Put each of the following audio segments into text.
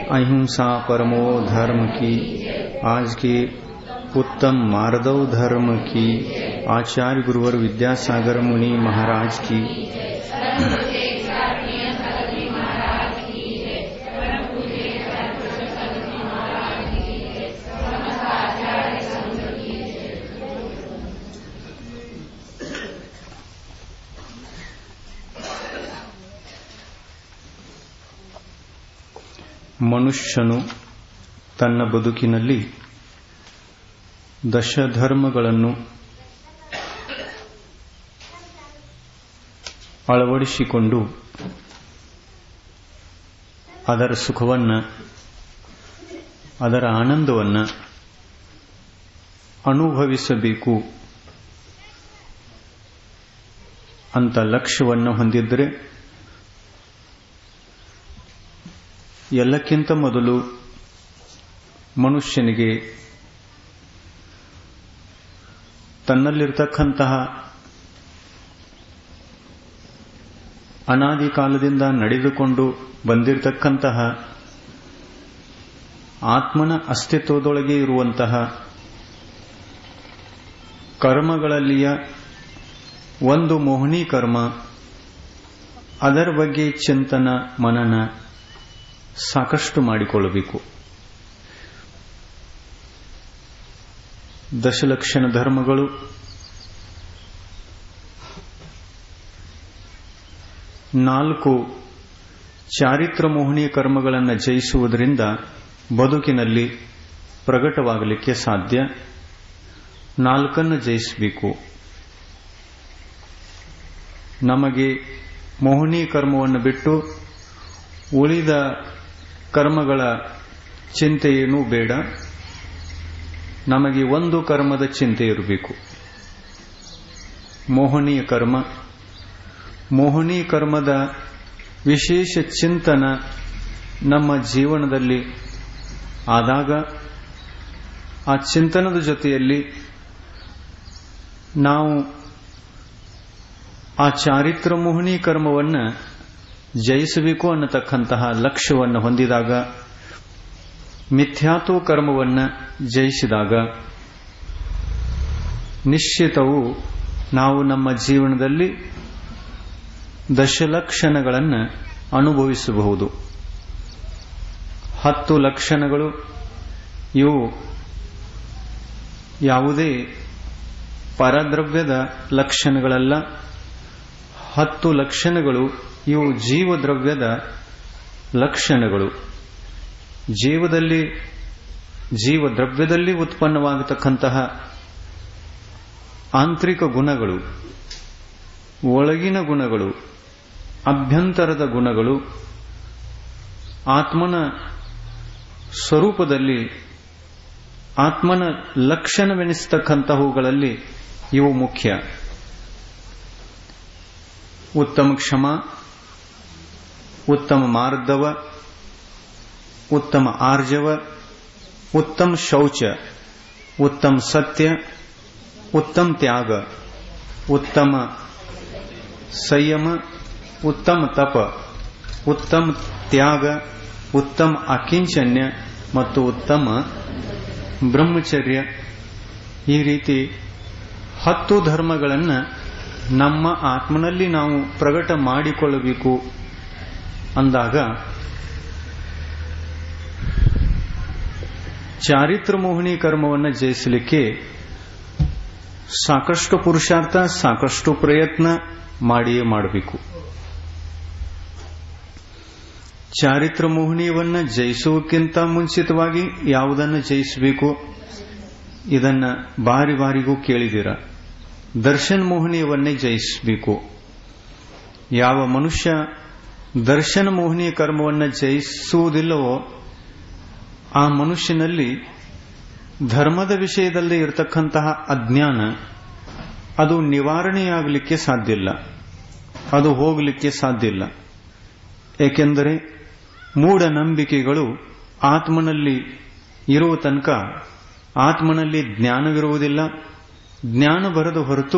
अहिंसा परमो धर्म की आज के उत्तम मार्दव धर्म की आचार्य गुरुवर विद्यासागर मुनि महाराज की ಮನುಷ್ಯನು ತನ್ನ ಬದುಕಿನಲ್ಲಿ ದಶಧರ್ಮಗಳನ್ನು ಅಳವಡಿಸಿಕೊಂಡು ಅದರ ಸುಖವನ್ನ ಅದರ ಆನಂದವನ್ನ ಅನುಭವಿಸಬೇಕು ಅಂತ ಲಕ್ಷ್ಯವನ್ನು ಹೊಂದಿದ್ರೆ ಎಲ್ಲಕ್ಕಿಂತ ಮೊದಲು ಮನುಷ್ಯನಿಗೆ ತನ್ನಲ್ಲಿರ್ತಕ್ಕಂತಹ ಅನಾದಿ ಕಾಲದಿಂದ ನಡೆದುಕೊಂಡು ಬಂದಿರತಕ್ಕಂತಹ ಆತ್ಮನ ಅಸ್ತಿತ್ವದೊಳಗೆ ಇರುವಂತಹ ಕರ್ಮಗಳಲ್ಲಿಯ ಒಂದು ಮೋಹಿನಿ ಕರ್ಮ ಅದರ ಬಗ್ಗೆ ಚಿಂತನ ಮನನ ಸಾಕಷ್ಟು ಮಾಡಿಕೊಳ್ಳಬೇಕು ದಶಲಕ್ಷಣ ಧರ್ಮಗಳು ನಾಲ್ಕು ಚಾರಿತ್ರ ಮೋಹನೀಯ ಕರ್ಮಗಳನ್ನು ಜಯಿಸುವುದರಿಂದ ಬದುಕಿನಲ್ಲಿ ಪ್ರಕಟವಾಗಲಿಕ್ಕೆ ಸಾಧ್ಯ ನಾಲ್ಕನ್ನು ಜಯಿಸಬೇಕು ನಮಗೆ ಮೋಹಿನಿ ಕರ್ಮವನ್ನು ಬಿಟ್ಟು ಉಳಿದ ಕರ್ಮಗಳ ಚಿಂತೆಯೇನೂ ಬೇಡ ನಮಗೆ ಒಂದು ಕರ್ಮದ ಚಿಂತೆ ಇರಬೇಕು ಮೋಹನೀಯ ಕರ್ಮ ಮೋಹನೀಯ ಕರ್ಮದ ವಿಶೇಷ ಚಿಂತನ ನಮ್ಮ ಜೀವನದಲ್ಲಿ ಆದಾಗ ಆ ಚಿಂತನದ ಜೊತೆಯಲ್ಲಿ ನಾವು ಆ ಚಾರಿತ್ರ ಮೋಹನಿ ಕರ್ಮವನ್ನು ಜಯಿಸಬೇಕು ಅನ್ನತಕ್ಕಂತಹ ಲಕ್ಷ್ಯವನ್ನು ಹೊಂದಿದಾಗ ಮಿಥ್ಯಾತ್ವ ಕರ್ಮವನ್ನು ಜಯಿಸಿದಾಗ ನಿಶ್ಚಿತವು ನಾವು ನಮ್ಮ ಜೀವನದಲ್ಲಿ ದಶಲಕ್ಷಣಗಳನ್ನು ಅನುಭವಿಸಬಹುದು ಹತ್ತು ಲಕ್ಷಣಗಳು ಇವು ಯಾವುದೇ ಪರದ್ರವ್ಯದ ಲಕ್ಷಣಗಳಲ್ಲ ಹತ್ತು ಲಕ್ಷಣಗಳು ಇವು ಜೀವದ್ರವ್ಯದ ಲಕ್ಷಣಗಳು ಜೀವದಲ್ಲಿ ಜೀವದ್ರವ್ಯದಲ್ಲಿ ಉತ್ಪನ್ನವಾಗತಕ್ಕಂತಹ ಆಂತರಿಕ ಗುಣಗಳು ಒಳಗಿನ ಗುಣಗಳು ಅಭ್ಯಂತರದ ಗುಣಗಳು ಆತ್ಮನ ಸ್ವರೂಪದಲ್ಲಿ ಆತ್ಮನ ಲಕ್ಷಣವೆನಿಸ್ತಕ್ಕಂತಹವುಗಳಲ್ಲಿ ಇವು ಮುಖ್ಯ ಉತ್ತಮ ಕ್ಷಮ ಉತ್ತಮ ಮಾರ್ಧವ ಉತ್ತಮ ಆರ್ಜವ ಉತ್ತಮ ಶೌಚ ಉತ್ತಮ ಸತ್ಯ ಉತ್ತಮ ತ್ಯಾಗ ಉತ್ತಮ ಸಂಯಮ ಉತ್ತಮ ತಪ ಉತ್ತಮ ತ್ಯಾಗ ಉತ್ತಮ ಅಕಿಂಚನ್ಯ ಮತ್ತು ಉತ್ತಮ ಬ್ರಹ್ಮಚರ್ಯ ಈ ರೀತಿ ಹತ್ತು ಧರ್ಮಗಳನ್ನು ನಮ್ಮ ಆತ್ಮನಲ್ಲಿ ನಾವು ಪ್ರಕಟ ಮಾಡಿಕೊಳ್ಳಬೇಕು ಅಂದಾಗ ಚಾರಿತ್ರ ಮೋಹಿನಿ ಕರ್ಮವನ್ನು ಜಯಿಸಲಿಕ್ಕೆ ಸಾಕಷ್ಟು ಪುರುಷಾರ್ಥ ಸಾಕಷ್ಟು ಪ್ರಯತ್ನ ಮಾಡಿಯೇ ಮಾಡಬೇಕು ಚಾರಿತ್ರ ಮೋಹಿನಿಯವನ್ನ ಜಯಿಸುವಕ್ಕಿಂತ ಮುಂಚಿತವಾಗಿ ಯಾವುದನ್ನು ಜಯಿಸಬೇಕು ಇದನ್ನ ಬಾರಿ ಬಾರಿಗೂ ಕೇಳಿದಿರ ದರ್ಶನ್ ಮೋಹಿನಿಯವನ್ನೇ ಜಯಿಸಬೇಕು ಯಾವ ಮನುಷ್ಯ ದರ್ಶನ ಮೋಹಿನಿಯ ಕರ್ಮವನ್ನು ಜಯಿಸುವುದಿಲ್ಲವೋ ಆ ಮನುಷ್ಯನಲ್ಲಿ ಧರ್ಮದ ವಿಷಯದಲ್ಲಿ ಇರತಕ್ಕಂತಹ ಅಜ್ಞಾನ ಅದು ನಿವಾರಣೆಯಾಗಲಿಕ್ಕೆ ಸಾಧ್ಯ ಇಲ್ಲ ಅದು ಹೋಗಲಿಕ್ಕೆ ಸಾಧ್ಯ ಇಲ್ಲ ಏಕೆಂದರೆ ಮೂಢನಂಬಿಕೆಗಳು ಆತ್ಮನಲ್ಲಿ ಇರುವ ತನಕ ಆತ್ಮನಲ್ಲಿ ಜ್ಞಾನವಿರುವುದಿಲ್ಲ ಜ್ಞಾನ ಬರದ ಹೊರತು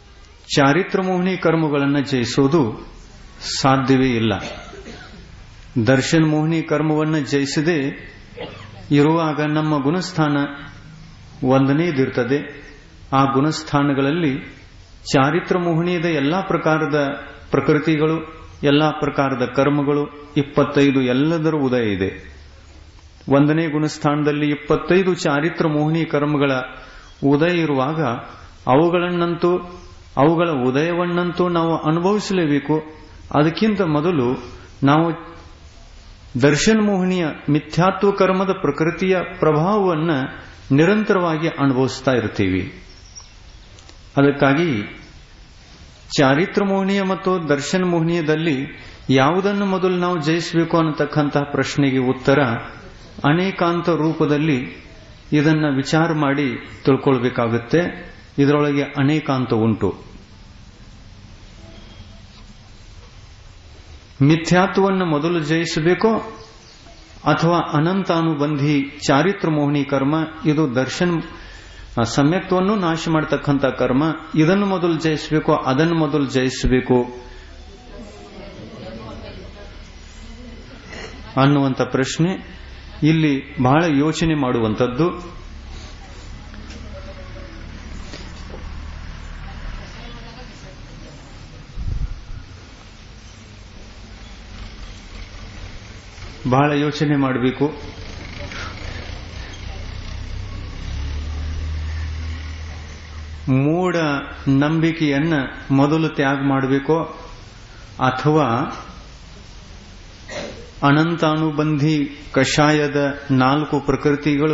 ಚಾರಿತ್ರ ಮೋಹಿನಿ ಕರ್ಮಗಳನ್ನು ಜಯಿಸೋದು ಸಾಧ್ಯವೇ ಇಲ್ಲ ದರ್ಶನ್ ಮೋಹಿನಿ ಕರ್ಮವನ್ನು ಜಯಿಸದೆ ಇರುವಾಗ ನಮ್ಮ ಗುಣಸ್ಥಾನ ಒಂದನೇದಿರ್ತದೆ ಆ ಗುಣಸ್ಥಾನಗಳಲ್ಲಿ ಚಾರಿತ್ರ ಮೋಹಿನಿಯದ ಎಲ್ಲಾ ಪ್ರಕಾರದ ಪ್ರಕೃತಿಗಳು ಎಲ್ಲಾ ಪ್ರಕಾರದ ಕರ್ಮಗಳು ಇಪ್ಪತ್ತೈದು ಎಲ್ಲದರ ಉದಯ ಇದೆ ಒಂದನೇ ಗುಣಸ್ಥಾನದಲ್ಲಿ ಇಪ್ಪತ್ತೈದು ಚಾರಿತ್ರ ಮೋಹಿನಿ ಕರ್ಮಗಳ ಉದಯ ಇರುವಾಗ ಅವುಗಳನ್ನಂತೂ ಅವುಗಳ ಉದಯವನ್ನಂತೂ ನಾವು ಅನುಭವಿಸಲೇಬೇಕು ಅದಕ್ಕಿಂತ ಮೊದಲು ನಾವು ದರ್ಶನ್ ಮೋಹಿನಿಯ ಮಿಥ್ಯಾತ್ವ ಕರ್ಮದ ಪ್ರಕೃತಿಯ ಪ್ರಭಾವವನ್ನು ನಿರಂತರವಾಗಿ ಅನುಭವಿಸ್ತಾ ಇರ್ತೀವಿ ಅದಕ್ಕಾಗಿ ಚಾರಿತ್ರ ಮೋಹಿನಿಯ ಮತ್ತು ದರ್ಶನ್ ಮೋಹಿನಿಯದಲ್ಲಿ ಯಾವುದನ್ನು ಮೊದಲು ನಾವು ಜಯಿಸಬೇಕು ಅನ್ನತಕ್ಕಂತಹ ಪ್ರಶ್ನೆಗೆ ಉತ್ತರ ಅನೇಕಾಂತ ರೂಪದಲ್ಲಿ ಇದನ್ನ ವಿಚಾರ ಮಾಡಿ ತಿಳ್ಕೊಳ್ಬೇಕಾಗುತ್ತೆ ಇದರೊಳಗೆ ಅನೇಕಾಂತ ಉಂಟು ಮಿಥ್ಯಾತ್ವವನ್ನು ಮೊದಲು ಜಯಿಸಬೇಕೋ ಅಥವಾ ಅನಂತಾನುಬಂಧಿ ಚಾರಿತ್ರ ಮೋಹಿನಿ ಕರ್ಮ ಇದು ದರ್ಶನ್ ಸಮ್ಯಕ್ತವನ್ನು ನಾಶ ಮಾಡತಕ್ಕಂಥ ಕರ್ಮ ಇದನ್ನು ಮೊದಲು ಜಯಿಸಬೇಕು ಅದನ್ನು ಮೊದಲು ಜಯಿಸಬೇಕು ಅನ್ನುವಂಥ ಪ್ರಶ್ನೆ ಇಲ್ಲಿ ಬಹಳ ಯೋಚನೆ ಮಾಡುವಂಥದ್ದು ಬಹಳ ಯೋಚನೆ ಮಾಡಬೇಕು ಮೂಢ ನಂಬಿಕೆಯನ್ನ ಮೊದಲು ತ್ಯಾಗ ಮಾಡಬೇಕೋ ಅಥವಾ ಅನಂತಾನುಬಂಧಿ ಕಷಾಯದ ನಾಲ್ಕು ಪ್ರಕೃತಿಗಳು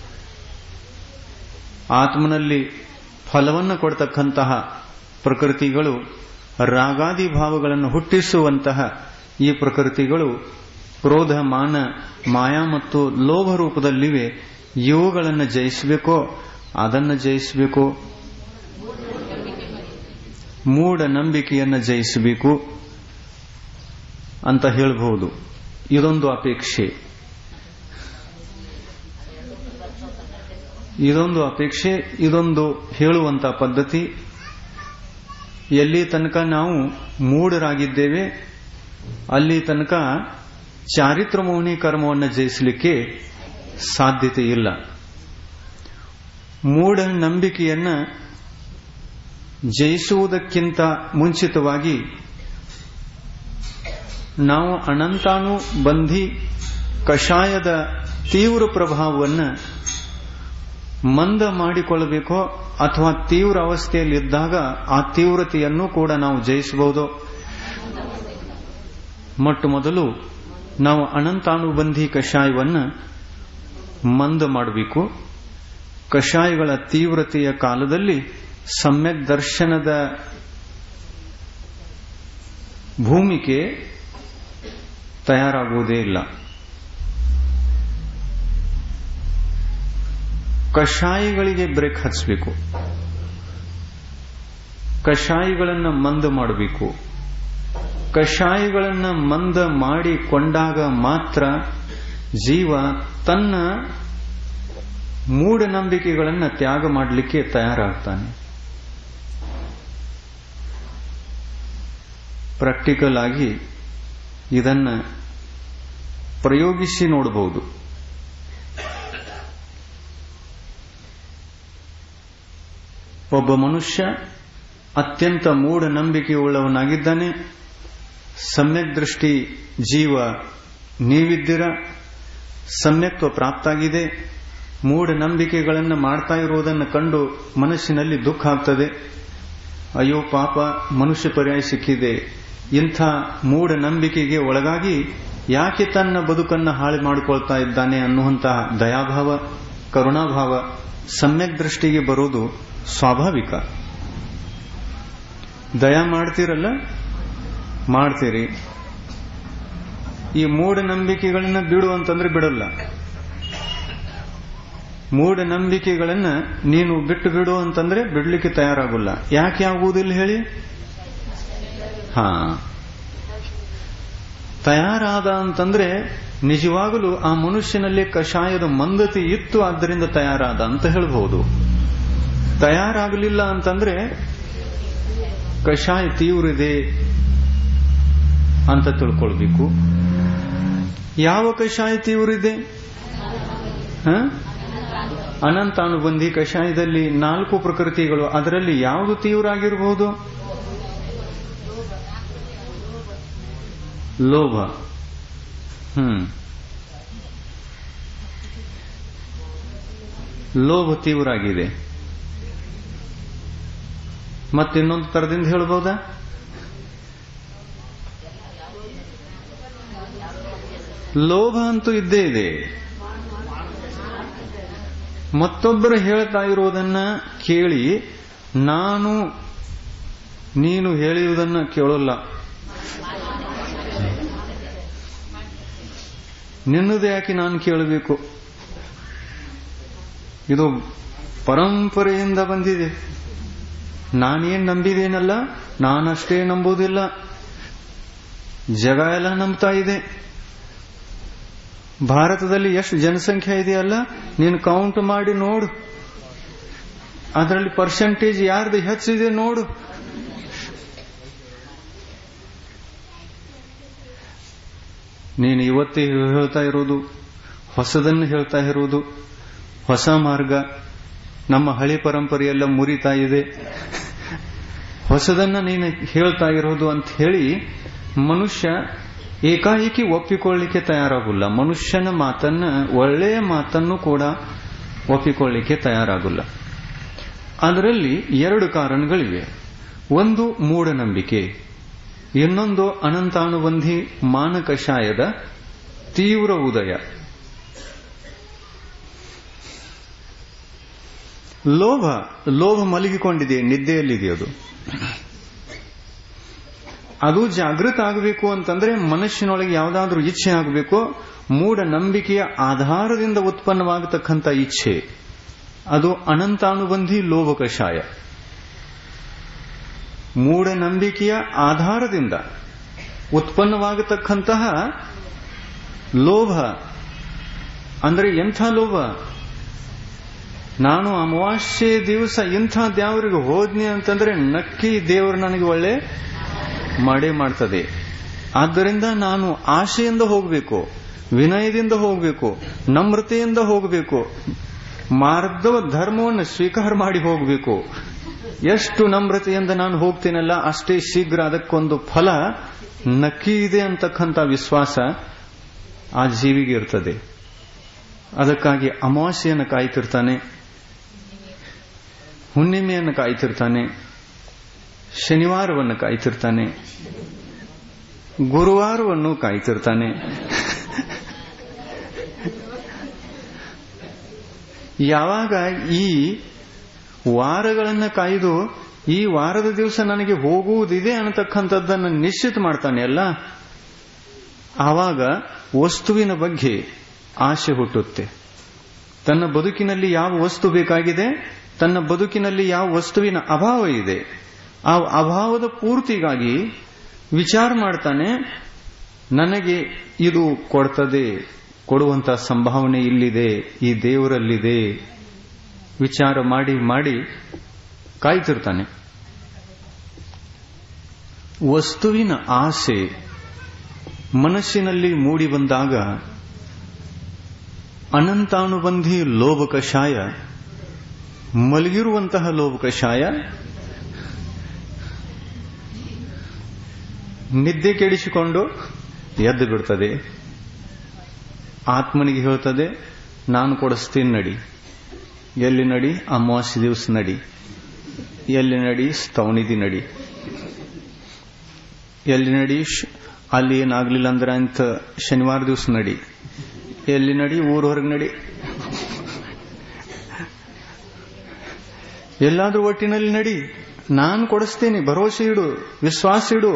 ಆತ್ಮನಲ್ಲಿ ಫಲವನ್ನು ಕೊಡ್ತಕ್ಕಂತಹ ಪ್ರಕೃತಿಗಳು ರಾಗಾದಿ ಭಾವಗಳನ್ನು ಹುಟ್ಟಿಸುವಂತಹ ಈ ಪ್ರಕೃತಿಗಳು ಕ್ರೋಧ ಮಾನ ಮಾಯಾ ಮತ್ತು ಲೋಭ ರೂಪದಲ್ಲಿವೆ ಇವುಗಳನ್ನು ಜಯಿಸಬೇಕೋ ಅದನ್ನು ಜಯಿಸಬೇಕು ಮೂಢ ನಂಬಿಕೆಯನ್ನು ಜಯಿಸಬೇಕು ಅಂತ ಹೇಳಬಹುದು ಇದೊಂದು ಅಪೇಕ್ಷೆ ಇದೊಂದು ಅಪೇಕ್ಷೆ ಇದೊಂದು ಹೇಳುವಂತ ಪದ್ಧತಿ ಎಲ್ಲಿ ತನಕ ನಾವು ಮೂಢರಾಗಿದ್ದೇವೆ ಅಲ್ಲಿ ತನಕ ಚಾರಿತ್ರ ಮೋಹಿನಿ ಕರ್ಮವನ್ನು ಜಯಿಸಲಿಕ್ಕೆ ಸಾಧ್ಯತೆ ಇಲ್ಲ ಮೂಢ ನಂಬಿಕೆಯನ್ನ ಜಯಿಸುವುದಕ್ಕಿಂತ ಮುಂಚಿತವಾಗಿ ನಾವು ಅನಂತಾನುಬಂಧಿ ಕಷಾಯದ ತೀವ್ರ ಪ್ರಭಾವವನ್ನು ಮಂದ ಮಾಡಿಕೊಳ್ಳಬೇಕೋ ಅಥವಾ ತೀವ್ರ ಅವಸ್ಥೆಯಲ್ಲಿದ್ದಾಗ ಆ ತೀವ್ರತೆಯನ್ನು ಕೂಡ ನಾವು ಜಯಿಸಬಹುದು ಮೊಟ್ಟ ಮೊದಲು ನಾವು ಅನಂತಾನುಬಂಧಿ ಕಷಾಯವನ್ನು ಮಂದ ಮಾಡಬೇಕು ಕಷಾಯಗಳ ತೀವ್ರತೆಯ ಕಾಲದಲ್ಲಿ ಸಮ್ಯಕ್ ದರ್ಶನದ ಭೂಮಿಕೆ ತಯಾರಾಗುವುದೇ ಇಲ್ಲ ಕಷಾಯಗಳಿಗೆ ಬ್ರೇಕ್ ಹಚ್ಚಬೇಕು ಕಷಾಯಗಳನ್ನು ಮಂದ ಮಾಡಬೇಕು ಕಷಾಯಗಳನ್ನು ಮಂದ ಮಾಡಿಕೊಂಡಾಗ ಮಾತ್ರ ಜೀವ ತನ್ನ ಮೂಢನಂಬಿಕೆಗಳನ್ನು ತ್ಯಾಗ ಮಾಡಲಿಕ್ಕೆ ತಯಾರಾಗ್ತಾನೆ ಪ್ರಾಕ್ಟಿಕಲ್ ಆಗಿ ಇದನ್ನ ಪ್ರಯೋಗಿಸಿ ನೋಡಬಹುದು ಒಬ್ಬ ಮನುಷ್ಯ ಅತ್ಯಂತ ಮೂಢನಂಬಿಕೆಯುಳ್ಳವನಾಗಿದ್ದಾನೆ ಸಮ್ಯಕ್ ದೃಷ್ಟಿ ಜೀವ ನೀವಿದ್ದೀರ ಸಮ್ಯಕ್ತ್ವ ಪ್ರಾಪ್ತಾಗಿದೆ ಮೂಢನಂಬಿಕೆಗಳನ್ನು ಮಾಡ್ತಾ ಇರುವುದನ್ನು ಕಂಡು ಮನಸ್ಸಿನಲ್ಲಿ ದುಃಖ ಆಗ್ತದೆ ಅಯ್ಯೋ ಪಾಪ ಮನುಷ್ಯ ಪರ್ಯಾಯ ಸಿಕ್ಕಿದೆ ಇಂಥ ಮೂಢನಂಬಿಕೆಗೆ ಒಳಗಾಗಿ ಯಾಕೆ ತನ್ನ ಬದುಕನ್ನು ಹಾಳು ಮಾಡಿಕೊಳ್ತಾ ಇದ್ದಾನೆ ಅನ್ನುವಂತಹ ದಯಾಭಾವ ಕರುಣಾಭಾವ ಸಮ್ಯಕ್ ದೃಷ್ಟಿಗೆ ಬರುವುದು ಸ್ವಾಭಾವಿಕ ದಯ ಮಾಡ್ತೀರಲ್ಲ ಮಾಡ್ತೀರಿ ಈ ಮೂಢನಂಬಿಕೆಗಳನ್ನ ಬಿಡು ಅಂತಂದ್ರೆ ಬಿಡಲ್ಲ ಮೂಢನಂಬಿಕೆಗಳನ್ನ ನೀನು ಬಿಟ್ಟು ಬಿಡು ಅಂತಂದ್ರೆ ಬಿಡ್ಲಿಕ್ಕೆ ತಯಾರಾಗಲ್ಲ ಯಾಕೆ ಆಗುವುದಿಲ್ಲ ಹೇಳಿ ಹಾ ತಯಾರಾದ ಅಂತಂದ್ರೆ ನಿಜವಾಗಲೂ ಆ ಮನುಷ್ಯನಲ್ಲಿ ಕಷಾಯದ ಮಂದತೆ ಇತ್ತು ಆದ್ದರಿಂದ ತಯಾರಾದ ಅಂತ ಹೇಳ್ಬಹುದು ತಯಾರಾಗಲಿಲ್ಲ ಅಂತಂದ್ರೆ ಕಷಾಯ ತೀವ್ರ ಇದೆ ಅಂತ ತಿಳ್ಕೊಳ್ಬೇಕು ಯಾವ ಕಷಾಯ ತೀವ್ರಿದೆ ಹ? ಅನಂತಾನುಬಂಧಿ ಕಷಾಯದಲ್ಲಿ ನಾಲ್ಕು ಪ್ರಕೃತಿಗಳು ಅದರಲ್ಲಿ ಯಾವುದು ತೀವ್ರ ಆಗಿರಬಹುದು ಲೋಭ ಹ್ಮ್ ಲೋಭ ತೀವ್ರ ಆಗಿದೆ ಮತ್ತಿನ್ನೊಂದು ತರದಿಂದ ಹೇಳ್ಬೋದಾ ಲೋಭ ಅಂತೂ ಇದ್ದೇ ಇದೆ ಮತ್ತೊಬ್ಬರು ಹೇಳ್ತಾ ಇರೋದನ್ನ ಕೇಳಿ ನಾನು ನೀನು ಹೇಳಿರುವುದನ್ನ ಕೇಳೋಲ್ಲ ನಿನ್ನದು ಯಾಕೆ ನಾನು ಕೇಳಬೇಕು ಇದು ಪರಂಪರೆಯಿಂದ ಬಂದಿದೆ ನಾನೇನ್ ನಂಬಿದೇನಲ್ಲ ನಾನಷ್ಟೇ ನಂಬುವುದಿಲ್ಲ ಜಗ ಎಲ್ಲ ನಂಬ್ತಾ ಇದೆ ಭಾರತದಲ್ಲಿ ಎಷ್ಟು ಜನಸಂಖ್ಯೆ ಇದೆಯಲ್ಲ ನೀನು ಕೌಂಟ್ ಮಾಡಿ ನೋಡು ಅದರಲ್ಲಿ ಪರ್ಸೆಂಟೇಜ್ ಯಾರ್ದು ಹೆಚ್ಚಿದೆ ನೋಡು ನೀನು ಇವತ್ತೇ ಹೇಳ್ತಾ ಇರೋದು ಹೊಸದನ್ನು ಹೇಳ್ತಾ ಇರೋದು ಹೊಸ ಮಾರ್ಗ ನಮ್ಮ ಹಳೆ ಪರಂಪರೆಯೆಲ್ಲ ಮುರಿತಾ ಇದೆ ಹೊಸದನ್ನ ನೀನು ಹೇಳ್ತಾ ಇರೋದು ಅಂತ ಹೇಳಿ ಮನುಷ್ಯ ಏಕಾಏಕಿ ಒಪ್ಪಿಕೊಳ್ಳಿಕ್ಕೆ ತಯಾರಾಗುಲ್ಲ ಮನುಷ್ಯನ ಮಾತನ್ನ ಒಳ್ಳೆಯ ಮಾತನ್ನು ಕೂಡ ಒಪ್ಪಿಕೊಳ್ಳಿಕ್ಕೆ ತಯಾರಾಗುಲ್ಲ ಅದರಲ್ಲಿ ಎರಡು ಕಾರಣಗಳಿವೆ ಒಂದು ಮೂಢನಂಬಿಕೆ ಇನ್ನೊಂದು ಅನಂತಾನುಬಂಧಿ ಮಾನಕಷಾಯದ ತೀವ್ರ ಉದಯ ಲೋಭ ಲೋಭ ಮಲಗಿಕೊಂಡಿದೆ ನಿದ್ದೆಯಲ್ಲಿದೆ ಅದು ಅದು ಜಾಗೃತ ಆಗಬೇಕು ಅಂತಂದ್ರೆ ಮನುಷ್ಯನೊಳಗೆ ಯಾವುದಾದ್ರೂ ಇಚ್ಛೆ ಆಗಬೇಕು ಮೂಢನಂಬಿಕೆಯ ಆಧಾರದಿಂದ ಉತ್ಪನ್ನವಾಗತಕ್ಕಂಥ ಇಚ್ಛೆ ಅದು ಅನಂತಾನುಬಂಧಿ ಲೋಭ ಕಷಾಯ ಮೂಢನಂಬಿಕೆಯ ಆಧಾರದಿಂದ ಉತ್ಪನ್ನವಾಗತಕ್ಕಂತಹ ಲೋಭ ಅಂದ್ರೆ ಎಂಥ ಲೋಭ ನಾನು ಅಮಾವಾಸ್ಯೆ ದಿವಸ ಇಂಥ ದೇವರಿಗೆ ಹೋದ್ನಿ ಅಂತಂದ್ರೆ ನಕ್ಕಿ ದೇವರು ನನಗೆ ಒಳ್ಳೆ ಮಾಡೇ ಮಾಡ್ತದೆ ಆದ್ದರಿಂದ ನಾನು ಆಶೆಯಿಂದ ಹೋಗಬೇಕು ವಿನಯದಿಂದ ಹೋಗಬೇಕು ನಮ್ರತೆಯಿಂದ ಹೋಗಬೇಕು ಮಾರ್ಗವ ಧರ್ಮವನ್ನು ಸ್ವೀಕಾರ ಮಾಡಿ ಹೋಗಬೇಕು ಎಷ್ಟು ನಮ್ರತೆಯಿಂದ ನಾನು ಹೋಗ್ತೀನಲ್ಲ ಅಷ್ಟೇ ಶೀಘ್ರ ಅದಕ್ಕೊಂದು ಫಲ ನಕ್ಕಿ ಇದೆ ಅಂತಕ್ಕಂಥ ವಿಶ್ವಾಸ ಆ ಜೀವಿಗೆ ಇರ್ತದೆ ಅದಕ್ಕಾಗಿ ಅಮಾವಾಸ್ಯೆಯನ್ನು ಕಾಯ್ತಿರ್ತಾನೆ ಹುಣ್ಣಿಮೆಯನ್ನು ಕಾಯ್ತಿರ್ತಾನೆ ಶನಿವಾರವನ್ನು ಕಾಯ್ತಿರ್ತಾನೆ ಗುರುವಾರವನ್ನು ಕಾಯ್ತಿರ್ತಾನೆ ಯಾವಾಗ ಈ ವಾರಗಳನ್ನ ಕಾಯ್ದು ಈ ವಾರದ ದಿವಸ ನನಗೆ ಹೋಗುವುದಿದೆ ಅನ್ನತಕ್ಕಂಥದ್ದನ್ನು ನಿಶ್ಚಿತ ಮಾಡ್ತಾನೆ ಅಲ್ಲ ಆವಾಗ ವಸ್ತುವಿನ ಬಗ್ಗೆ ಆಸೆ ಹುಟ್ಟುತ್ತೆ ತನ್ನ ಬದುಕಿನಲ್ಲಿ ಯಾವ ವಸ್ತು ಬೇಕಾಗಿದೆ ತನ್ನ ಬದುಕಿನಲ್ಲಿ ಯಾವ ವಸ್ತುವಿನ ಅಭಾವ ಇದೆ ಆ ಅಭಾವದ ಪೂರ್ತಿಗಾಗಿ ವಿಚಾರ ಮಾಡ್ತಾನೆ ನನಗೆ ಇದು ಕೊಡ್ತದೆ ಕೊಡುವಂತ ಸಂಭಾವನೆ ಇಲ್ಲಿದೆ ಈ ದೇವರಲ್ಲಿದೆ ವಿಚಾರ ಮಾಡಿ ಮಾಡಿ ಕಾಯ್ತಿರ್ತಾನೆ ವಸ್ತುವಿನ ಆಸೆ ಮನಸ್ಸಿನಲ್ಲಿ ಮೂಡಿ ಬಂದಾಗ ಅನಂತಾನುಬಂಧಿ ಲೋಭ ಕಷಾಯ ಮಲಗಿರುವಂತಹ ಲೋಭ ಕಷಾಯ ನಿದ್ದೆ ಕೆಡಿಸಿಕೊಂಡು ಎದ್ದು ಬಿಡ್ತದೆ ಆತ್ಮನಿಗೆ ಹೇಳ್ತದೆ ನಾನು ಕೊಡಿಸ್ತೀನಿ ನಡಿ ಎಲ್ಲಿ ನಡಿ ಅಮಾವಾಸ್ಯ ದಿವಸ ನಡಿ ಎಲ್ಲಿ ನಡಿ ಸ್ತವನಿಧಿ ನಡಿ ಎಲ್ಲಿ ನಡಿ ಅಲ್ಲಿ ಏನಾಗ್ಲಿಲ್ಲ ಅಂದ್ರೆ ಅಂತ ಶನಿವಾರ ದಿವಸ ನಡಿ ಎಲ್ಲಿ ನಡಿ ಊರ ಹೊರಗೆ ನಡಿ ಎಲ್ಲಾದ್ರೂ ಒಟ್ಟಿನಲ್ಲಿ ನಡಿ ನಾನು ಕೊಡಿಸ್ತೀನಿ ಭರವಸೆ ಇಡು ವಿಶ್ವಾಸ ಇಡು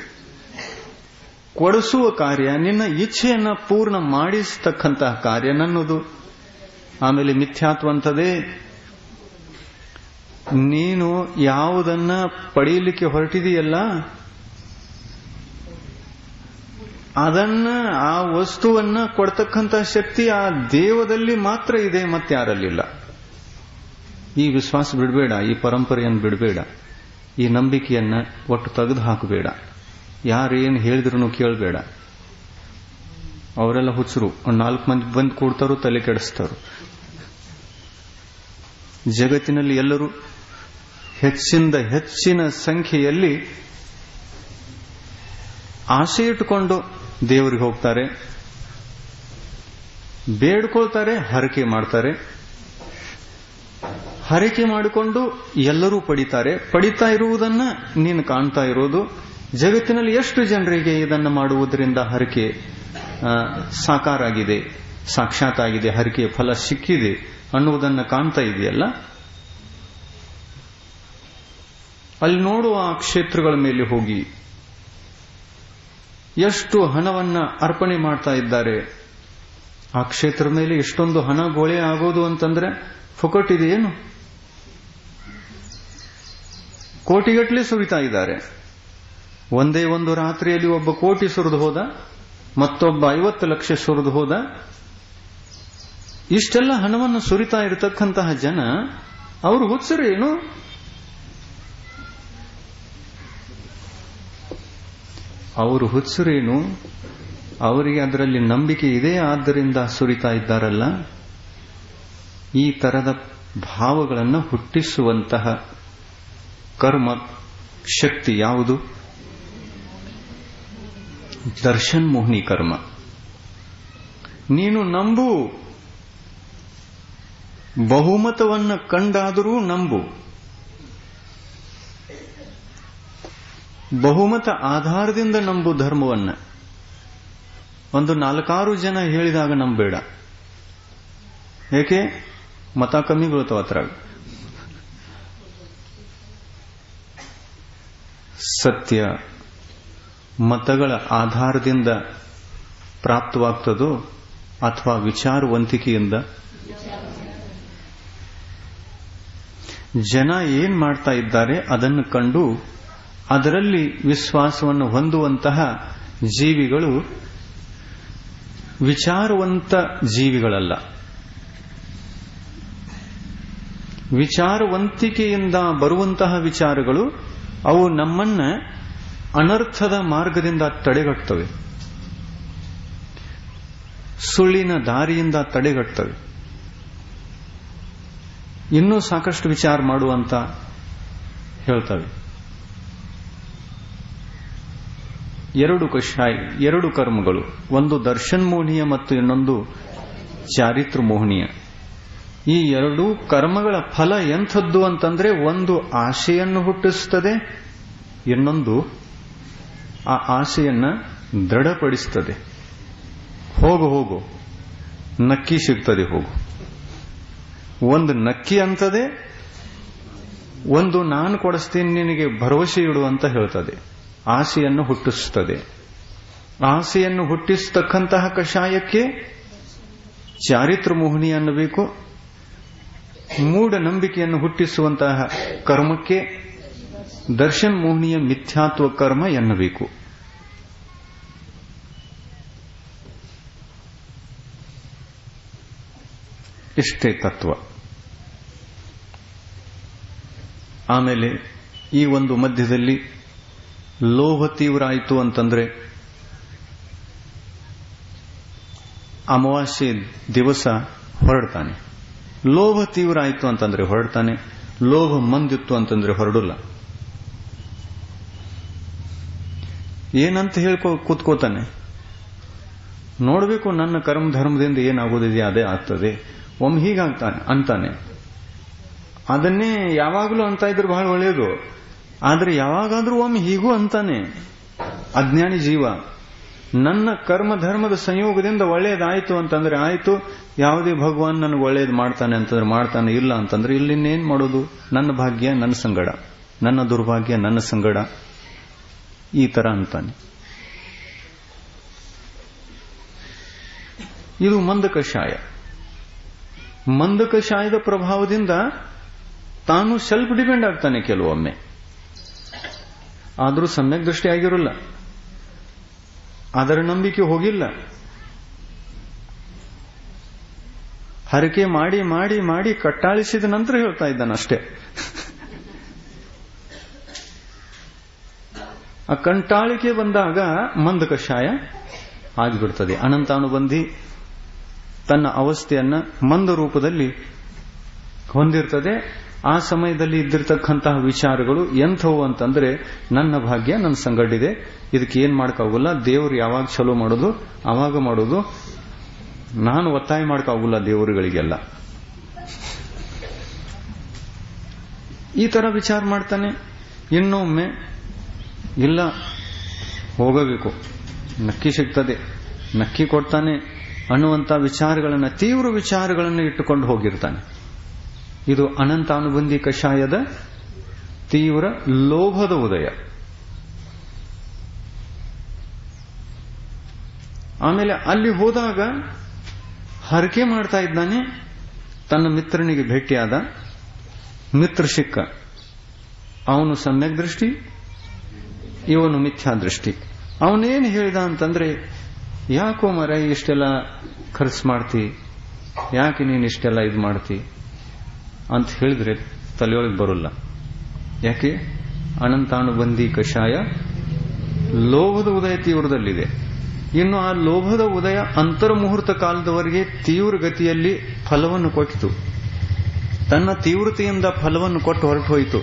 ಕೊಡಿಸುವ ಕಾರ್ಯ ನಿನ್ನ ಇಚ್ಛೆಯನ್ನ ಪೂರ್ಣ ಮಾಡಿಸ್ತಕ್ಕಂತಹ ಕಾರ್ಯ ನನ್ನದು ಆಮೇಲೆ ಮಿಥ್ಯಾತ್ವ ಅಂತದೇ ನೀನು ಯಾವುದನ್ನ ಪಡೆಯಲಿಕ್ಕೆ ಹೊರಟಿದೆಯಲ್ಲ ಅದನ್ನ ಆ ವಸ್ತುವನ್ನ ಕೊಡ್ತಕ್ಕಂಥ ಶಕ್ತಿ ಆ ದೇವದಲ್ಲಿ ಮಾತ್ರ ಇದೆ ಮತ್ತೆ ಯಾರಲ್ಲಿಲ್ಲ ಈ ವಿಶ್ವಾಸ ಬಿಡಬೇಡ ಈ ಪರಂಪರೆಯನ್ನು ಬಿಡಬೇಡ ಈ ನಂಬಿಕೆಯನ್ನ ಒಟ್ಟು ತೆಗೆದು ಹಾಕಬೇಡ ಯಾರೇನು ಹೇಳಿದ್ರು ಕೇಳಬೇಡ ಅವರೆಲ್ಲ ಹುಚ್ಚರು ಒಂದ್ ನಾಲ್ಕು ಮಂದಿ ಬಂದು ಕೂಡ್ತಾರೋ ತಲೆ ಕೆಡಿಸ್ತಾರೋ ಜಗತ್ತಿನಲ್ಲಿ ಎಲ್ಲರೂ ಹೆಚ್ಚಿಂದ ಹೆಚ್ಚಿನ ಸಂಖ್ಯೆಯಲ್ಲಿ ಆಸೆ ಇಟ್ಟುಕೊಂಡು ದೇವರಿಗೆ ಹೋಗ್ತಾರೆ ಬೇಡ್ಕೊಳ್ತಾರೆ ಹರಕೆ ಮಾಡ್ತಾರೆ ಹರಕೆ ಮಾಡಿಕೊಂಡು ಎಲ್ಲರೂ ಪಡಿತಾರೆ ಪಡಿತಾ ಇರುವುದನ್ನ ನೀನು ಕಾಣ್ತಾ ಇರೋದು ಜಗತ್ತಿನಲ್ಲಿ ಎಷ್ಟು ಜನರಿಗೆ ಇದನ್ನು ಮಾಡುವುದರಿಂದ ಹರಕೆ ಸಾಕಾರ ಆಗಿದೆ ಸಾಕ್ಷಾತ್ ಆಗಿದೆ ಹರಕೆಯ ಫಲ ಸಿಕ್ಕಿದೆ ಅನ್ನುವುದನ್ನು ಕಾಣ್ತಾ ಇದೆಯಲ್ಲ ಅಲ್ಲಿ ನೋಡುವ ಆ ಕ್ಷೇತ್ರಗಳ ಮೇಲೆ ಹೋಗಿ ಎಷ್ಟು ಹಣವನ್ನ ಅರ್ಪಣೆ ಮಾಡ್ತಾ ಇದ್ದಾರೆ ಆ ಕ್ಷೇತ್ರ ಮೇಲೆ ಎಷ್ಟೊಂದು ಹಣ ಗೋಳೆ ಆಗೋದು ಅಂತಂದ್ರೆ ಫುಕಟ್ ಇದೆಯೇನು ಕೋಟಿಗಟ್ಟಲೆ ಸುರಿತಾ ಇದ್ದಾರೆ ಒಂದೇ ಒಂದು ರಾತ್ರಿಯಲ್ಲಿ ಒಬ್ಬ ಕೋಟಿ ಸುರಿದು ಹೋದ ಮತ್ತೊಬ್ಬ ಐವತ್ತು ಲಕ್ಷ ಸುರಿದು ಹೋದ ಇಷ್ಟೆಲ್ಲ ಹಣವನ್ನು ಸುರಿತಾ ಇರತಕ್ಕಂತಹ ಜನ ಅವರು ಹುಚ್ಚರೇನು ಅವರು ಹುಚ್ಚರೇನು ಅವರಿಗೆ ಅದರಲ್ಲಿ ನಂಬಿಕೆ ಇದೆ ಆದ್ದರಿಂದ ಸುರಿತಾ ಇದ್ದಾರಲ್ಲ ಈ ತರದ ಭಾವಗಳನ್ನು ಹುಟ್ಟಿಸುವಂತಹ ಕರ್ಮ ಶಕ್ತಿ ಯಾವುದು ದರ್ಶನ್ ಮೋಹಿನಿ ಕರ್ಮ ನೀನು ನಂಬು ಬಹುಮತವನ್ನ ಕಂಡಾದರೂ ನಂಬು ಬಹುಮತ ಆಧಾರದಿಂದ ನಂಬು ಧರ್ಮವನ್ನ ಒಂದು ನಾಲ್ಕಾರು ಜನ ಹೇಳಿದಾಗ ನಂಬೇಡ ಏಕೆ ಮತ ಕಮ್ಮಿ ಬೀಳ್ತಾವ ಹತ್ರ ಸತ್ಯ ಮತಗಳ ಆಧಾರದಿಂದ ಪ್ರಾಪ್ತವಾಗ್ತದೋ ಅಥವಾ ವಿಚಾರವಂತಿಕೆಯಿಂದ ಜನ ಏನ್ ಮಾಡ್ತಾ ಇದ್ದಾರೆ ಅದನ್ನು ಕಂಡು ಅದರಲ್ಲಿ ವಿಶ್ವಾಸವನ್ನು ಹೊಂದುವಂತಹ ಜೀವಿಗಳು ವಿಚಾರವಂತ ಜೀವಿಗಳಲ್ಲ ವಿಚಾರವಂತಿಕೆಯಿಂದ ಬರುವಂತಹ ವಿಚಾರಗಳು ಅವು ನಮ್ಮನ್ನ ಅನರ್ಥದ ಮಾರ್ಗದಿಂದ ತಡೆಗಟ್ಟುತ್ತವೆ ಸುಳ್ಳಿನ ದಾರಿಯಿಂದ ತಡೆಗಟ್ಟುತ್ತವೆ ಇನ್ನೂ ಸಾಕಷ್ಟು ವಿಚಾರ ಮಾಡುವಂತ ಹೇಳ್ತವೆ ಎರಡು ಕಷಾಯ ಎರಡು ಕರ್ಮಗಳು ಒಂದು ದರ್ಶನ್ ಮೋಹನೀಯ ಮತ್ತು ಇನ್ನೊಂದು ಚಾರಿತ್ರ ಮೋಹನೀಯ ಈ ಎರಡು ಕರ್ಮಗಳ ಫಲ ಎಂಥದ್ದು ಅಂತಂದ್ರೆ ಒಂದು ಆಶೆಯನ್ನು ಹುಟ್ಟಿಸುತ್ತದೆ ಇನ್ನೊಂದು ಆ ಆಶೆಯನ್ನ ದೃಢಪಡಿಸುತ್ತದೆ ಹೋಗು ಹೋಗು ನಕ್ಕಿ ಸಿಗ್ತದೆ ಹೋಗು ಒಂದು ನಕ್ಕಿ ಅಂತದೆ ಒಂದು ನಾನು ಕೊಡಿಸ್ತೀನಿ ನಿನಗೆ ಭರವಸೆ ಇಡು ಅಂತ ಹೇಳ್ತದೆ ಆಸೆಯನ್ನು ಹುಟ್ಟಿಸುತ್ತದೆ ಆಸೆಯನ್ನು ಹುಟ್ಟಿಸತಕ್ಕಂತಹ ಕಷಾಯಕ್ಕೆ ಚಾರಿತ್ರ ಮೋಹಿನಿ ಅನ್ನಬೇಕು ಮೂಢ ನಂಬಿಕೆಯನ್ನು ಹುಟ್ಟಿಸುವಂತಹ ಕರ್ಮಕ್ಕೆ ದರ್ಶನ್ ಮೋಹಿನಿಯ ಮಿಥ್ಯಾತ್ವ ಕರ್ಮ ಎನ್ನಬೇಕು ಇಷ್ಟೇ ತತ್ವ ಆಮೇಲೆ ಈ ಒಂದು ಮಧ್ಯದಲ್ಲಿ ಲೋಭ ತೀವ್ರ ಆಯಿತು ಅಂತಂದ್ರೆ ಅಮಾವಾಸ್ಯೆ ದಿವಸ ಹೊರಡ್ತಾನೆ ಲೋಭ ತೀವ್ರ ಆಯಿತು ಅಂತಂದ್ರೆ ಹೊರಡ್ತಾನೆ ಲೋಭ ಮಂದಿತ್ತು ಅಂತಂದ್ರೆ ಹೊರಡಲ್ಲ ಏನಂತ ಹೇಳ್ಕೊ ಕೂತ್ಕೋತಾನೆ ನೋಡಬೇಕು ನನ್ನ ಕರ್ಮ ಧರ್ಮದಿಂದ ಏನಾಗೋದಿದೆ ಅದೇ ಆಗ್ತದೆ ಒಮ್ಮೆ ಹೀಗಾಗ್ತಾನೆ ಅಂತಾನೆ ಅದನ್ನೇ ಯಾವಾಗಲೂ ಅಂತ ಇದ್ರೆ ಬಹಳ ಒಳ್ಳೆಯದು ಆದ್ರೆ ಯಾವಾಗಾದ್ರೂ ಒಮ್ಮೆ ಹೀಗೂ ಅಂತಾನೆ ಅಜ್ಞಾನಿ ಜೀವ ನನ್ನ ಕರ್ಮ ಧರ್ಮದ ಸಂಯೋಗದಿಂದ ಒಳ್ಳೇದಾಯ್ತು ಅಂತಂದ್ರೆ ಆಯ್ತು ಯಾವುದೇ ಭಗವಾನ್ ನನಗೆ ಒಳ್ಳೇದು ಮಾಡ್ತಾನೆ ಅಂತಂದ್ರೆ ಮಾಡ್ತಾನೆ ಇಲ್ಲ ಅಂತಂದ್ರೆ ಇಲ್ಲಿನ್ನೇನ್ ಮಾಡೋದು ನನ್ನ ಭಾಗ್ಯ ನನ್ನ ಸಂಗಡ ನನ್ನ ದುರ್ಭಾಗ್ಯ ನನ್ನ ಸಂಗಡ ಈ ತರ ಅಂತಾನೆ ಇದು ಮಂದಕಷಾಯ ಮಂದಕಷಾಯದ ಪ್ರಭಾವದಿಂದ ತಾನು ಸೆಲ್ಫ್ ಡಿಪೆಂಡ್ ಆಗ್ತಾನೆ ಕೆಲವೊಮ್ಮೆ ಆದರೂ ಸಮ್ಯಕ್ ದೃಷ್ಟಿ ಆಗಿರೋಲ್ಲ ಅದರ ನಂಬಿಕೆ ಹೋಗಿಲ್ಲ ಹರಕೆ ಮಾಡಿ ಮಾಡಿ ಮಾಡಿ ಕಟ್ಟಾಳಿಸಿದ ನಂತರ ಹೇಳ್ತಾ ಇದ್ದಾನಷ್ಟೇ ಆ ಕಂಟಾಳಿಕೆ ಬಂದಾಗ ಮಂದ ಕಷಾಯ ಆಗಿಬಿಡ್ತದೆ ಅನಂತಾನುಬಂಧಿ ತನ್ನ ಅವಸ್ಥೆಯನ್ನ ಮಂದ ರೂಪದಲ್ಲಿ ಹೊಂದಿರ್ತದೆ ಆ ಸಮಯದಲ್ಲಿ ಇದ್ದಿರ್ತಕ್ಕಂತಹ ವಿಚಾರಗಳು ಎಂಥವು ಅಂತಂದ್ರೆ ನನ್ನ ಭಾಗ್ಯ ನನ್ನ ಸಂಗಡಿದೆ ಇದಕ್ಕೆ ಏನ್ ಮಾಡಕ್ಕಾಗಲ್ಲ ದೇವ್ರು ಯಾವಾಗ ಚಲೋ ಮಾಡೋದು ಅವಾಗ ಮಾಡೋದು ನಾನು ಒತ್ತಾಯ ಮಾಡಕ್ಕಾಗಲ್ಲ ದೇವರುಗಳಿಗೆಲ್ಲ ಈ ತರ ವಿಚಾರ ಮಾಡ್ತಾನೆ ಇನ್ನೊಮ್ಮೆ ಇಲ್ಲ ಹೋಗಬೇಕು ನಕ್ಕಿ ಸಿಗ್ತದೆ ನಕ್ಕಿ ಕೊಡ್ತಾನೆ ಅನ್ನುವಂತ ವಿಚಾರಗಳನ್ನ ತೀವ್ರ ವಿಚಾರಗಳನ್ನು ಇಟ್ಟುಕೊಂಡು ಹೋಗಿರ್ತಾನೆ ಇದು ಅನಂತಾನುಬಂಧಿ ಕಷಾಯದ ತೀವ್ರ ಲೋಭದ ಉದಯ ಆಮೇಲೆ ಅಲ್ಲಿ ಹೋದಾಗ ಹರಕೆ ಮಾಡ್ತಾ ಇದ್ದಾನೆ ತನ್ನ ಮಿತ್ರನಿಗೆ ಭೇಟಿಯಾದ ಮಿತ್ರ ಸಿಕ್ಕ ಅವನು ಸಮ್ಯಕ್ ದೃಷ್ಟಿ ಇವನು ಮಿಥ್ಯಾ ದೃಷ್ಟಿ ಅವನೇನು ಹೇಳಿದ ಅಂತಂದ್ರೆ ಯಾಕೋ ಮರ ಇಷ್ಟೆಲ್ಲ ಖರ್ಚು ಮಾಡ್ತಿ ಯಾಕೆ ನೀನು ಇಷ್ಟೆಲ್ಲ ಇದು ಮಾಡ್ತಿ ಅಂತ ಹೇಳಿದ್ರೆ ತಲೆಯೊಳಗೆ ಬರೋಲ್ಲ ಯಾಕೆ ಅನಂತಾನುಬಂಧಿ ಕಷಾಯ ಲೋಭದ ಉದಯ ತೀವ್ರದಲ್ಲಿದೆ ಇನ್ನು ಆ ಲೋಭದ ಉದಯ ಅಂತರ್ಮುಹೂರ್ತ ಕಾಲದವರೆಗೆ ತೀವ್ರ ಗತಿಯಲ್ಲಿ ಫಲವನ್ನು ಕೊಟ್ಟಿತು ತನ್ನ ತೀವ್ರತೆಯಿಂದ ಫಲವನ್ನು ಕೊಟ್ಟು ಹೊರಟು ಹೋಯಿತು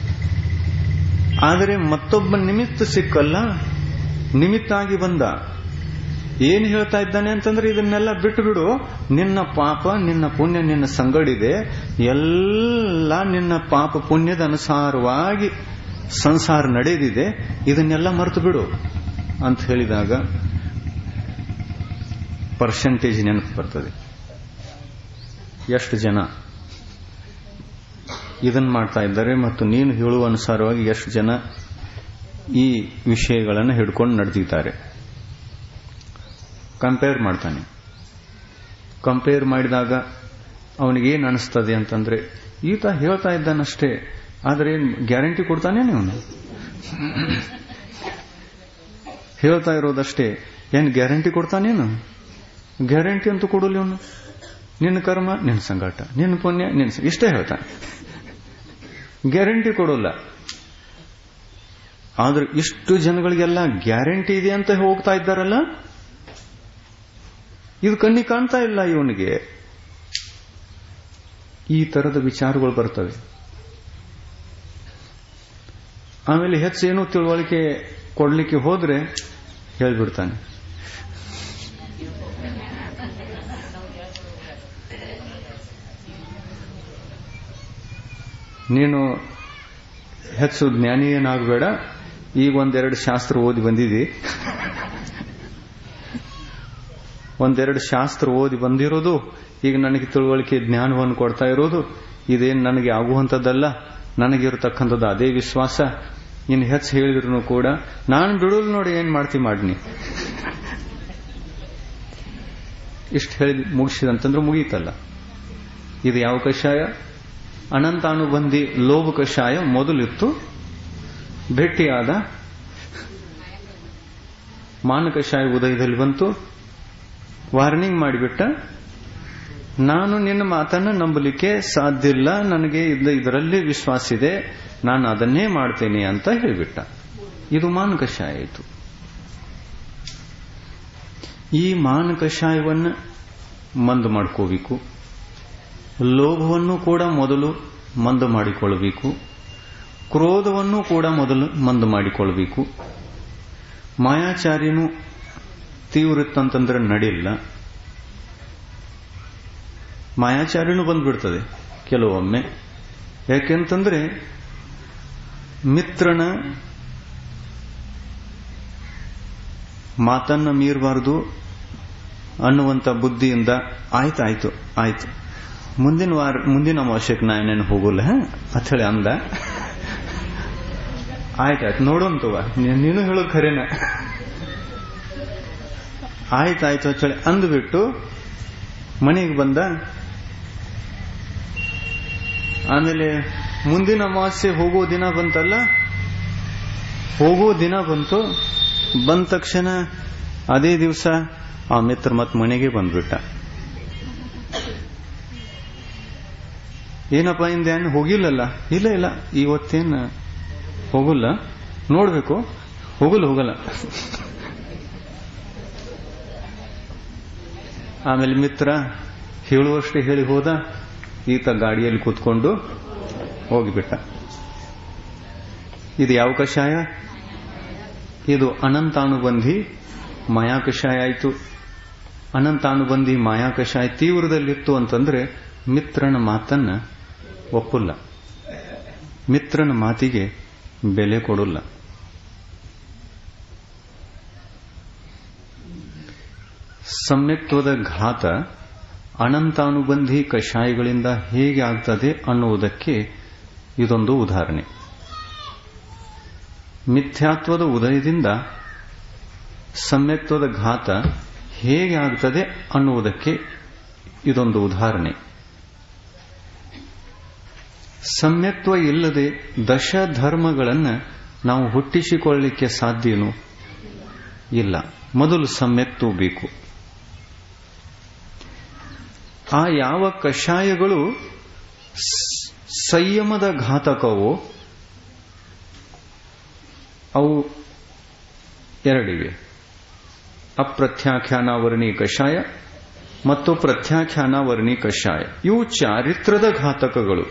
ಆದರೆ ಮತ್ತೊಬ್ಬ ನಿಮಿತ್ತ ಸಿಕ್ಕಲ್ಲ ನಿಮಿತ್ತ ಆಗಿ ಬಂದ ಏನ್ ಹೇಳ್ತಾ ಇದ್ದಾನೆ ಅಂತಂದ್ರೆ ಇದನ್ನೆಲ್ಲ ಬಿಟ್ಟು ಬಿಡು ನಿನ್ನ ಪಾಪ ನಿನ್ನ ಪುಣ್ಯ ನಿನ್ನ ಸಂಗಡಿದೆ ಎಲ್ಲ ನಿನ್ನ ಪಾಪ ಪುಣ್ಯದ ಅನುಸಾರವಾಗಿ ಸಂಸಾರ ನಡೆದಿದೆ ಇದನ್ನೆಲ್ಲ ಮರೆತು ಬಿಡು ಅಂತ ಹೇಳಿದಾಗ ಪರ್ಸೆಂಟೇಜ್ ನೆನಪು ಬರ್ತದೆ ಎಷ್ಟು ಜನ ಇದನ್ನ ಮಾಡ್ತಾ ಇದ್ದಾರೆ ಮತ್ತು ನೀನು ಹೇಳುವ ಅನುಸಾರವಾಗಿ ಎಷ್ಟು ಜನ ಈ ವಿಷಯಗಳನ್ನು ಹಿಡ್ಕೊಂಡು ನಡೆದಿದ್ದಾರೆ ಕಂಪೇರ್ ಮಾಡ್ತಾನೆ ಕಂಪೇರ್ ಮಾಡಿದಾಗ ಅವನಿಗೇನು ಅನಿಸ್ತದೆ ಅಂತಂದ್ರೆ ಈತ ಹೇಳ್ತಾ ಇದ್ದಾನಷ್ಟೇ ಆದರೆ ಏನ್ ಗ್ಯಾರಂಟಿ ಕೊಡ್ತಾನೆ ಅವನು ಹೇಳ್ತಾ ಇರೋದಷ್ಟೇ ಏನ್ ಗ್ಯಾರಂಟಿ ಕೊಡ್ತಾನೇನು ಗ್ಯಾರಂಟಿ ಅಂತೂ ಕೊಡಲಿ ಅವನು ನಿನ್ನ ಕರ್ಮ ನಿನ್ನ ಸಂಗಾಟ ನಿನ್ನ ಪುಣ್ಯ ನಿನ್ನ ಇಷ್ಟೇ ಹೇಳ್ತಾನೆ ಗ್ಯಾರಂಟಿ ಕೊಡೋಲ್ಲ ಆದ್ರೆ ಇಷ್ಟು ಜನಗಳಿಗೆಲ್ಲ ಗ್ಯಾರಂಟಿ ಇದೆ ಅಂತ ಹೋಗ್ತಾ ಇದ್ದಾರಲ್ಲ ಇದು ಕಣ್ಣಿ ಕಾಣ್ತಾ ಇಲ್ಲ ಇವನಿಗೆ ಈ ತರದ ವಿಚಾರಗಳು ಬರ್ತವೆ ಆಮೇಲೆ ಹೆಚ್ಚೇನು ತಿಳುವಳಿಕೆ ಕೊಡ್ಲಿಕ್ಕೆ ಹೋದ್ರೆ ಹೇಳ್ಬಿಡ್ತಾನೆ ನೀನು ಹೆಚ್ಚು ಜ್ಞಾನಿ ಏನಾಗಬೇಡ ಈಗ ಒಂದೆರಡು ಶಾಸ್ತ್ರ ಓದಿ ಬಂದಿದಿ ಒಂದೆರಡು ಶಾಸ್ತ್ರ ಓದಿ ಬಂದಿರೋದು ಈಗ ನನಗೆ ತಿಳುವಳಿಕೆ ಜ್ಞಾನವನ್ನು ಕೊಡ್ತಾ ಇರೋದು ಇದೇನು ನನಗೆ ಆಗುವಂಥದ್ದಲ್ಲ ನನಗಿರತಕ್ಕಂಥದ್ದು ಅದೇ ವಿಶ್ವಾಸ ಇನ್ನು ಹೆಚ್ಚು ಹೇಳಿದ್ರು ಕೂಡ ನಾನು ಬಿಡೋದು ನೋಡಿ ಏನ್ ಮಾಡ್ತಿ ಮಾಡ್ನಿ ಇಷ್ಟು ಹೇಳಿ ಮುಗಿಸಿದಂತಂದ್ರೆ ಮುಗೀತಲ್ಲ ಇದು ಯಾವ ಕಷಾಯ ಅನಂತಾನುಬಂಧಿ ಲೋಭ ಕಷಾಯ ಮೊದಲಿತ್ತು ಭೇಟಿಯಾದ ಮಾನ ಕಷಾಯ ಉದಯದಲ್ಲಿ ಬಂತು ವಾರ್ನಿಂಗ್ ಮಾಡಿಬಿಟ್ಟ ನಾನು ನಿನ್ನ ಮಾತನ್ನ ನಂಬಲಿಕ್ಕೆ ಸಾಧ್ಯ ಇಲ್ಲ ನನಗೆ ಇದರಲ್ಲಿ ವಿಶ್ವಾಸ ಇದೆ ನಾನು ಅದನ್ನೇ ಮಾಡ್ತೇನೆ ಅಂತ ಹೇಳಿಬಿಟ್ಟ ಇದು ಮಾನ ಕಷಾಯ ಆಯಿತು ಈ ಮಾನ ಕಷಾಯವನ್ನು ಮಂದು ಮಾಡ್ಕೋಬೇಕು ಲೋಭವನ್ನು ಕೂಡ ಮೊದಲು ಮಂದು ಮಾಡಿಕೊಳ್ಳಬೇಕು ಕ್ರೋಧವನ್ನು ಕೂಡ ಮೊದಲು ಮಂದು ಮಾಡಿಕೊಳ್ಳಬೇಕು ಮಾಯಾಚಾರ್ಯನು ತೀವ್ರಿತ್ತಂತಂದ್ರೆ ನಡೆಯಿಲ್ಲ ಮಾಯಾಚಾರ್ಯನು ಬಂದ್ಬಿಡ್ತದೆ ಕೆಲವೊಮ್ಮೆ ಯಾಕೆಂತಂದ್ರೆ ಮಿತ್ರನ ಮಾತನ್ನ ಮೀರಬಾರದು ಅನ್ನುವಂತ ಬುದ್ಧಿಯಿಂದ ಆಯ್ತಾಯ್ತು ಆಯ್ತು ಮುಂದಿನ ವಾರ ಮುಂದಿನ ಅಮಾವಾಸ್ಯಕ್ಕೆ ನಾನೇನು ಹೋಗೋಲ್ಲ ಅಂತ ಹೇಳಿ ಅಂದ ಆಯ್ತಾಯ್ತು ನೋಡೋಂತವ ನೀನು ಹೇಳೋದು ಖರೇನ ಆಯ್ತಾಯ್ತು ಅಂತ ಹೇಳಿ ಅಂದ್ಬಿಟ್ಟು ಮನೆಗೆ ಬಂದ ಆಮೇಲೆ ಮುಂದಿನ ಅಮಾವಾಸ್ಯೆ ಹೋಗೋ ದಿನ ಬಂತಲ್ಲ ಹೋಗೋ ದಿನ ಬಂತು ಬಂದ ತಕ್ಷಣ ಅದೇ ದಿವಸ ಆ ಮಿತ್ರ ಮತ್ ಮನೆಗೆ ಬಂದ್ಬಿಟ್ಟ ಏನಪ್ಪ ಹಿಂದೇನು ಹೋಗಿಲ್ಲಲ್ಲ ಇಲ್ಲ ಇಲ್ಲ ಇವತ್ತೇನು ಹೋಗಲ್ಲ ನೋಡ್ಬೇಕು ಹೋಗಲ್ಲ ಹೋಗಲ್ಲ ಆಮೇಲೆ ಮಿತ್ರ ಹೇಳುವಷ್ಟೇ ಹೇಳಿ ಹೋದ ಈತ ಗಾಡಿಯಲ್ಲಿ ಕೂತ್ಕೊಂಡು ಹೋಗಿಬಿಟ್ಟ ಇದು ಯಾವ ಕಷಾಯ ಇದು ಅನಂತಾನುಬಂಧಿ ಮಾಯಾ ಕಷಾಯ ಆಯಿತು ಅನಂತಾನುಬಂಧಿ ಮಾಯಾ ಕಷಾಯ ತೀವ್ರದಲ್ಲಿತ್ತು ಅಂತಂದ್ರೆ ಮಿತ್ರನ ಮಾತನ್ನ ಒಪ್ಪಲ್ಲ ಮಿತ್ರನ ಮಾತಿಗೆ ಬೆಲೆ ಕೊಡಲ್ಲ ಸಮ್ಯಕ್ತ್ವದ ಘಾತ ಅನಂತಾನುಬಂಧಿ ಕಷಾಯಗಳಿಂದ ಹೇಗೆ ಆಗ್ತದೆ ಅನ್ನುವುದಕ್ಕೆ ಇದೊಂದು ಉದಾಹರಣೆ ಮಿಥ್ಯಾತ್ವದ ಉದಯದಿಂದ ಸಮ್ಯಕ್ತ್ವದ ಘಾತ ಹೇಗೆ ಆಗ್ತದೆ ಅನ್ನುವುದಕ್ಕೆ ಇದೊಂದು ಉದಾಹರಣೆ ಸಮ್ಯಕ್ತ್ವ ಇಲ್ಲದೆ ದಶ ಧರ್ಮಗಳನ್ನು ನಾವು ಹುಟ್ಟಿಸಿಕೊಳ್ಳಲಿಕ್ಕೆ ಸಾಧ್ಯನೂ ಇಲ್ಲ ಮೊದಲು ಸಮ್ಯಕ್ತ್ವ ಬೇಕು ಆ ಯಾವ ಕಷಾಯಗಳು ಸಂಯಮದ ಘಾತಕವೋ ಅವು ಎರಡಿವೆ ಅಪ್ರತ್ಯಾಖ್ಯಾನಾವರಣಿ ಕಷಾಯ ಮತ್ತು ಪ್ರತ್ಯಾಖ್ಯಾನಾವರಣಿ ಕಷಾಯ ಇವು ಚಾರಿತ್ರದ ಘಾತಕಗಳು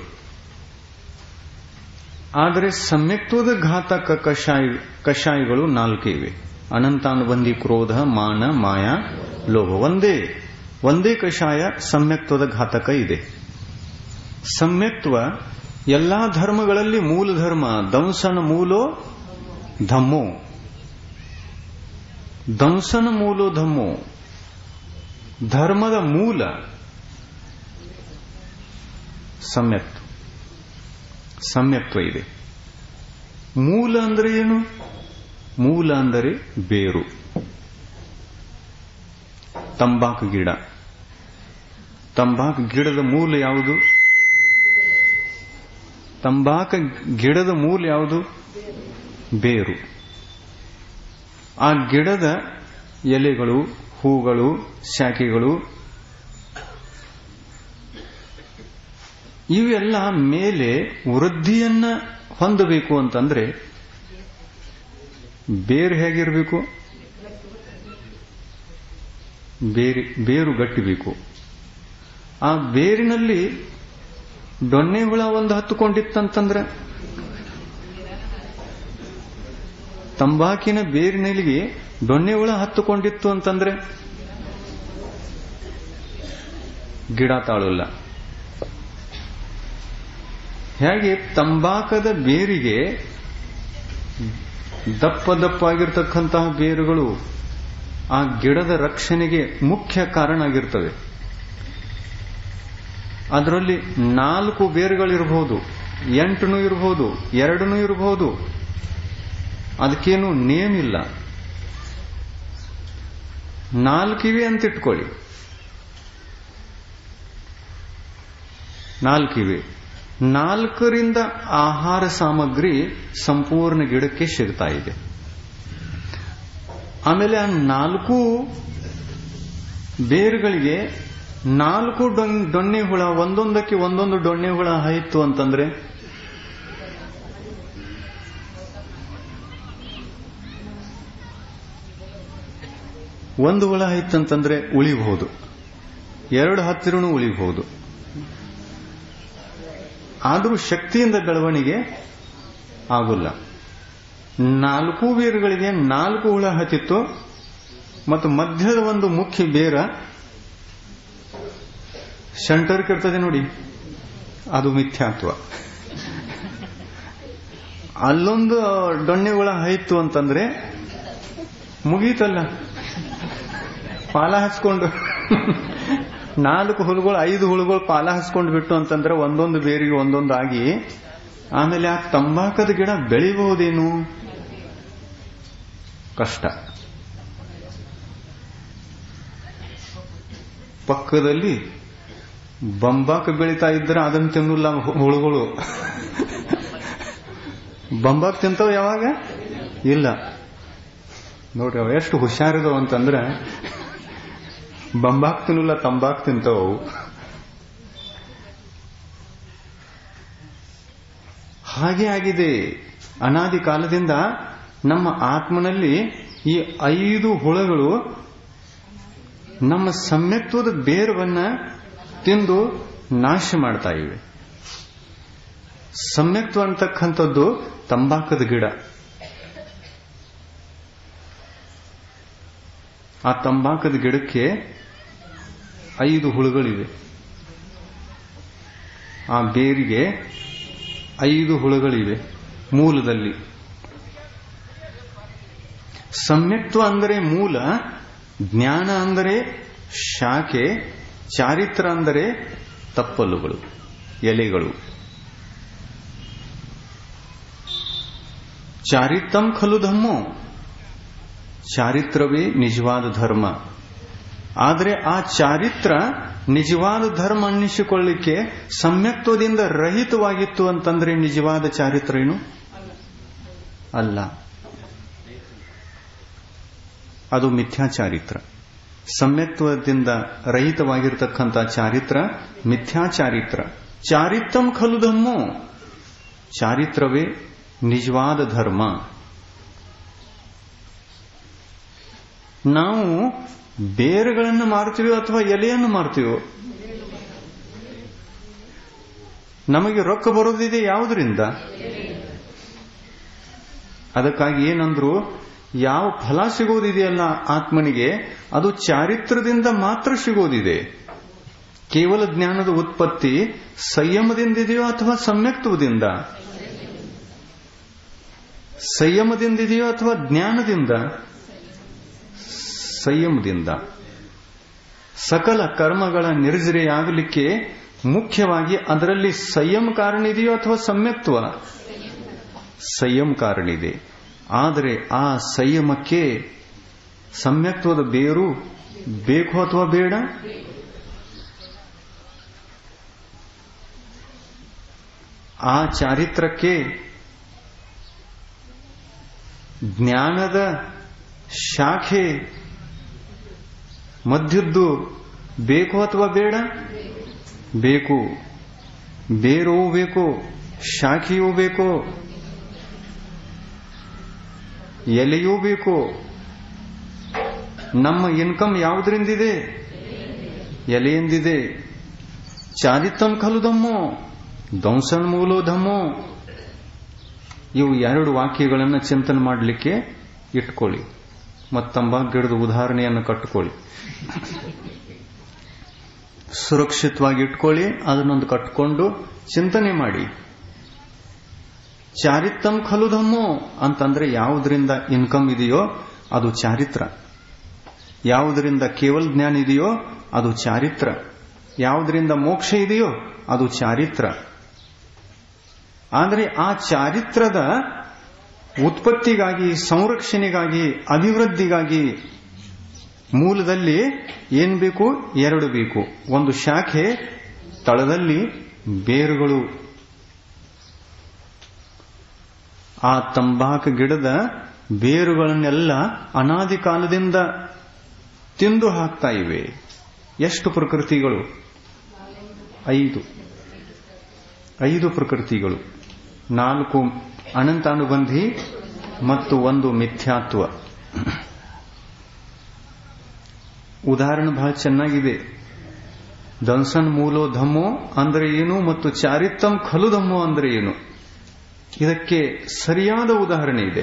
ಆದರೆ ಸಮ್ಯಕ್ತ್ವದ ಘಾತಕ ಕಷಾಯ ಕಷಾಯಗಳು ನಾಲ್ಕು ಇವೆ ಅನಂತಾನುಬಂಧಿ ಕ್ರೋಧ ಮಾನ ಮಾಯಾ ಲೋಭ ಒಂದೇ ಒಂದೇ ಕಷಾಯ ಸಮ್ಯಕ್ತ್ವದ ಘಾತಕ ಇದೆ ಸಮ್ಯಕ್ತ್ವ ಎಲ್ಲಾ ಧರ್ಮಗಳಲ್ಲಿ ಮೂಲ ಧರ್ಮ ದಂಸನ ಮೂಲೋ ಧಮ್ಮೋ ದಂಸನ ಮೂಲೋ ಧಮ್ಮೋ ಧರ್ಮದ ಮೂಲ ಸಮ್ಯಕ್ತ್ವ ಸಮ್ಯಕ್ತ್ವ ಇದೆ ಮೂಲ ಅಂದರೆ ಏನು ಮೂಲ ಅಂದರೆ ಬೇರು ತಂಬಾಕು ಗಿಡ ತಂಬಾಕು ಗಿಡದ ಮೂಲ ಯಾವುದು ತಂಬಾಕ ಗಿಡದ ಮೂಲ ಯಾವುದು ಬೇರು ಆ ಗಿಡದ ಎಲೆಗಳು ಹೂಗಳು ಶಾಖೆಗಳು ಇವೆಲ್ಲ ಮೇಲೆ ವೃದ್ಧಿಯನ್ನ ಹೊಂದಬೇಕು ಅಂತಂದ್ರೆ ಬೇರು ಹೇಗಿರಬೇಕು ಬೇರೆ ಬೇರು ಗಟ್ಟಿಬೇಕು ಆ ಬೇರಿನಲ್ಲಿ ಡೊನ್ನೆ ಹುಳ ಒಂದು ಹತ್ತುಕೊಂಡಿತ್ತಂತಂದ್ರೆ ತಂಬಾಕಿನ ಬೇರಿನಲ್ಲಿ ಡೊನ್ನೆ ಹುಳ ಹತ್ತುಕೊಂಡಿತ್ತು ಅಂತಂದ್ರೆ ಗಿಡ ತಾಳಲ್ಲ ಹೇಗೆ ತಂಬಾಕದ ಬೇರಿಗೆ ದಪ್ಪ ದಪ್ಪ ಆಗಿರ್ತಕ್ಕಂತಹ ಬೇರುಗಳು ಆ ಗಿಡದ ರಕ್ಷಣೆಗೆ ಮುಖ್ಯ ಕಾರಣ ಆಗಿರ್ತವೆ ಅದರಲ್ಲಿ ನಾಲ್ಕು ಬೇರುಗಳಿರಬಹುದು ಎಂಟುನೂ ಇರಬಹುದು ಎರಡನೂ ಇರಬಹುದು ಅದಕ್ಕೇನು ನೇಮ್ ಇಲ್ಲ ನಾಲ್ಕಿವೆ ಅಂತ ಇಟ್ಕೊಳ್ಳಿ ನಾಲ್ಕಿವೆ ನಾಲ್ಕರಿಂದ ಆಹಾರ ಸಾಮಗ್ರಿ ಸಂಪೂರ್ಣ ಗಿಡಕ್ಕೆ ಸಿಗ್ತಾ ಇದೆ ಆಮೇಲೆ ಆ ನಾಲ್ಕು ಬೇರುಗಳಿಗೆ ನಾಲ್ಕು ಡೊಣ್ಣೆ ಹುಳ ಒಂದೊಂದಕ್ಕೆ ಒಂದೊಂದು ಡೊಣ್ಣೆ ಹುಳ ಆಯಿತು ಅಂತಂದ್ರೆ ಒಂದು ಹುಳ ಆಯ್ತಂತಂದ್ರೆ ಉಳಿಬಹುದು ಎರಡು ಹತ್ತಿರನೂ ಉಳಿಬಹುದು ಆದರೂ ಶಕ್ತಿಯಿಂದ ಬೆಳವಣಿಗೆ ಆಗುಲ್ಲ ನಾಲ್ಕು ಬೇರುಗಳಿಗೆ ನಾಲ್ಕು ಹುಳ ಹತ್ತಿತ್ತು ಮತ್ತು ಮಧ್ಯದ ಒಂದು ಮುಖ್ಯ ಬೇರ ಸೆಂಟರ್ಕ್ ಇರ್ತದೆ ನೋಡಿ ಅದು ಮಿಥ್ಯಾತ್ವ ಅಲ್ಲೊಂದು ಡೊಣ್ಣೆ ಹುಳ ಆಯ್ತು ಅಂತಂದ್ರೆ ಮುಗೀತಲ್ಲ ಪಾಲ ಹಚ್ಕೊಂಡು ನಾಲ್ಕು ಹುಳುಗಳು ಐದು ಹುಳುಗಳು ಪಾಲ ಹಚ್ಕೊಂಡು ಬಿಟ್ಟು ಅಂತಂದ್ರೆ ಒಂದೊಂದು ಬೇರಿಗೆ ಒಂದೊಂದು ಆಗಿ ಆಮೇಲೆ ಆ ತಂಬಾಕದ ಗಿಡ ಬೆಳಿಬಹುದೇನು ಕಷ್ಟ ಪಕ್ಕದಲ್ಲಿ ಬಂಬಾಕ ಬೆಳೀತಾ ಇದ್ರೆ ಅದನ್ನು ತಿನ್ನಲ್ಲ ಹುಳುಗಳು ಬಂಬಾಕ್ ತಿಂತಾವ ಯಾವಾಗ ಇಲ್ಲ ನೋಡ್ರಿ ಅವ ಎಷ್ಟು ಹುಷಾರಿದವು ಅಂತಂದ್ರೆ ಬಂಬಾಕ್ ತಿನ್ನಲ್ಲ ತಂಬಾಕ್ ತಿಂತಾವು ಹಾಗೆ ಆಗಿದೆ ಅನಾದಿ ಕಾಲದಿಂದ ನಮ್ಮ ಆತ್ಮನಲ್ಲಿ ಈ ಐದು ಹುಳಗಳು ನಮ್ಮ ಸಮ್ಯಕ್ತ್ವದ ಬೇರವನ್ನ ತಿಂದು ನಾಶ ಮಾಡ್ತಾ ಇವೆ ಸಮ್ಯಕ್ತ್ವ ಅಂತಕ್ಕಂಥದ್ದು ತಂಬಾಕದ ಗಿಡ ಆ ತಂಬಾಕದ ಗಿಡಕ್ಕೆ ಐದು ಹುಳುಗಳಿವೆ ಆ ಬೇರಿಗೆ ಐದು ಹುಳುಗಳಿವೆ ಮೂಲದಲ್ಲಿ ಸಮ್ಯಕ್ತ್ವ ಅಂದರೆ ಮೂಲ ಜ್ಞಾನ ಅಂದರೆ ಶಾಖೆ ಚಾರಿತ್ರ ಅಂದರೆ ತಪ್ಪಲುಗಳು ಎಲೆಗಳು ಚಾರಿತ್ರಂ ಖಲು ಧಮ್ಮೋ ಚಾರಿತ್ರವೇ ನಿಜವಾದ ಧರ್ಮ ಆದರೆ ಆ ಚಾರಿತ್ರ ನಿಜವಾದ ಧರ್ಮ ಅನ್ನಿಸಿಕೊಳ್ಳಿಕ್ಕೆ ಸಮ್ಯಕ್ತ್ವದಿಂದ ರಹಿತವಾಗಿತ್ತು ಅಂತಂದ್ರೆ ನಿಜವಾದ ಚಾರಿತ್ರ ಏನು ಅಲ್ಲ ಅದು ಮಿಥ್ಯಾಚಾರಿತ್ರ ಸಮ್ಯಕ್ತ್ವದಿಂದ ರಹಿತವಾಗಿರತಕ್ಕಂಥ ಚಾರಿತ್ರ ಮಿಥ್ಯಾಚಾರಿತ್ರ ಚಾರಿತ್ರಂ ಖಲು ಧಮ್ಮೋ ಚಾರಿತ್ರವೇ ನಿಜವಾದ ಧರ್ಮ ನಾವು ಬೇರುಗಳನ್ನು ಮಾರ್ತೀವೋ ಅಥವಾ ಎಲೆಯನ್ನು ಮಾರ್ತೀವೋ ನಮಗೆ ರೊಕ್ಕ ಬರೋದಿದೆ ಯಾವುದರಿಂದ ಅದಕ್ಕಾಗಿ ಏನಂದ್ರು ಯಾವ ಫಲ ಸಿಗೋದಿದೆಯಲ್ಲ ಆತ್ಮನಿಗೆ ಅದು ಚಾರಿತ್ರದಿಂದ ಮಾತ್ರ ಸಿಗೋದಿದೆ ಕೇವಲ ಜ್ಞಾನದ ಉತ್ಪತ್ತಿ ಸಂಯಮದಿಂದಿದೆಯೋ ಅಥವಾ ಸಮ್ಯಕ್ತ್ವದಿಂದ ಸಂಯಮದಿಂದಿದೆಯೋ ಅಥವಾ ಜ್ಞಾನದಿಂದ ಸಂಯಮದಿಂದ ಸಕಲ ಕರ್ಮಗಳ ನಿರ್ಜರೆಯಾಗಲಿಕ್ಕೆ ಮುಖ್ಯವಾಗಿ ಅದರಲ್ಲಿ ಸಂಯಮ ಕಾರಣ ಇದೆಯೋ ಅಥವಾ ಸಮ್ಯಕ್ತ್ವ ಸಂಯಮ ಕಾರಣ ಇದೆ ಆದರೆ ಆ ಸಂಯಮಕ್ಕೆ ಸಮ್ಯಕ್ತ್ವದ ಬೇರು ಬೇಕು ಅಥವಾ ಬೇಡ ಆ ಚಾರಿತ್ರಕ್ಕೆ ಜ್ಞಾನದ ಶಾಖೆ ಮಧ್ಯದ್ದು ಬೇಕು ಅಥವಾ ಬೇಡ ಬೇಕು ಬೇರೂ ಬೇಕು ಶಾಖೆಯೂ ಬೇಕು ಎಲೆಯೂ ಬೇಕು ನಮ್ಮ ಇನ್ಕಮ್ ಯಾವುದರಿಂದಿದೆ ಎಲೆಯಿಂದಿದೆ ಚಾರಿತಂ ಖಲು ಧಮ್ಮೋ ಧ್ವಂಸನ್ ಮೂಲೋ ಧಮ್ಮೋ ಇವು ಎರಡು ವಾಕ್ಯಗಳನ್ನು ಚಿಂತನೆ ಮಾಡಲಿಕ್ಕೆ ಇಟ್ಕೊಳ್ಳಿ ಮತ್ತು ತಂಬಾಕು ಗಿಡದ ಉದಾಹರಣೆಯನ್ನು ಕಟ್ಟಿಕೊಳ್ಳಿ ಸುರಕ್ಷಿತವಾಗಿ ಇಟ್ಕೊಳ್ಳಿ ಅದನ್ನೊಂದು ಕಟ್ಕೊಂಡು ಚಿಂತನೆ ಮಾಡಿ ಚಾರಿತ್ರಂ ಖಲು ಧಮ್ಮೋ ಅಂತಂದ್ರೆ ಯಾವುದರಿಂದ ಇನ್ಕಮ್ ಇದೆಯೋ ಅದು ಚಾರಿತ್ರ ಯಾವುದರಿಂದ ಕೇವಲ ಜ್ಞಾನ ಇದೆಯೋ ಅದು ಚಾರಿತ್ರ ಯಾವುದರಿಂದ ಮೋಕ್ಷ ಇದೆಯೋ ಅದು ಚಾರಿತ್ರ ಆದರೆ ಆ ಚಾರಿತ್ರದ ಉತ್ಪತ್ತಿಗಾಗಿ ಸಂರಕ್ಷಣೆಗಾಗಿ ಅಭಿವೃದ್ಧಿಗಾಗಿ ಮೂಲದಲ್ಲಿ ಏನ್ ಬೇಕು ಎರಡು ಬೇಕು ಒಂದು ಶಾಖೆ ತಳದಲ್ಲಿ ಬೇರುಗಳು ಆ ತಂಬಾಕು ಗಿಡದ ಬೇರುಗಳನ್ನೆಲ್ಲ ಅನಾದಿ ಕಾಲದಿಂದ ತಿಂದು ಹಾಕ್ತಾ ಇವೆ ಎಷ್ಟು ಪ್ರಕೃತಿಗಳು ಐದು ಐದು ಪ್ರಕೃತಿಗಳು ನಾಲ್ಕು ಅನಂತಾನುಬಂಧಿ ಮತ್ತು ಒಂದು ಮಿಥ್ಯಾತ್ವ ಉದಾಹರಣೆ ಬಹಳ ಚೆನ್ನಾಗಿದೆ ದನ್ಸನ್ ಮೂಲೋ ಧಮ್ಮೋ ಅಂದ್ರೆ ಏನು ಮತ್ತು ಚಾರಿತ್ರಂ ಖಲು ಧಮ್ಮೋ ಅಂದ್ರೆ ಏನು ಇದಕ್ಕೆ ಸರಿಯಾದ ಉದಾಹರಣೆ ಇದೆ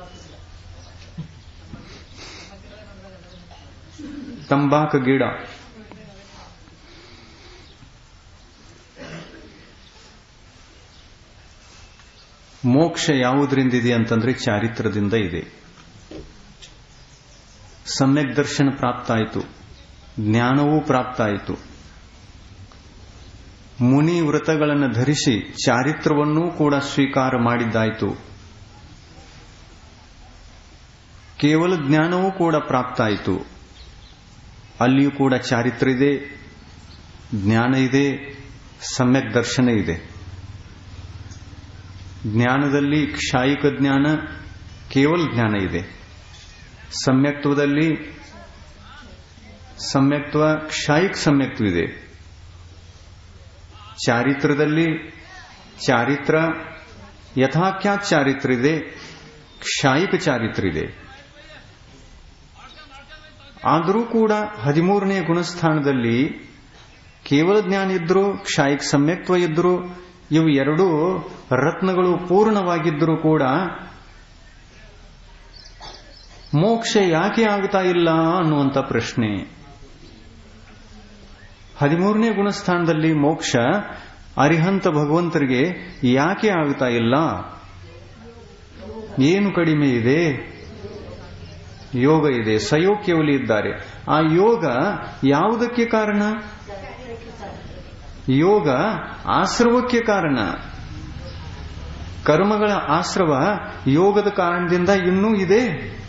ತಂಬಾಕು ಗಿಡ ಮೋಕ್ಷ ಯಾವುದರಿಂದಿದೆ ಅಂತಂದ್ರೆ ಚಾರಿತ್ರದಿಂದ ಇದೆ ಸಮ್ಯಕ್ ದರ್ಶನ ಪ್ರಾಪ್ತ ಆಯಿತು ಜ್ಞಾನವೂ ಪ್ರಾಪ್ತ ಆಯಿತು ಮುನಿ ವ್ರತಗಳನ್ನು ಧರಿಸಿ ಚಾರಿತ್ರವನ್ನೂ ಕೂಡ ಸ್ವೀಕಾರ ಮಾಡಿದ್ದಾಯಿತು ಕೇವಲ ಜ್ಞಾನವೂ ಕೂಡ ಪ್ರಾಪ್ತ ಆಯಿತು ಅಲ್ಲಿಯೂ ಕೂಡ ಚಾರಿತ್ರ ಇದೆ ಜ್ಞಾನ ಇದೆ ಸಮ್ಯಕ್ ದರ್ಶನ ಇದೆ ಜ್ಞಾನದಲ್ಲಿ ಕ್ಷಾಯಿಕ ಜ್ಞಾನ ಕೇವಲ ಜ್ಞಾನ ಇದೆ ಸಮ್ಯಕ್ತ್ವದಲ್ಲಿ ಸಮ್ಯಕ್ತ್ವ ಕ್ಷಾಯಿಕ ಸಮ್ಯಕ್ತ್ವ ಇದೆ ಚಾರಿತ್ರದಲ್ಲಿ ಚಾರಿತ್ರ ಯಥಾಖ್ಯಾತ್ ಚಾರಿತ್ರ ಇದೆ ಕ್ಷಾಯಿಕ ಚಾರಿತ್ರ ಇದೆ ಆದರೂ ಕೂಡ ಹದಿಮೂರನೇ ಗುಣಸ್ಥಾನದಲ್ಲಿ ಕೇವಲ ಜ್ಞಾನ ಇದ್ರು ಕ್ಷಾಯಿಕ್ ಸಮ್ಯಕ್ತ್ವ ಇದ್ರು ಇವು ಎರಡೂ ರತ್ನಗಳು ಪೂರ್ಣವಾಗಿದ್ದರೂ ಕೂಡ ಮೋಕ್ಷ ಯಾಕೆ ಆಗ್ತಾ ಇಲ್ಲ ಅನ್ನುವಂಥ ಪ್ರಶ್ನೆ ಹದಿಮೂರನೇ ಗುಣಸ್ಥಾನದಲ್ಲಿ ಮೋಕ್ಷ ಅರಿಹಂತ ಭಗವಂತರಿಗೆ ಯಾಕೆ ಆಗ್ತಾ ಇಲ್ಲ ಏನು ಕಡಿಮೆ ಇದೆ ಯೋಗ ಇದೆ ಸಯೋಗ್ಯವಲಿ ಇದ್ದಾರೆ ಆ ಯೋಗ ಯಾವುದಕ್ಕೆ ಕಾರಣ ಯೋಗ ಆಶ್ರವಕ್ಕೆ ಕಾರಣ ಕರ್ಮಗಳ ಆಶ್ರವ ಯೋಗದ ಕಾರಣದಿಂದ ಇನ್ನೂ ಇದೆ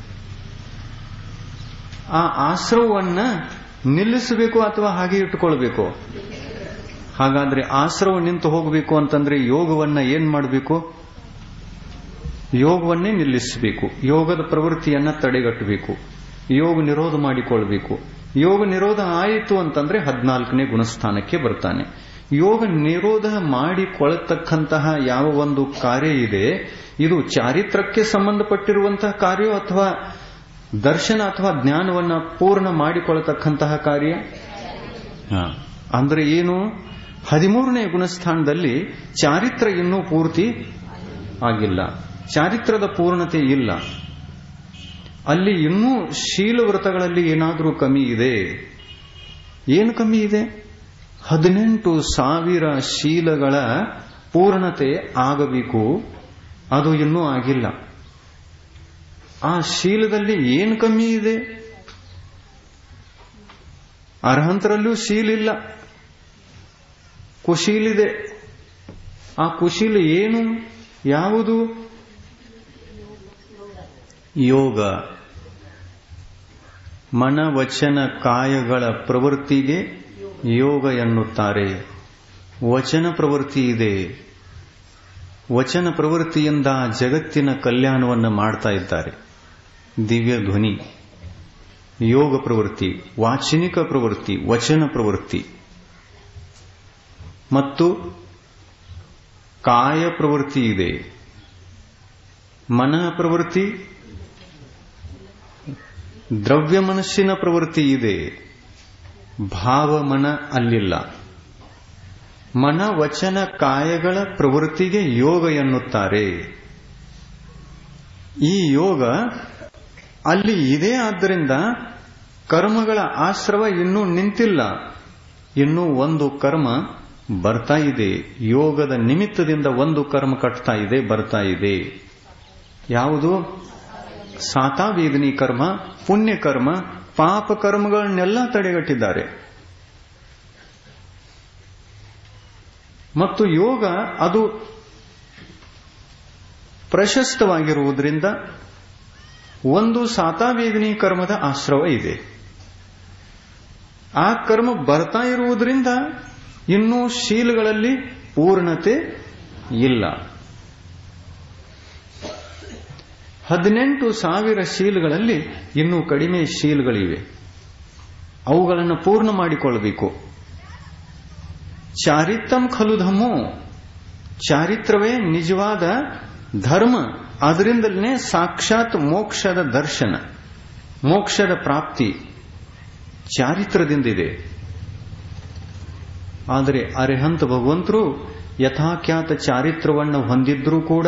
ಆ ಆಶ್ರವವನ್ನ ನಿಲ್ಲಿಸಬೇಕು ಅಥವಾ ಹಾಗೆ ಇಟ್ಟುಕೊಳ್ಬೇಕು ಹಾಗಾದ್ರೆ ಆಶ್ರವ ನಿಂತು ಹೋಗಬೇಕು ಅಂತಂದ್ರೆ ಯೋಗವನ್ನ ಏನ್ ಮಾಡಬೇಕು ಯೋಗವನ್ನೇ ನಿಲ್ಲಿಸಬೇಕು ಯೋಗದ ಪ್ರವೃತ್ತಿಯನ್ನ ತಡೆಗಟ್ಟಬೇಕು ಯೋಗ ನಿರೋಧ ಮಾಡಿಕೊಳ್ಬೇಕು ಯೋಗ ನಿರೋಧ ಆಯಿತು ಅಂತಂದ್ರೆ ಹದಿನಾಲ್ಕನೇ ಗುಣಸ್ಥಾನಕ್ಕೆ ಬರ್ತಾನೆ ಯೋಗ ನಿರೋಧ ಮಾಡಿಕೊಳ್ಳತಕ್ಕಂತಹ ಯಾವ ಒಂದು ಕಾರ್ಯ ಇದೆ ಇದು ಚಾರಿತ್ರಕ್ಕೆ ಸಂಬಂಧಪಟ್ಟಿರುವಂತಹ ಕಾರ್ಯ ಅಥವಾ ದರ್ಶನ ಅಥವಾ ಜ್ಞಾನವನ್ನ ಪೂರ್ಣ ಮಾಡಿಕೊಳ್ಳತಕ್ಕಂತಹ ಕಾರ್ಯ ಅಂದ್ರೆ ಏನು ಹದಿಮೂರನೇ ಗುಣಸ್ಥಾನದಲ್ಲಿ ಚಾರಿತ್ರ ಇನ್ನೂ ಪೂರ್ತಿ ಆಗಿಲ್ಲ ಚಾರಿತ್ರದ ಪೂರ್ಣತೆ ಇಲ್ಲ ಅಲ್ಲಿ ಇನ್ನೂ ಶೀಲ ವ್ರತಗಳಲ್ಲಿ ಏನಾದರೂ ಕಮ್ಮಿ ಇದೆ ಏನು ಕಮ್ಮಿ ಇದೆ ಹದಿನೆಂಟು ಸಾವಿರ ಶೀಲಗಳ ಪೂರ್ಣತೆ ಆಗಬೇಕು ಅದು ಇನ್ನೂ ಆಗಿಲ್ಲ ಆ ಶೀಲದಲ್ಲಿ ಏನು ಕಮ್ಮಿ ಇದೆ ಅರ್ಹಂತರಲ್ಲೂ ಶೀಲಿಲ್ಲ ಕುಶೀಲಿದೆ ಆ ಕುಶೀಲ ಏನು ಯಾವುದು ಯೋಗ ಮನ ವಚನ ಕಾಯಗಳ ಪ್ರವೃತ್ತಿಗೆ ಯೋಗ ಎನ್ನುತ್ತಾರೆ ವಚನ ಪ್ರವೃತ್ತಿ ಇದೆ ವಚನ ಪ್ರವೃತ್ತಿಯಿಂದ ಜಗತ್ತಿನ ಕಲ್ಯಾಣವನ್ನು ಮಾಡ್ತಾ ಇದ್ದಾರೆ ದಿವ್ಯ ಧ್ವನಿ ಯೋಗ ಪ್ರವೃತ್ತಿ ವಾಚನಿಕ ಪ್ರವೃತ್ತಿ ವಚನ ಪ್ರವೃತ್ತಿ ಮತ್ತು ಕಾಯ ಪ್ರವೃತ್ತಿ ಇದೆ ಮನ ಪ್ರವೃತ್ತಿ ದ್ರವ್ಯ ಮನಸ್ಸಿನ ಪ್ರವೃತ್ತಿ ಇದೆ ಭಾವ ಮನ ಅಲ್ಲಿಲ್ಲ ಮನ ವಚನ ಕಾಯಗಳ ಪ್ರವೃತ್ತಿಗೆ ಯೋಗ ಎನ್ನುತ್ತಾರೆ ಈ ಯೋಗ ಅಲ್ಲಿ ಇದೆ ಆದ್ದರಿಂದ ಕರ್ಮಗಳ ಆಶ್ರವ ಇನ್ನೂ ನಿಂತಿಲ್ಲ ಇನ್ನೂ ಒಂದು ಕರ್ಮ ಬರ್ತಾ ಇದೆ ಯೋಗದ ನಿಮಿತ್ತದಿಂದ ಒಂದು ಕರ್ಮ ಕಟ್ತಾ ಇದೆ ಬರ್ತಾ ಇದೆ ಯಾವುದು ಸಾತಾವೇದನಿ ಕರ್ಮ ಪುಣ್ಯ ಕರ್ಮ ಪಾಪ ಕರ್ಮಗಳನ್ನೆಲ್ಲ ತಡೆಗಟ್ಟಿದ್ದಾರೆ ಮತ್ತು ಯೋಗ ಅದು ಪ್ರಶಸ್ತವಾಗಿರುವುದರಿಂದ ಒಂದು ಸಾತಾವೇದನಿ ಕರ್ಮದ ಆಶ್ರವ ಇದೆ ಆ ಕರ್ಮ ಬರ್ತಾ ಇರುವುದರಿಂದ ಇನ್ನೂ ಶೀಲಗಳಲ್ಲಿ ಪೂರ್ಣತೆ ಇಲ್ಲ ಹದಿನೆಂಟು ಸಾವಿರ ಶೀಲ್ಗಳಲ್ಲಿ ಇನ್ನೂ ಕಡಿಮೆ ಶೀಲ್ಗಳಿವೆ ಅವುಗಳನ್ನು ಪೂರ್ಣ ಮಾಡಿಕೊಳ್ಳಬೇಕು ಚಾರಿತ್ರಂ ಖಲು ಧಮ್ಮು ಚಾರಿತ್ರವೇ ನಿಜವಾದ ಧರ್ಮ ಅದರಿಂದಲೇ ಸಾಕ್ಷಾತ್ ಮೋಕ್ಷದ ದರ್ಶನ ಮೋಕ್ಷದ ಪ್ರಾಪ್ತಿ ಚಾರಿತ್ರದಿಂದಿದೆ ಆದರೆ ಅರೆಹಂತ ಭಗವಂತರು ಯಥಾಖ್ಯಾತ ಚಾರಿತ್ರವನ್ನು ಹೊಂದಿದ್ರೂ ಕೂಡ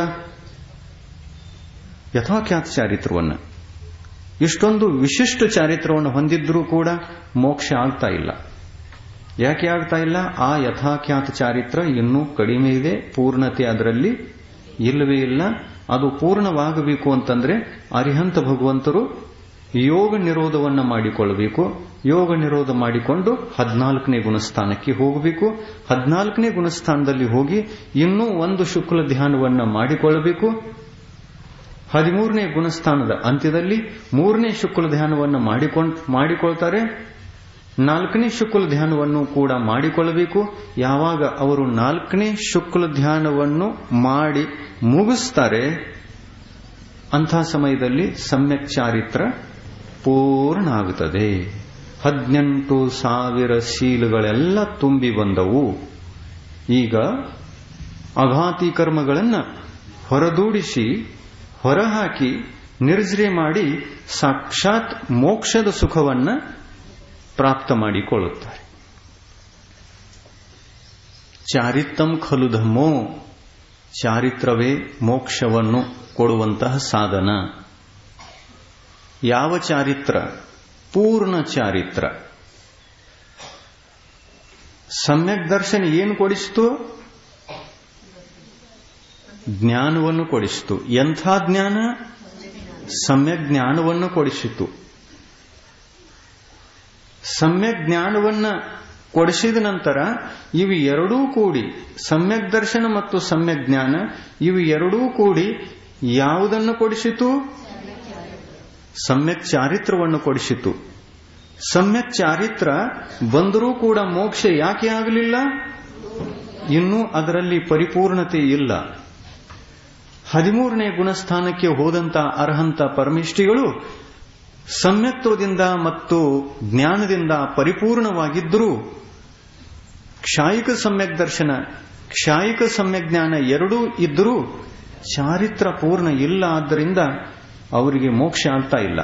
ಯಥಾಖ್ಯಾತ ಚಾರಿತ್ರವನ್ನು ಇಷ್ಟೊಂದು ವಿಶಿಷ್ಟ ಚಾರಿತ್ರವನ್ನು ಹೊಂದಿದ್ರೂ ಕೂಡ ಮೋಕ್ಷ ಆಗ್ತಾ ಇಲ್ಲ ಯಾಕೆ ಆಗ್ತಾ ಇಲ್ಲ ಆ ಯಥಾಖ್ಯಾತ ಚಾರಿತ್ರ ಇನ್ನೂ ಕಡಿಮೆ ಇದೆ ಪೂರ್ಣತೆ ಅದರಲ್ಲಿ ಇಲ್ಲವೇ ಇಲ್ಲ ಅದು ಪೂರ್ಣವಾಗಬೇಕು ಅಂತಂದ್ರೆ ಅರಿಹಂತ ಭಗವಂತರು ಯೋಗ ನಿರೋಧವನ್ನ ಮಾಡಿಕೊಳ್ಳಬೇಕು ಯೋಗ ನಿರೋಧ ಮಾಡಿಕೊಂಡು ಹದಿನಾಲ್ಕನೇ ಗುಣಸ್ಥಾನಕ್ಕೆ ಹೋಗಬೇಕು ಹದಿನಾಲ್ಕನೇ ಗುಣಸ್ಥಾನದಲ್ಲಿ ಹೋಗಿ ಇನ್ನೂ ಒಂದು ಶುಕ್ಲ ಧ್ಯಾನವನ್ನ ಮಾಡಿಕೊಳ್ಳಬೇಕು ಹದಿಮೂರನೇ ಗುಣಸ್ಥಾನದ ಅಂತ್ಯದಲ್ಲಿ ಮೂರನೇ ಶುಕ್ಲ ಧ್ಯಾನವನ್ನು ಮಾಡಿಕೊಂಡ್ ಮಾಡಿಕೊಳ್ತಾರೆ ನಾಲ್ಕನೇ ಶುಕ್ಲ ಧ್ಯಾನವನ್ನು ಕೂಡ ಮಾಡಿಕೊಳ್ಳಬೇಕು ಯಾವಾಗ ಅವರು ನಾಲ್ಕನೇ ಶುಕ್ಲ ಧ್ಯಾನವನ್ನು ಮಾಡಿ ಮುಗಿಸ್ತಾರೆ ಅಂಥ ಸಮಯದಲ್ಲಿ ಸಮ್ಯಕ್ ಚಾರಿತ್ರ ಪೂರ್ಣ ಆಗುತ್ತದೆ ಹದಿನೆಂಟು ಸಾವಿರ ಶೀಲಗಳೆಲ್ಲ ತುಂಬಿ ಬಂದವು ಈಗ ಅಘಾತಿ ಕರ್ಮಗಳನ್ನು ಹೊರದೂಡಿಸಿ ಹೊರಹಾಕಿ ನಿರ್ಜರೆ ಮಾಡಿ ಸಾಕ್ಷಾತ್ ಮೋಕ್ಷದ ಸುಖವನ್ನ ಪ್ರಾಪ್ತ ಮಾಡಿಕೊಳ್ಳುತ್ತಾರೆ ಚಾರಿತ್ರಂ ಖಲು ಧಮ್ಮೋ ಚಾರಿತ್ರವೇ ಮೋಕ್ಷವನ್ನು ಕೊಡುವಂತಹ ಸಾಧನ ಯಾವ ಚಾರಿತ್ರ ಪೂರ್ಣ ಚಾರಿತ್ರ ಸಮ್ಯಕ್ ದರ್ಶನ ಏನು ಕೊಡಿಸಿತು ಜ್ಞಾನವನ್ನು ಕೊಡಿಸಿತು ಎಂಥ ಜ್ಞಾನ ಸಮ್ಯಕ್ ಜ್ಞಾನವನ್ನು ಕೊಡಿಸಿತು ಸಮ್ಯಕ್ ಜ್ಞಾನವನ್ನ ಕೊಡಿಸಿದ ನಂತರ ಇವು ಎರಡೂ ಕೂಡಿ ಸಮ್ಯಕ್ ದರ್ಶನ ಮತ್ತು ಸಮ್ಯಕ್ ಜ್ಞಾನ ಇವು ಎರಡೂ ಕೂಡಿ ಯಾವುದನ್ನು ಕೊಡಿಸಿತು ಸಮ್ಯಕ್ ಚಾರಿತ್ರವನ್ನು ಕೊಡಿಸಿತು ಸಮ್ಯಕ್ ಚಾರಿತ್ರ ಬಂದರೂ ಕೂಡ ಮೋಕ್ಷ ಯಾಕೆ ಆಗಲಿಲ್ಲ ಇನ್ನೂ ಅದರಲ್ಲಿ ಪರಿಪೂರ್ಣತೆ ಇಲ್ಲ ಹದಿಮೂರನೇ ಗುಣಸ್ಥಾನಕ್ಕೆ ಹೋದಂತ ಅರ್ಹಂತ ಪರಮಿಷ್ಠಿಗಳು ಸಮ್ಯತ್ವದಿಂದ ಮತ್ತು ಜ್ಞಾನದಿಂದ ಪರಿಪೂರ್ಣವಾಗಿದ್ದರೂ ಕ್ಷಾಯಿಕ ಸಮ್ಯಕ್ ದರ್ಶನ ಕ್ಷಾಯಿಕ ಸಮ್ಯಕ್ ಜ್ಞಾನ ಎರಡೂ ಇದ್ದರೂ ಚಾರಿತ್ರ ಪೂರ್ಣ ಇಲ್ಲ ಆದ್ದರಿಂದ ಅವರಿಗೆ ಮೋಕ್ಷ ಆಗ್ತಾ ಇಲ್ಲ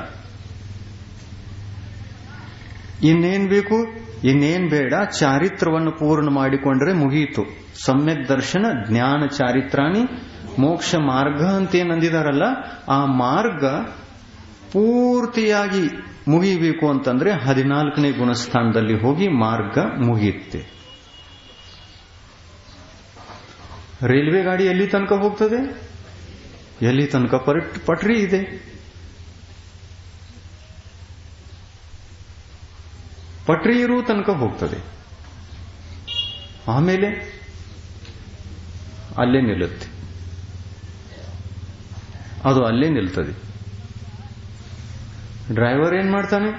ಇನ್ನೇನ್ ಬೇಕು ಇನ್ನೇನ್ ಬೇಡ ಚಾರಿತ್ರವನ್ನು ಪೂರ್ಣ ಮಾಡಿಕೊಂಡ್ರೆ ಮುಗಿಯಿತು ಸಮ್ಯಕ್ ದರ್ಶನ ಜ್ಞಾನ ಚಾರಿತ್ರಾಣಿ ಮೋಕ್ಷ ಮಾರ್ಗ ಅಂತೇನಂದಿದಾರಲ್ಲ ಆ ಮಾರ್ಗ ಪೂರ್ತಿಯಾಗಿ ಮುಗಿಯಬೇಕು ಅಂತಂದ್ರೆ ಹದಿನಾಲ್ಕನೇ ಗುಣಸ್ಥಾನದಲ್ಲಿ ಹೋಗಿ ಮಾರ್ಗ ಮುಗಿಯುತ್ತೆ ರೈಲ್ವೆ ಗಾಡಿ ಎಲ್ಲಿ ತನಕ ಹೋಗ್ತದೆ ಎಲ್ಲಿ ತನಕ ಪಟ್ರಿ ಇದೆ ಪಟ್ರಿ ಇರುವ ತನಕ ಹೋಗ್ತದೆ ಆಮೇಲೆ ಅಲ್ಲೇ ನಿಲ್ಲುತ್ತೆ ಅದು ಅಲ್ಲೇ ನಿಲ್ತದೆ ಡ್ರೈವರ್ ಏನ್ ಮಾಡ್ತಾನೆ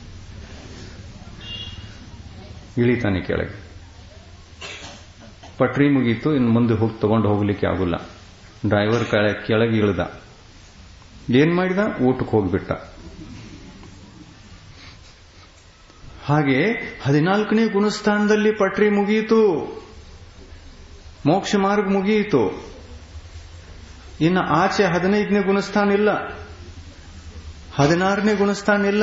ಇಳಿತಾನೆ ಕೆಳಗೆ ಪಟ್ರಿ ಮುಗೀತು ಇನ್ನು ಮುಂದೆ ಹೋಗಿ ತಗೊಂಡು ಹೋಗ್ಲಿಕ್ಕೆ ಆಗುಲ್ಲ ಡ್ರೈವರ್ ಕೆಳಗೆ ಇಳ್ದ ಏನ್ ಮಾಡಿದ ಊಟಕ್ಕೆ ಹೋಗ್ಬಿಟ್ಟ ಹಾಗೆ ಹದಿನಾಲ್ಕನೇ ಗುಣಸ್ಥಾನದಲ್ಲಿ ಪಟ್ರಿ ಮುಗಿಯಿತು ಮೋಕ್ಷ ಮಾರ್ಗ ಮುಗಿಯಿತು ಇನ್ನು ಆಚೆ ಹದಿನೈದನೇ ಗುಣಸ್ಥಾನ ಇಲ್ಲ ಹದಿನಾರನೇ ಗುಣಸ್ಥಾನ ಇಲ್ಲ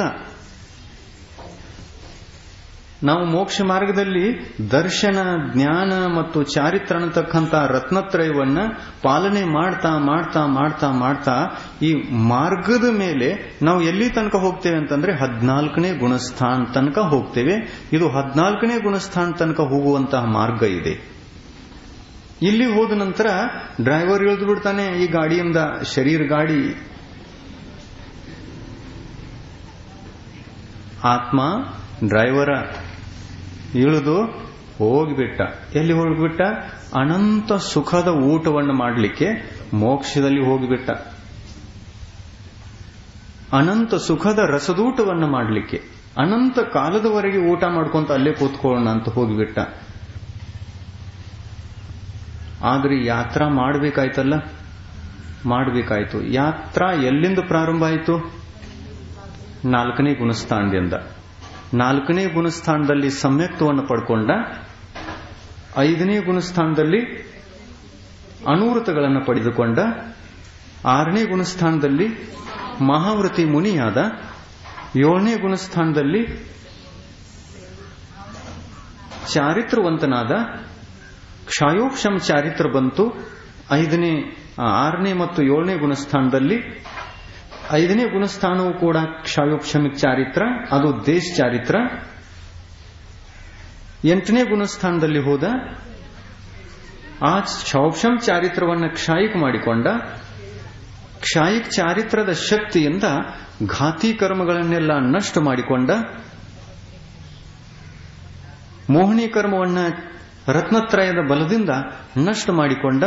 ನಾವು ಮೋಕ್ಷ ಮಾರ್ಗದಲ್ಲಿ ದರ್ಶನ ಜ್ಞಾನ ಮತ್ತು ಚಾರಿತ್ರ ಅನ್ನತಕ್ಕಂಥ ರತ್ನತ್ರಯವನ್ನ ಪಾಲನೆ ಮಾಡ್ತಾ ಮಾಡ್ತಾ ಮಾಡ್ತಾ ಮಾಡ್ತಾ ಈ ಮಾರ್ಗದ ಮೇಲೆ ನಾವು ಎಲ್ಲಿ ತನಕ ಹೋಗ್ತೇವೆ ಅಂತಂದ್ರೆ ಹದಿನಾಲ್ಕನೇ ಗುಣಸ್ಥಾನ ತನಕ ಹೋಗ್ತೇವೆ ಇದು ಹದಿನಾಲ್ಕನೇ ಗುಣಸ್ಥಾನ ತನಕ ಹೋಗುವಂತಹ ಮಾರ್ಗ ಇದೆ ಇಲ್ಲಿ ಹೋದ ನಂತರ ಡ್ರೈವರ್ ಇಳಿದು ಬಿಡ್ತಾನೆ ಈ ಗಾಡಿಯಿಂದ ಶರೀರ ಗಾಡಿ ಆತ್ಮ ಡ್ರೈವರ ಇಳಿದು ಹೋಗಿಬಿಟ್ಟ ಎಲ್ಲಿ ಹೋಗಿಬಿಟ್ಟ ಅನಂತ ಸುಖದ ಊಟವನ್ನು ಮಾಡಲಿಕ್ಕೆ ಮೋಕ್ಷದಲ್ಲಿ ಹೋಗಿಬಿಟ್ಟ ಅನಂತ ಸುಖದ ರಸದೂಟವನ್ನು ಮಾಡಲಿಕ್ಕೆ ಅನಂತ ಕಾಲದವರೆಗೆ ಊಟ ಮಾಡ್ಕೊಂತ ಅಲ್ಲೇ ಕೂತ್ಕೊಳ್ಳೋಣ ಅಂತ ಹೋಗಿಬಿಟ್ಟ ಆದ್ರೆ ಯಾತ್ರಾ ಮಾಡಬೇಕಾಯ್ತಲ್ಲ ಮಾಡಬೇಕಾಯ್ತು ಯಾತ್ರಾ ಎಲ್ಲಿಂದ ಪ್ರಾರಂಭ ಆಯಿತು ನಾಲ್ಕನೇ ಗುಣಸ್ಥಾನದಿಂದ ನಾಲ್ಕನೇ ಗುಣಸ್ಥಾನದಲ್ಲಿ ಸಮ್ಯಕ್ತವನ್ನು ಪಡ್ಕೊಂಡ ಐದನೇ ಗುಣಸ್ಥಾನದಲ್ಲಿ ಅನೂರತಗಳನ್ನು ಪಡೆದುಕೊಂಡ ಆರನೇ ಗುಣಸ್ಥಾನದಲ್ಲಿ ಮಹಾವ್ರತಿ ಮುನಿಯಾದ ಏಳನೇ ಗುಣಸ್ಥಾನದಲ್ಲಿ ಚಾರಿತ್ರವಂತನಾದ ಕ್ಷಾಯೋಕ್ಷಂ ಚಾರಿತ್ರ ಬಂತು ಐದನೇ ಆರನೇ ಮತ್ತು ಏಳನೇ ಗುಣಸ್ಥಾನದಲ್ಲಿ ಐದನೇ ಗುಣಸ್ಥಾನವು ಕೂಡ ಕ್ಷಾಯೋಕ್ಷಮಿಕ್ ಚಾರಿತ್ರ ಅದು ದೇಶ ಚಾರಿತ್ರ ಎಂಟನೇ ಗುಣಸ್ಥಾನದಲ್ಲಿ ಹೋದ ಆ ಕ್ಷೌಕ್ಷಂ ಚಾರಿತ್ರವನ್ನು ಕ್ಷಾಯಿಕ್ ಮಾಡಿಕೊಂಡ ಕ್ಷಾಯಿಕ್ ಚಾರಿತ್ರದ ಶಕ್ತಿಯಿಂದ ಘಾತಿ ಕರ್ಮಗಳನ್ನೆಲ್ಲ ನಷ್ಟ ಮಾಡಿಕೊಂಡ ಮೋಹಿನಿ ಕರ್ಮವನ್ನ ರತ್ನತ್ರಯದ ಬಲದಿಂದ ನಷ್ಟ ಮಾಡಿಕೊಂಡ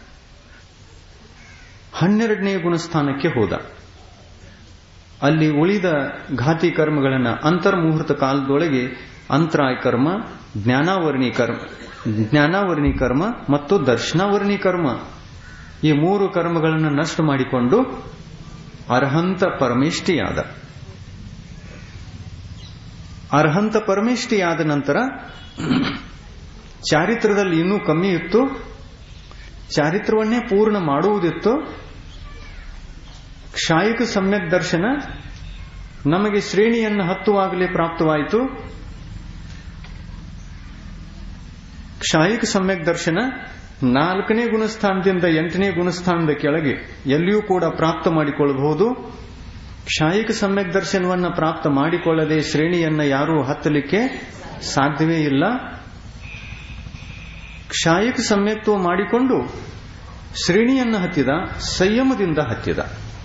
ಹನ್ನೆರಡನೇ ಗುಣಸ್ಥಾನಕ್ಕೆ ಹೋದ ಅಲ್ಲಿ ಉಳಿದ ಘಾತಿ ಕರ್ಮಗಳನ್ನು ಅಂತರ್ಮುಹೂರ್ತ ಕಾಲದೊಳಗೆ ಅಂತರಾಯ ಕರ್ಮ ಜ್ಞಾನಾವರಣಿ ಕರ್ಮ ಜ್ಞಾನಾವರಣಿ ಕರ್ಮ ಮತ್ತು ದರ್ಶನಾವರಣಿ ಕರ್ಮ ಈ ಮೂರು ಕರ್ಮಗಳನ್ನು ನಷ್ಟ ಮಾಡಿಕೊಂಡು ಅರ್ಹಂತ ಪರಮೇಷ್ಠಿಯಾದ ಅರ್ಹಂತ ಪರಮೇಷ್ಠಿಯಾದ ನಂತರ ಚಾರಿತ್ರದಲ್ಲಿ ಇನ್ನೂ ಕಮ್ಮಿ ಇತ್ತು ಚಾರಿತ್ರವನ್ನೇ ಪೂರ್ಣ ಮಾಡುವುದಿತ್ತು ಕ್ಷಾಯಿಕ ಸಮ್ಯಕ್ ದರ್ಶನ ನಮಗೆ ಶ್ರೇಣಿಯನ್ನು ಹತ್ತುವಾಗಲೇ ಪ್ರಾಪ್ತವಾಯಿತು ಕ್ಷಾಯಿಕ ಸಮ್ಯಕ್ ದರ್ಶನ ನಾಲ್ಕನೇ ಗುಣಸ್ಥಾನದಿಂದ ಎಂಟನೇ ಗುಣಸ್ಥಾನದ ಕೆಳಗೆ ಎಲ್ಲಿಯೂ ಕೂಡ ಪ್ರಾಪ್ತ ಮಾಡಿಕೊಳ್ಳಬಹುದು ಕ್ಷಾಯಿಕ ಸಮ್ಯಕ್ ದರ್ಶನವನ್ನು ಪ್ರಾಪ್ತ ಮಾಡಿಕೊಳ್ಳದೆ ಶ್ರೇಣಿಯನ್ನ ಯಾರೂ ಹತ್ತಲಿಕ್ಕೆ ಸಾಧ್ಯವೇ ಇಲ್ಲ ಕ್ಷಾಯಿಕ ಸಮ್ಯಕ್ತ್ವ ಮಾಡಿಕೊಂಡು ಶ್ರೇಣಿಯನ್ನು ಹತ್ತಿದ ಸಂಯಮದಿಂದ ಹತ್ತಿದ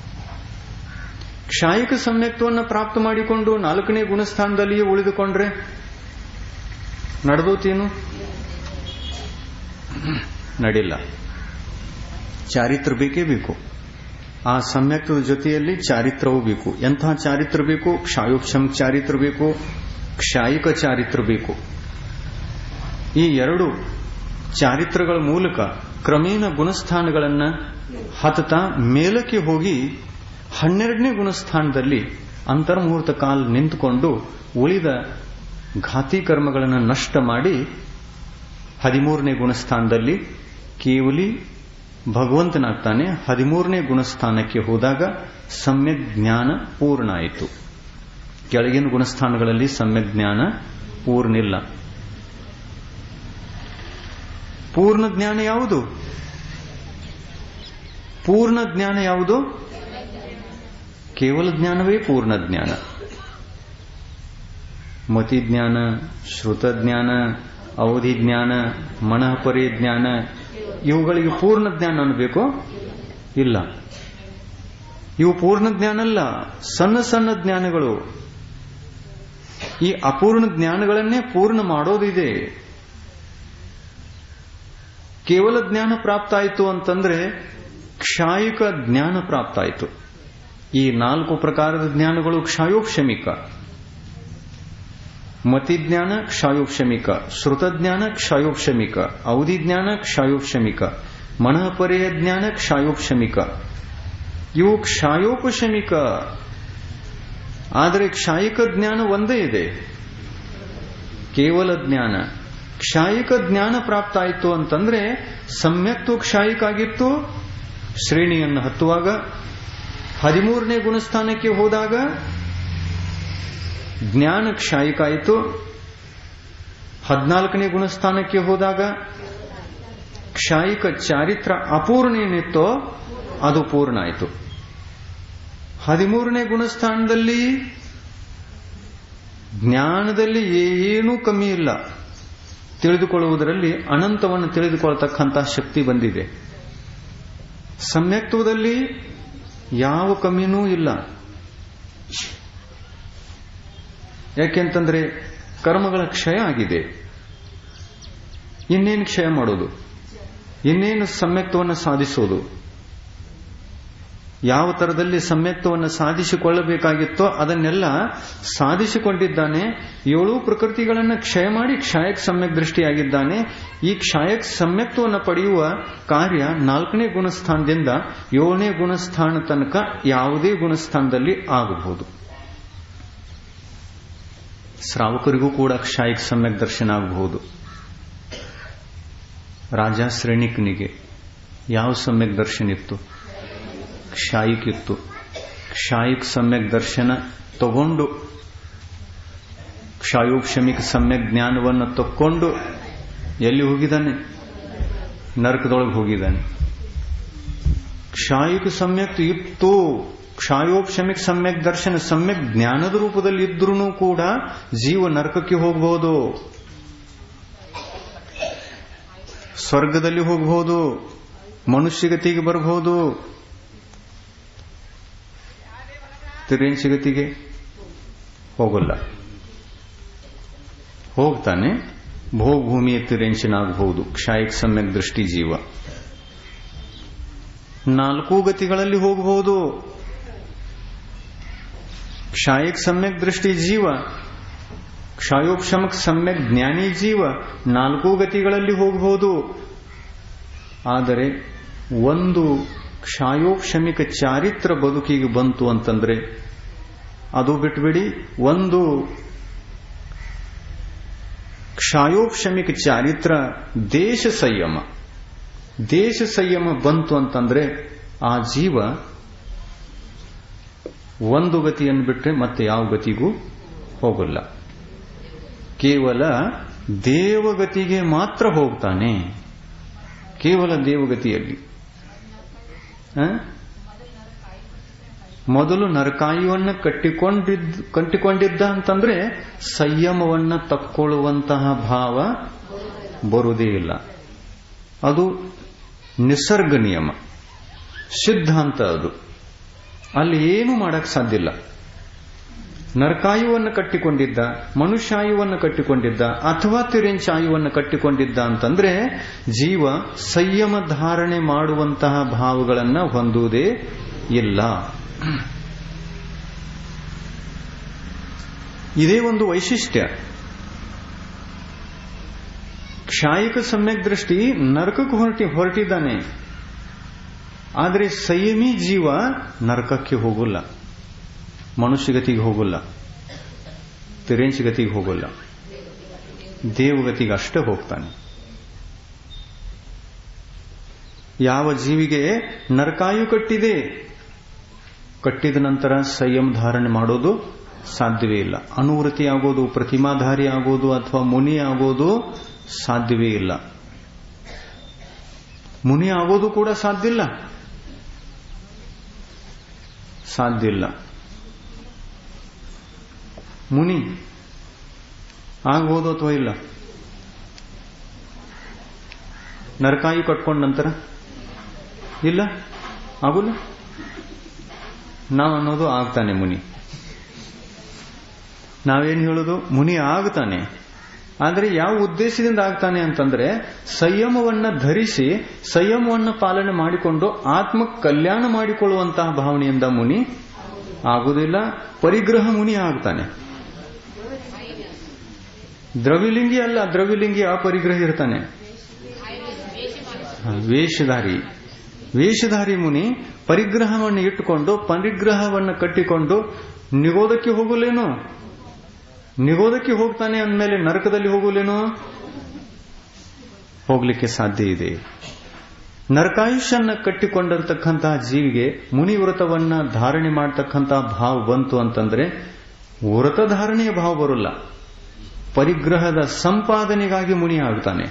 ಕ್ಷಾಯಿಕ ಸಮ್ಯಕ್ತವನ್ನು ಪ್ರಾಪ್ತ ಮಾಡಿಕೊಂಡು ನಾಲ್ಕನೇ ಗುಣಸ್ಥಾನದಲ್ಲಿಯೇ ಉಳಿದುಕೊಂಡ್ರೆ ನಡೆದೋತೇನು ನಡಿಲ್ಲ ಚಾರಿತ್ರ ಬೇಕೇ ಬೇಕು ಆ ಸಮ್ಯಕ್ತದ ಜೊತೆಯಲ್ಲಿ ಚಾರಿತ್ರವೂ ಬೇಕು ಎಂತಹ ಚಾರಿತ್ರ ಬೇಕು ಕ್ಷಾಯೋಕ್ಷಮ ಚಾರಿತ್ರ ಬೇಕು ಕ್ಷಾಯಿಕ ಚಾರಿತ್ರ ಬೇಕು ಈ ಎರಡು ಚಾರಿತ್ರಗಳ ಮೂಲಕ ಕ್ರಮೇಣ ಗುಣಸ್ಥಾನಗಳನ್ನು ಹತ್ತತಾ ಮೇಲಕ್ಕೆ ಹೋಗಿ ಹನ್ನೆರಡನೇ ಗುಣಸ್ಥಾನದಲ್ಲಿ ಅಂತರ್ಮುಹೂರ್ತ ಕಾಲ ನಿಂತುಕೊಂಡು ಉಳಿದ ಘಾತಿ ಕರ್ಮಗಳನ್ನು ನಷ್ಟ ಮಾಡಿ ಹದಿಮೂರನೇ ಗುಣಸ್ಥಾನದಲ್ಲಿ ಕೇವಲಿ ಭಗವಂತನಾಗ್ತಾನೆ ಹದಿಮೂರನೇ ಗುಣಸ್ಥಾನಕ್ಕೆ ಹೋದಾಗ ಸಮ್ಯಕ್ ಜ್ಞಾನ ಪೂರ್ಣ ಆಯಿತು ಕೆಳಗಿನ ಗುಣಸ್ಥಾನಗಳಲ್ಲಿ ಸಮ್ಯಕ್ ಜ್ಞಾನ ಪೂರ್ಣಿಲ್ಲ ಪೂರ್ಣ ಜ್ಞಾನ ಯಾವುದು ಪೂರ್ಣ ಜ್ಞಾನ ಯಾವುದು ಕೇವಲ ಜ್ಞಾನವೇ ಪೂರ್ಣ ಜ್ಞಾನ ಮತಿ ಜ್ಞಾನ ಶ್ರುತ ಜ್ಞಾನ ಅವಧಿ ಜ್ಞಾನ ಮನಃಪರಿ ಜ್ಞಾನ ಇವುಗಳಿಗೆ ಪೂರ್ಣ ಜ್ಞಾನ ಅನ್ನಬೇಕು ಇಲ್ಲ ಇವು ಪೂರ್ಣ ಜ್ಞಾನ ಅಲ್ಲ ಸಣ್ಣ ಸಣ್ಣ ಜ್ಞಾನಗಳು ಈ ಅಪೂರ್ಣ ಜ್ಞಾನಗಳನ್ನೇ ಪೂರ್ಣ ಮಾಡೋದಿದೆ ಕೇವಲ ಜ್ಞಾನ ಪ್ರಾಪ್ತ ಆಯಿತು ಅಂತಂದ್ರೆ ಕ್ಷಾಯಿಕ ಜ್ಞಾನ ಪ್ರಾಪ್ತ ಆಯಿತು ಈ ನಾಲ್ಕು ಪ್ರಕಾರದ ಜ್ಞಾನಗಳು ಕ್ಷಾಯೋಕ್ಷಮಿಕ ಮತಿಜ್ಞಾನ ಕ್ಷಾಯೋಕ್ಷಮಿಕ ಶ್ರುತಜ್ಞಾನ ಕ್ಷಾಯೋಕ್ಷಮಿಕ ಅವಧಿಜ್ಞಾನ ಕ್ಷಾಯೋಕ್ಷಮಿಕ ಮನಃಪರ್ಯ ಜ್ಞಾನ ಕ್ಷಾಯೋಕ್ಷಮಿಕ ಇವು ಕ್ಷಾಯೋಪಶಮಿಕ ಆದರೆ ಕ್ಷಾಯಿಕ ಜ್ಞಾನ ಒಂದೇ ಇದೆ ಕೇವಲ ಜ್ಞಾನ ಕ್ಷಾಯಿಕ ಜ್ಞಾನ ಪ್ರಾಪ್ತ ಆಯಿತು ಅಂತಂದ್ರೆ ಸಮ್ಯಕ್ತು ಕ್ಷಾಯಿಕ ಆಗಿತ್ತು ಶ್ರೇಣಿಯನ್ನು ಹತ್ತುವಾಗ ಹದಿಮೂರನೇ ಗುಣಸ್ಥಾನಕ್ಕೆ ಹೋದಾಗ ಜ್ಞಾನ ಕ್ಷಾಯಿಕ ಆಯಿತು ಹದಿನಾಲ್ಕನೇ ಗುಣಸ್ಥಾನಕ್ಕೆ ಹೋದಾಗ ಕ್ಷಾಯಿಕ ಚಾರಿತ್ರ ಅಪೂರ್ಣ ಏನಿತ್ತೋ ಅದು ಪೂರ್ಣ ಆಯಿತು ಹದಿಮೂರನೇ ಗುಣಸ್ಥಾನದಲ್ಲಿ ಜ್ಞಾನದಲ್ಲಿ ಏನೂ ಕಮ್ಮಿ ಇಲ್ಲ ತಿಳಿದುಕೊಳ್ಳುವುದರಲ್ಲಿ ಅನಂತವನ್ನು ತಿಳಿದುಕೊಳ್ಳತಕ್ಕಂತಹ ಶಕ್ತಿ ಬಂದಿದೆ ಸಮ್ಯಕ್ತ್ವದಲ್ಲಿ ಯಾವ ಕಮ್ಮಿನೂ ಇಲ್ಲ ಯಾಕೆಂತಂದ್ರೆ ಕರ್ಮಗಳ ಕ್ಷಯ ಆಗಿದೆ ಇನ್ನೇನು ಕ್ಷಯ ಮಾಡೋದು ಇನ್ನೇನು ಸಮ್ಯಕ್ತವನ್ನು ಸಾಧಿಸೋದು ಯಾವ ತರದಲ್ಲಿ ಸಮ್ಯಕ್ತವನ್ನು ಸಾಧಿಸಿಕೊಳ್ಳಬೇಕಾಗಿತ್ತೋ ಅದನ್ನೆಲ್ಲ ಸಾಧಿಸಿಕೊಂಡಿದ್ದಾನೆ ಏಳು ಪ್ರಕೃತಿಗಳನ್ನು ಕ್ಷಯ ಮಾಡಿ ಕ್ಷಾಯಕ್ ಸಮ್ಯಕ್ ದೃಷ್ಟಿಯಾಗಿದ್ದಾನೆ ಈ ಕ್ಷಾಯಕ್ ಸಮ್ಯಕ್ತವನ್ನು ಪಡೆಯುವ ಕಾರ್ಯ ನಾಲ್ಕನೇ ಗುಣಸ್ಥಾನದಿಂದ ಏಳನೇ ಗುಣಸ್ಥಾನ ತನಕ ಯಾವುದೇ ಗುಣಸ್ಥಾನದಲ್ಲಿ ಆಗಬಹುದು ಶ್ರಾವಕರಿಗೂ ಕೂಡ ಕ್ಷಾಯಿಕ್ ಸಮ್ಯಕ್ ದರ್ಶನ ಆಗಬಹುದು ರಾಜ ಶ್ರೇಣಿಕನಿಗೆ ಯಾವ ಸಮ್ಯಕ್ ದರ್ಶನ ಇತ್ತು ಕ್ಷಾಯಿಕ್ ಇತ್ತು ಕ್ಷಾಯಿಕ್ ಸಮ್ಯಕ್ ದರ್ಶನ ತಗೊಂಡು ಕ್ಷಾಯೋಕ್ಷಮಿಕ ಸಮ್ಯಕ್ ಜ್ಞಾನವನ್ನು ತಕ್ಕೊಂಡು ಎಲ್ಲಿ ಹೋಗಿದ್ದಾನೆ ನರಕದೊಳಗೆ ಹೋಗಿದ್ದಾನೆ ಕ್ಷಾಯಿಕ ಸಮ್ಯಕ್ ಇತ್ತು ಕ್ಷಾಯೋಕ್ಷಮಿಕ್ ಸಮ್ಯಕ್ ದರ್ಶನ ಸಮ್ಯಕ್ ಜ್ಞಾನದ ರೂಪದಲ್ಲಿ ಇದ್ರೂ ಕೂಡ ಜೀವ ನರಕಕ್ಕೆ ಹೋಗಬಹುದು ಸ್ವರ್ಗದಲ್ಲಿ ಹೋಗಬಹುದು ಮನುಷ್ಯಗತಿಗೆ ಬರಬಹುದು ತಿರೇನ್ಸಿಗತಿಗೆ ಹೋಗಲ್ಲ ಹೋಗ್ತಾನೆ ಭೋಗಭೂಮಿಯ ತಿರೇಂಶನಾಗಬಹುದು ಕ್ಷಾಯಿಕ್ ಸಮ್ಯಕ್ ದೃಷ್ಟಿ ಜೀವ ನಾಲ್ಕು ಗತಿಗಳಲ್ಲಿ ಹೋಗಬಹುದು ಕ್ಷಾಯಿಕ್ ಸಮ್ಯಕ್ ದೃಷ್ಟಿ ಜೀವ ಕ್ಷಾಯೋಕ್ಷಮಕ್ ಸಮ್ಯಕ್ ಜ್ಞಾನಿ ಜೀವ ನಾಲ್ಕು ಗತಿಗಳಲ್ಲಿ ಹೋಗಬಹುದು ಆದರೆ ಒಂದು ಕ್ಷಾಯೋಕ್ಷಮಿಕ ಚಾರಿತ್ರ ಬದುಕಿಗೆ ಬಂತು ಅಂತಂದ್ರೆ ಅದು ಬಿಟ್ಬಿಡಿ ಒಂದು ಕ್ಷಾಯೋಕ್ಷಮಿಕ ಚಾರಿತ್ರ ದೇಶ ಸಂಯಮ ದೇಶ ಸಂಯಮ ಬಂತು ಅಂತಂದ್ರೆ ಆ ಜೀವ ಒಂದು ಗತಿಯನ್ನು ಬಿಟ್ಟರೆ ಮತ್ತೆ ಯಾವ ಗತಿಗೂ ಹೋಗಲ್ಲ ಕೇವಲ ದೇವಗತಿಗೆ ಮಾತ್ರ ಹೋಗ್ತಾನೆ ಕೇವಲ ದೇವಗತಿಯಲ್ಲಿ ಆ? ಮೊದಲು ನರಕಾಯುವನ್ನ ಕಟ್ಟಿಕೊಂಡಿದ್ದ ಕಟ್ಟಿಕೊಂಡಿದ್ದ ಅಂತಂದ್ರೆ ಸಂಯಮವನ್ನ ತಕ್ಕೊಳ್ಳುವಂತಹ ಭಾವ ಬರುವುದೇ ಇಲ್ಲ ಅದು ನಿಸರ್ಗ ನಿಯಮ ಸಿದ್ಧಾಂತ ಅದು ಅಲ್ಲಿ ಏನು ಮಾಡಕ್ ಸಾಧ್ಯ ಇಲ್ಲ ನರಕಾಯುವನ್ನು ಕಟ್ಟಿಕೊಂಡಿದ್ದ ಮನುಷ್ಯಾಯುವನ್ನು ಕಟ್ಟಿಕೊಂಡಿದ್ದ ಅಥವಾ ತಿರೆಂಚಾಯುವನ್ನು ಕಟ್ಟಿಕೊಂಡಿದ್ದ ಅಂತಂದ್ರೆ ಜೀವ ಸಂಯಮ ಧಾರಣೆ ಮಾಡುವಂತಹ ಭಾವಗಳನ್ನ ಹೊಂದುವುದೇ ಇಲ್ಲ ಇದೇ ಒಂದು ವೈಶಿಷ್ಟ್ಯ ಕ್ಷಾಯಿಕ ಸಮ್ಯಕ್ ದೃಷ್ಟಿ ನರಕಕ್ಕೆ ಹೊರಟಿ ಹೊರಟಿದ್ದಾನೆ ಆದರೆ ಸಂಯಮಿ ಜೀವ ನರಕಕ್ಕೆ ಹೋಗಲ್ಲ ಮನುಷ್ಯಗತಿಗೆ ಹೋಗಲ್ಲ ತಿರೆಂಚಗತಿಗೆ ಹೋಗಲ್ಲ ದೇವಗತಿಗೆ ಅಷ್ಟೇ ಹೋಗ್ತಾನೆ ಯಾವ ಜೀವಿಗೆ ನರಕಾಯು ಕಟ್ಟಿದೆ ಕಟ್ಟಿದ ನಂತರ ಸಂಯಮ ಧಾರಣೆ ಮಾಡೋದು ಸಾಧ್ಯವೇ ಇಲ್ಲ ಅನುವೃತ್ತಿ ಆಗೋದು ಪ್ರತಿಮಾಧಾರಿ ಆಗೋದು ಅಥವಾ ಮುನಿ ಆಗೋದು ಸಾಧ್ಯವೇ ಇಲ್ಲ ಮುನಿ ಆಗೋದು ಕೂಡ ಸಾಧ್ಯ ಇಲ್ಲ ಸಾಧ್ಯ ಇಲ್ಲ ಮುನಿ ಆಗ್ಬೋದು ಅಥವಾ ಇಲ್ಲ ನರಕಾಯಿ ಕಟ್ಕೊಂಡ ನಂತರ ಇಲ್ಲ ಆಗುಲ್ಲ ನಾವು ಅನ್ನೋದು ಆಗ್ತಾನೆ ಮುನಿ ನಾವೇನು ಹೇಳೋದು ಮುನಿ ಆಗ್ತಾನೆ ಆದರೆ ಯಾವ ಉದ್ದೇಶದಿಂದ ಆಗ್ತಾನೆ ಅಂತಂದ್ರೆ ಸಂಯಮವನ್ನ ಧರಿಸಿ ಸಂಯಮವನ್ನ ಪಾಲನೆ ಮಾಡಿಕೊಂಡು ಆತ್ಮ ಕಲ್ಯಾಣ ಮಾಡಿಕೊಳ್ಳುವಂತಹ ಭಾವನೆಯಿಂದ ಮುನಿ ಆಗುವುದಿಲ್ಲ ಪರಿಗ್ರಹ ಮುನಿ ಆಗ್ತಾನೆ ದ್ರವಿಲಿಂಗಿ ಅಲ್ಲ ದ್ರವಿಲಿಂಗಿ ಅಪರಿಗ್ರಹ ಇರ್ತಾನೆ ವೇಷಧಾರಿ ವೇಷಧಾರಿ ಮುನಿ ಪರಿಗ್ರಹವನ್ನು ಇಟ್ಟುಕೊಂಡು ಪರಿಗ್ರಹವನ್ನು ಕಟ್ಟಿಕೊಂಡು ನಿಗೋದಕ್ಕೆ ಹೋಗಲೇನು ನಿಗೋದಕ್ಕೆ ಹೋಗ್ತಾನೆ ಅಂದಮೇಲೆ ನರಕದಲ್ಲಿ ಹೋಗಲೇನು ಹೋಗ್ಲಿಕ್ಕೆ ಸಾಧ್ಯ ಇದೆ ನರಕಾಯುಷ್ಯನ್ನ ಕಟ್ಟಿಕೊಂಡಿರ್ತಕ್ಕಂತಹ ಜೀವಿಗೆ ಮುನಿ ವ್ರತವನ್ನ ಧಾರಣೆ ಮಾಡತಕ್ಕಂತಹ ಭಾವ ಬಂತು ಅಂತಂದ್ರೆ ವ್ರತ ಧಾರಣೆಯ ಭಾವ ಬರಲ್ಲ ಪರಿಗ್ರಹದ ಸಂಪಾದನೆಗಾಗಿ ಮುನಿ ಆಗ್ತಾನೆ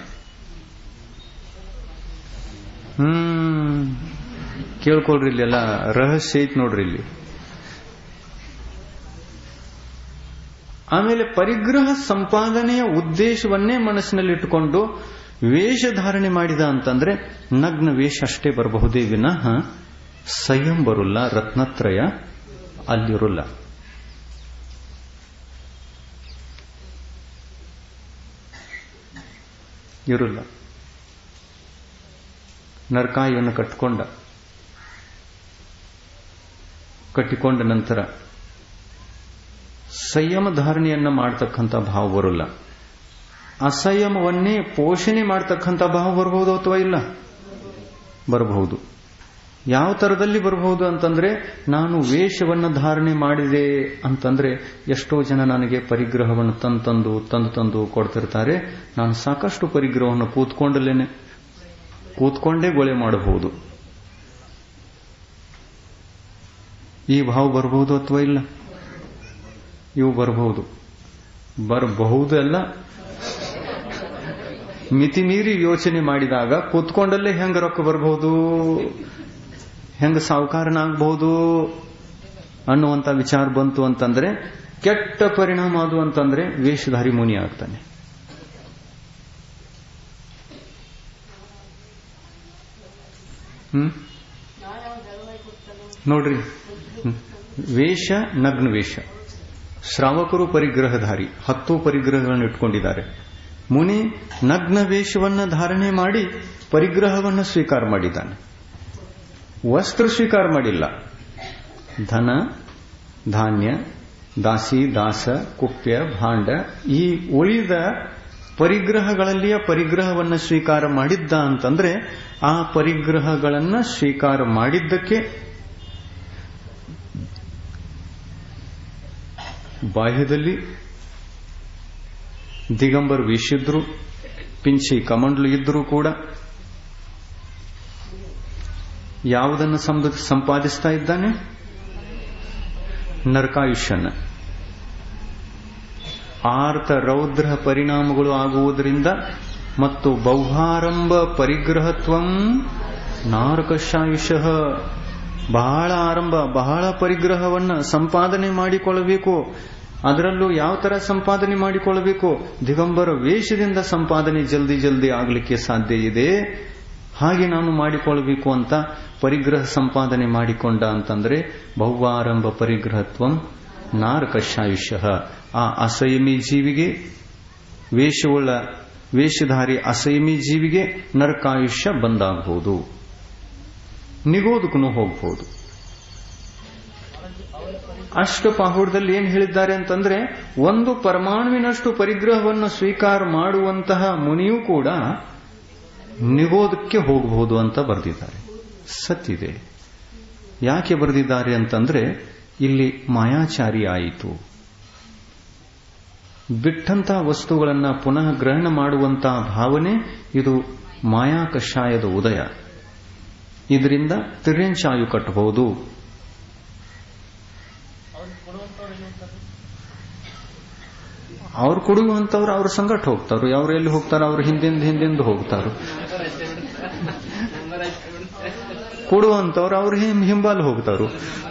ಹ್ಮ್ ಕೇಳ್ಕೊಳ್ರಿ ಇಲ್ಲಿ ಎಲ್ಲ ರಹಸ್ಯ ಐತ್ ನೋಡ್ರಿ ಇಲ್ಲಿ ಆಮೇಲೆ ಪರಿಗ್ರಹ ಸಂಪಾದನೆಯ ಉದ್ದೇಶವನ್ನೇ ಮನಸ್ಸಿನಲ್ಲಿಟ್ಟುಕೊಂಡು ವೇಷ ಧಾರಣೆ ಮಾಡಿದ ಅಂತಂದ್ರೆ ನಗ್ನ ವೇಷ ಅಷ್ಟೇ ಬರಬಹುದೇ ವಿನಃ ಸಂಯಂ ಬರುಲ್ಲ ರತ್ನತ್ರಯ ಅಲ್ಲಿರುಲ್ಲ ಇರುಲ್ಲ ನರಕಾಯಿಯನ್ನು ಕಟ್ಟಿಕೊಂಡ ಕಟ್ಟಿಕೊಂಡ ನಂತರ ಸಂಯಮ ಧಾರಣೆಯನ್ನ ಮಾಡತಕ್ಕಂಥ ಭಾವ ಬರಲ್ಲ ಅಸಂಯಮವನ್ನೇ ಪೋಷಣೆ ಮಾಡತಕ್ಕಂಥ ಭಾವ ಬರಬಹುದು ಅಥವಾ ಇಲ್ಲ ಬರಬಹುದು ಯಾವ ತರದಲ್ಲಿ ಬರಬಹುದು ಅಂತಂದ್ರೆ ನಾನು ವೇಷವನ್ನು ಧಾರಣೆ ಮಾಡಿದೆ ಅಂತಂದ್ರೆ ಎಷ್ಟೋ ಜನ ನನಗೆ ಪರಿಗ್ರಹವನ್ನು ತಂದು ತಂದು ತಂದು ತಂದು ಕೊಡ್ತಿರ್ತಾರೆ ನಾನು ಸಾಕಷ್ಟು ಪರಿಗ್ರಹವನ್ನು ಕೂತ್ಕೊಂಡಲೇನೆ ಕೂತ್ಕೊಂಡೇ ಗೊಳೆ ಮಾಡಬಹುದು ಈ ಭಾವ ಬರಬಹುದು ಅಥವಾ ಇಲ್ಲ ಇವು ಬರಬಹುದು ಬರಬಹುದು ಅಲ್ಲ ಮಿತಿ ಮೀರಿ ಯೋಚನೆ ಮಾಡಿದಾಗ ಕೂತ್ಕೊಂಡಲ್ಲೇ ಹೆಂಗ ರೊಕ್ಕ ಬರಬಹುದು ಹೆಂಗ ಸಾಹುಕಾರನಾಗಬಹುದು ಅನ್ನುವಂತ ವಿಚಾರ ಬಂತು ಅಂತಂದ್ರೆ ಕೆಟ್ಟ ಪರಿಣಾಮ ಅದು ಅಂತಂದ್ರೆ ವೇಷಧಾರಿ ಮುನಿ ಆಗ್ತಾನೆ ಹ್ಮ್ ನೋಡ್ರಿ ವೇಷ ನಗ್ನ ವೇಷ ಶ್ರಾವಕರು ಪರಿಗ್ರಹಧಾರಿ ಹತ್ತು ಪರಿಗ್ರಹಗಳನ್ನು ಇಟ್ಕೊಂಡಿದ್ದಾರೆ ಮುನಿ ನಗ್ನ ವೇಷವನ್ನ ಧಾರಣೆ ಮಾಡಿ ಪರಿಗ್ರಹವನ್ನು ಸ್ವೀಕಾರ ಮಾಡಿದ್ದಾನೆ ವಸ್ತ್ರ ಸ್ವೀಕಾರ ಮಾಡಿಲ್ಲ ಧನ ಧಾನ್ಯ ದಾಸಿ ದಾಸ ಕುಪ್ಯ ಭಾಂಡ ಈ ಉಳಿದ ಪರಿಗ್ರಹಗಳಲ್ಲಿಯ ಪರಿಗ್ರಹವನ್ನು ಸ್ವೀಕಾರ ಮಾಡಿದ್ದ ಅಂತಂದ್ರೆ ಆ ಪರಿಗ್ರಹಗಳನ್ನ ಸ್ವೀಕಾರ ಮಾಡಿದ್ದಕ್ಕೆ ಬಾಹ್ಯದಲ್ಲಿ ದಿಗಂಬರ್ ವೀಶಿದ್ರು ಪಿಂಚಿ ಕಮಂಡ್ಲು ಇದ್ರೂ ಕೂಡ ಯಾವುದನ್ನು ಸಂಪಾದಿಸ್ತಾ ಇದ್ದಾನೆ ನರಕಾಯುಷ್ಯನ ಆರ್ತ ರೌದ್ರ ಪರಿಣಾಮಗಳು ಆಗುವುದರಿಂದ ಮತ್ತು ಬೌಹಾರಂಭ ಪರಿಗ್ರಹತ್ವಂ ನಾರಕಶಾಯುಷ ಬಹಳ ಆರಂಭ ಬಹಳ ಪರಿಗ್ರಹವನ್ನ ಸಂಪಾದನೆ ಮಾಡಿಕೊಳ್ಳಬೇಕು ಅದರಲ್ಲೂ ಯಾವ ತರ ಸಂಪಾದನೆ ಮಾಡಿಕೊಳ್ಳಬೇಕು ದಿಗಂಬರ ವೇಷದಿಂದ ಸಂಪಾದನೆ ಜಲ್ದಿ ಜಲ್ದಿ ಆಗಲಿಕ್ಕೆ ಸಾಧ್ಯ ಇದೆ ಹಾಗೆ ನಾನು ಮಾಡಿಕೊಳ್ಳಬೇಕು ಅಂತ ಪರಿಗ್ರಹ ಸಂಪಾದನೆ ಮಾಡಿಕೊಂಡ ಅಂತಂದ್ರೆ ಬಹುವಾರಂಭ ಪರಿಗ್ರಹತ್ವಂ ನಾರಕಶಾಯುಷ್ಯ ಆ ಅಸಯಮಿ ಜೀವಿಗೆ ವೇಷವುಳ್ಳ ವೇಷಧಾರಿ ಅಸಯಮಿ ಜೀವಿಗೆ ನರಕಾಯುಷ್ಯ ಬಂದಾಗಬಹುದು ನಿಗೋದಕ್ಕೂ ಹೋಗಬಹುದು ಅಷ್ಟಪಾಹುಡದಲ್ಲಿ ಏನ್ ಹೇಳಿದ್ದಾರೆ ಅಂತಂದ್ರೆ ಒಂದು ಪರಮಾಣುವಿನಷ್ಟು ಪರಿಗ್ರಹವನ್ನು ಸ್ವೀಕಾರ ಮಾಡುವಂತಹ ಮುನಿಯೂ ಕೂಡ ನಿಗೋದಕ್ಕೆ ಹೋಗಬಹುದು ಅಂತ ಬರೆದಿದ್ದಾರೆ ಸತ್ತಿದೆ ಯಾಕೆ ಬರೆದಿದ್ದಾರೆ ಅಂತಂದ್ರೆ ಇಲ್ಲಿ ಮಾಯಾಚಾರಿ ಆಯಿತು ಬಿಟ್ಟಂತಹ ವಸ್ತುಗಳನ್ನ ಪುನಃ ಗ್ರಹಣ ಮಾಡುವಂತಹ ಭಾವನೆ ಇದು ಮಾಯಾ ಕಷಾಯದ ಉದಯ ಇದರಿಂದ ತಿರ್ಯಂಚಾಯು ಕಟ್ಟಬಹುದು ಅವ್ರು ಕೊಡುವಂತವ್ರು ಅವ್ರ ಸಂಗಟ ಹೋಗ್ತಾರು ಅವ್ರು ಎಲ್ಲಿ ಹೋಗ್ತಾರ ಅವ್ರು ಹಿಂದಿಂದ ಹಿಂದಿಂದ ಹೋಗ್ತಾರು ಕೊಡುವಂತವ್ರು ಅವ್ರು ಹಿಂಬಾಲ್ ಹೋಗ್ತಾರು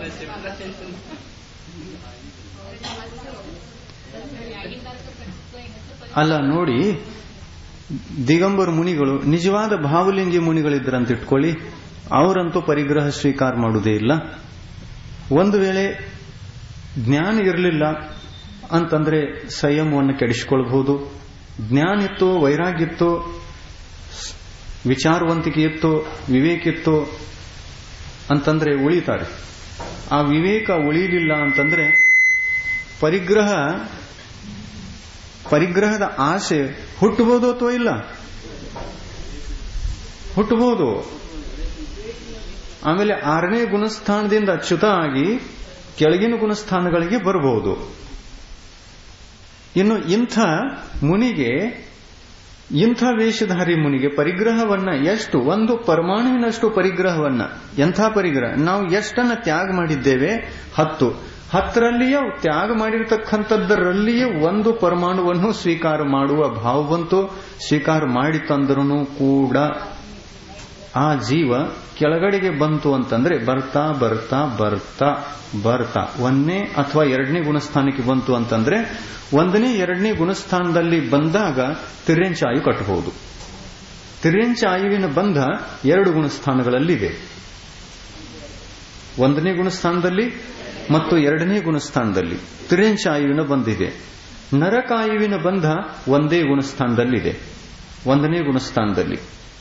ಅಲ್ಲ ನೋಡಿ ದಿಗಂಬರ ಮುನಿಗಳು ನಿಜವಾದ ಭಾವಲಿಂಗಿ ಮುನಿಗಳಿದ್ರಂತ ಇಟ್ಕೊಳ್ಳಿ ಅವರಂತೂ ಪರಿಗ್ರಹ ಸ್ವೀಕಾರ ಮಾಡುವುದೇ ಇಲ್ಲ ಒಂದು ವೇಳೆ ಜ್ಞಾನ ಇರಲಿಲ್ಲ ಅಂತಂದ್ರೆ ಸಂಯಮವನ್ನು ಕೆಡಿಸಿಕೊಳ್ಬಹುದು ಜ್ಞಾನ ಇತ್ತು ವೈರಾಗ್ಯ ಇತ್ತು ವಿಚಾರವಂತಿಕೆ ಇತ್ತು ವಿವೇಕ ಇತ್ತು ಅಂತಂದ್ರೆ ಉಳಿತಾರೆ ಆ ವಿವೇಕ ಉಳಿಲಿಲ್ಲ ಅಂತಂದ್ರೆ ಪರಿಗ್ರಹ ಪರಿಗ್ರಹದ ಆಸೆ ಹುಟ್ಟಬಹುದು ಅಥವಾ ಇಲ್ಲ ಹುಟ್ಟಬಹುದು ಆಮೇಲೆ ಆರನೇ ಗುಣಸ್ಥಾನದಿಂದ ಅಚ್ಯುತ ಆಗಿ ಕೆಳಗಿನ ಗುಣಸ್ಥಾನಗಳಿಗೆ ಬರಬಹುದು ಇನ್ನು ಇಂಥ ಮುನಿಗೆ ಇಂಥ ವೇಷಧಾರಿ ಮುನಿಗೆ ಪರಿಗ್ರಹವನ್ನ ಎಷ್ಟು ಒಂದು ಪರಮಾಣುವಿನಷ್ಟು ಪರಿಗ್ರಹವನ್ನ ಎಂಥ ಪರಿಗ್ರಹ ನಾವು ಎಷ್ಟನ್ನ ತ್ಯಾಗ ಮಾಡಿದ್ದೇವೆ ಹತ್ತು ಹತ್ತರಲ್ಲಿಯೇ ತ್ಯಾಗ ಮಾಡಿರ್ತಕ್ಕಂಥದ್ದರಲ್ಲಿಯೇ ಒಂದು ಪರಮಾಣುವನ್ನು ಸ್ವೀಕಾರ ಮಾಡುವ ಭಾವವಂತೂ ಸ್ವೀಕಾರ ಮಾಡಿ ತಂದರೂ ಕೂಡ ಆ ಜೀವ ಕೆಳಗಡೆಗೆ ಬಂತು ಅಂತಂದ್ರೆ ಬರ್ತಾ ಬರ್ತಾ ಬರ್ತಾ ಬರ್ತಾ ಒಂದನೇ ಅಥವಾ ಎರಡನೇ ಗುಣಸ್ಥಾನಕ್ಕೆ ಬಂತು ಅಂತಂದ್ರೆ ಒಂದನೇ ಎರಡನೇ ಗುಣಸ್ಥಾನದಲ್ಲಿ ಬಂದಾಗ ತಿರ್ಯಂಚಾಯು ಕಟ್ಟಬಹುದು ತಿರ್ಯಂಚಾಯುವಿನ ಬಂಧ ಎರಡು ಗುಣಸ್ಥಾನಗಳಲ್ಲಿದೆ ಒಂದನೇ ಗುಣಸ್ಥಾನದಲ್ಲಿ ಮತ್ತು ಎರಡನೇ ಗುಣಸ್ಥಾನದಲ್ಲಿ ತಿರ್ಯಂಚಾಯುವಿನ ಬಂದಿದೆ ನರಕಾಯುವಿನ ಬಂಧ ಒಂದೇ ಗುಣಸ್ಥಾನದಲ್ಲಿದೆ ಒಂದನೇ ಗುಣಸ್ಥಾನದಲ್ಲಿ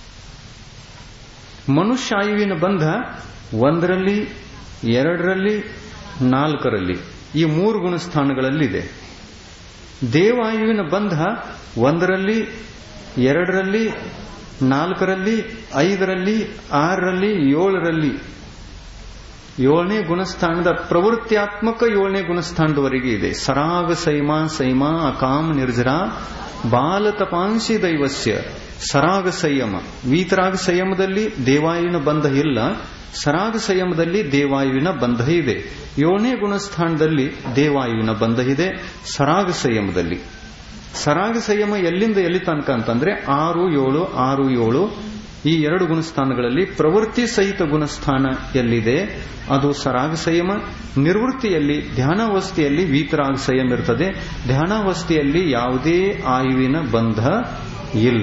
ಮನುಷ್ಯಾಯುವಿನ ಬಂಧ ಒಂದರಲ್ಲಿ ಎರಡರಲ್ಲಿ ನಾಲ್ಕರಲ್ಲಿ ಈ ಮೂರು ಗುಣಸ್ಥಾನಗಳಲ್ಲಿದೆ ದೇವಾಯುವಿನ ಬಂಧ ಒಂದರಲ್ಲಿ ಎರಡರಲ್ಲಿ ನಾಲ್ಕರಲ್ಲಿ ಐದರಲ್ಲಿ ಆರರಲ್ಲಿ ಏಳರಲ್ಲಿ ಏಳನೇ ಗುಣಸ್ಥಾನದ ಪ್ರವೃತ್ತಿಯಾತ್ಮಕ ಏಳನೇ ಗುಣಸ್ಥಾನದವರೆಗೆ ಇದೆ ಸರಾಗ ಸೈಮ ಸೈಮ ಅಕಾಮ್ ನಿರ್ಜರ ಬಾಲ ತಪಾಂಸಿ ದೈವಸ್ಯ ಸರಾಗ ಸಂಯಮ ವೀತರಾಗ ಸಂಯಮದಲ್ಲಿ ದೇವಾಯುವಿನ ಬಂಧ ಇಲ್ಲ ಸರಾಗ ಸಂಯಮದಲ್ಲಿ ದೇವಾಯುವಿನ ಬಂಧ ಇದೆ ಏಳನೇ ಗುಣಸ್ಥಾನದಲ್ಲಿ ದೇವಾಯುವಿನ ಬಂಧ ಇದೆ ಸರಾಗ ಸಂಯಮದಲ್ಲಿ ಸರಾಗ ಸಂಯಮ ಎಲ್ಲಿಂದ ಎಲ್ಲಿ ತನಕ ಅಂತಂದ್ರೆ ಆರು ಏಳು ಆರು ಏಳು ಈ ಎರಡು ಗುಣಸ್ಥಾನಗಳಲ್ಲಿ ಪ್ರವೃತ್ತಿ ಸಹಿತ ಗುಣಸ್ಥಾನ ಎಲ್ಲಿದೆ ಅದು ಸರಾಗ ಸಂಯಮ ನಿರ್ವೃತ್ತಿಯಲ್ಲಿ ಧ್ಯಾನಾವಸ್ಥೆಯಲ್ಲಿ ವೀತರಾಗ ಸಂಯಮ ಇರ್ತದೆ ಧ್ಯಾನಾವಸ್ಥೆಯಲ್ಲಿ ಯಾವುದೇ ಆಯುವಿನ ಬಂಧ ಇಲ್ಲ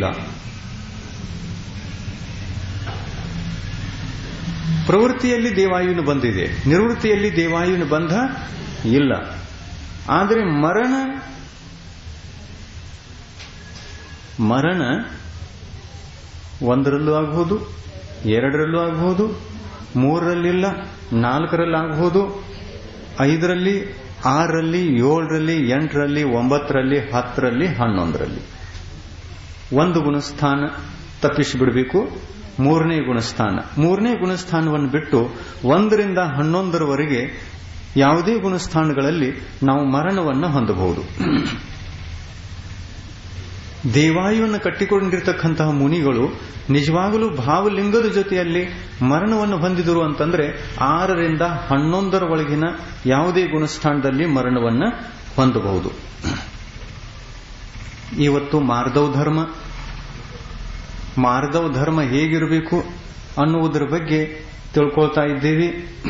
ಪ್ರವೃತ್ತಿಯಲ್ಲಿ ದೇವಾಯುವಿನ ಬಂದಿದೆ ನಿರ್ವೃತ್ತಿಯಲ್ಲಿ ದೇವಾಯುವಿನ ಬಂಧ ಇಲ್ಲ ಆದರೆ ಮರಣ ಮರಣ ಒಂದರಲ್ಲೂ ಆಗಬಹುದು ಎರಡರಲ್ಲೂ ಆಗಬಹುದು ಮೂರರಲ್ಲಿಲ್ಲ ನಾಲ್ಕರಲ್ಲಿ ಆಗಬಹುದು ಐದರಲ್ಲಿ ಆರರಲ್ಲಿ ಏಳರಲ್ಲಿ ಎಂಟರಲ್ಲಿ ಒಂಬತ್ತರಲ್ಲಿ ಹತ್ತರಲ್ಲಿ ಹನ್ನೊಂದರಲ್ಲಿ ಒಂದು ಗುಣಸ್ಥಾನ ತಪ್ಪಿಸಿಬಿಡಬೇಕು ಮೂರನೇ ಗುಣಸ್ಥಾನ ಮೂರನೇ ಗುಣಸ್ಥಾನವನ್ನು ಬಿಟ್ಟು ಒಂದರಿಂದ ಹನ್ನೊಂದರವರೆಗೆ ಯಾವುದೇ ಗುಣಸ್ಥಾನಗಳಲ್ಲಿ ನಾವು ಮರಣವನ್ನು ಹೊಂದಬಹುದು ದೇವಾಯುವನ್ನು ಕಟ್ಟಿಕೊಂಡಿರ್ತಕ್ಕಂತಹ ಮುನಿಗಳು ನಿಜವಾಗಲೂ ಭಾವಲಿಂಗದ ಜೊತೆಯಲ್ಲಿ ಮರಣವನ್ನು ಹೊಂದಿದರು ಅಂತಂದ್ರೆ ಆರರಿಂದ ಹನ್ನೊಂದರ ಒಳಗಿನ ಯಾವುದೇ ಗುಣಸ್ಥಾನದಲ್ಲಿ ಮರಣವನ್ನ ಹೊಂದಬಹುದು ಇವತ್ತು ಮಾರ್ದವ್ ಧರ್ಮ ಮಾರ್ದವ್ ಧರ್ಮ ಹೇಗಿರಬೇಕು ಅನ್ನುವುದರ ಬಗ್ಗೆ ತಿಳ್ಕೊಳ್ತಾ ಇದ್ದೇವೆ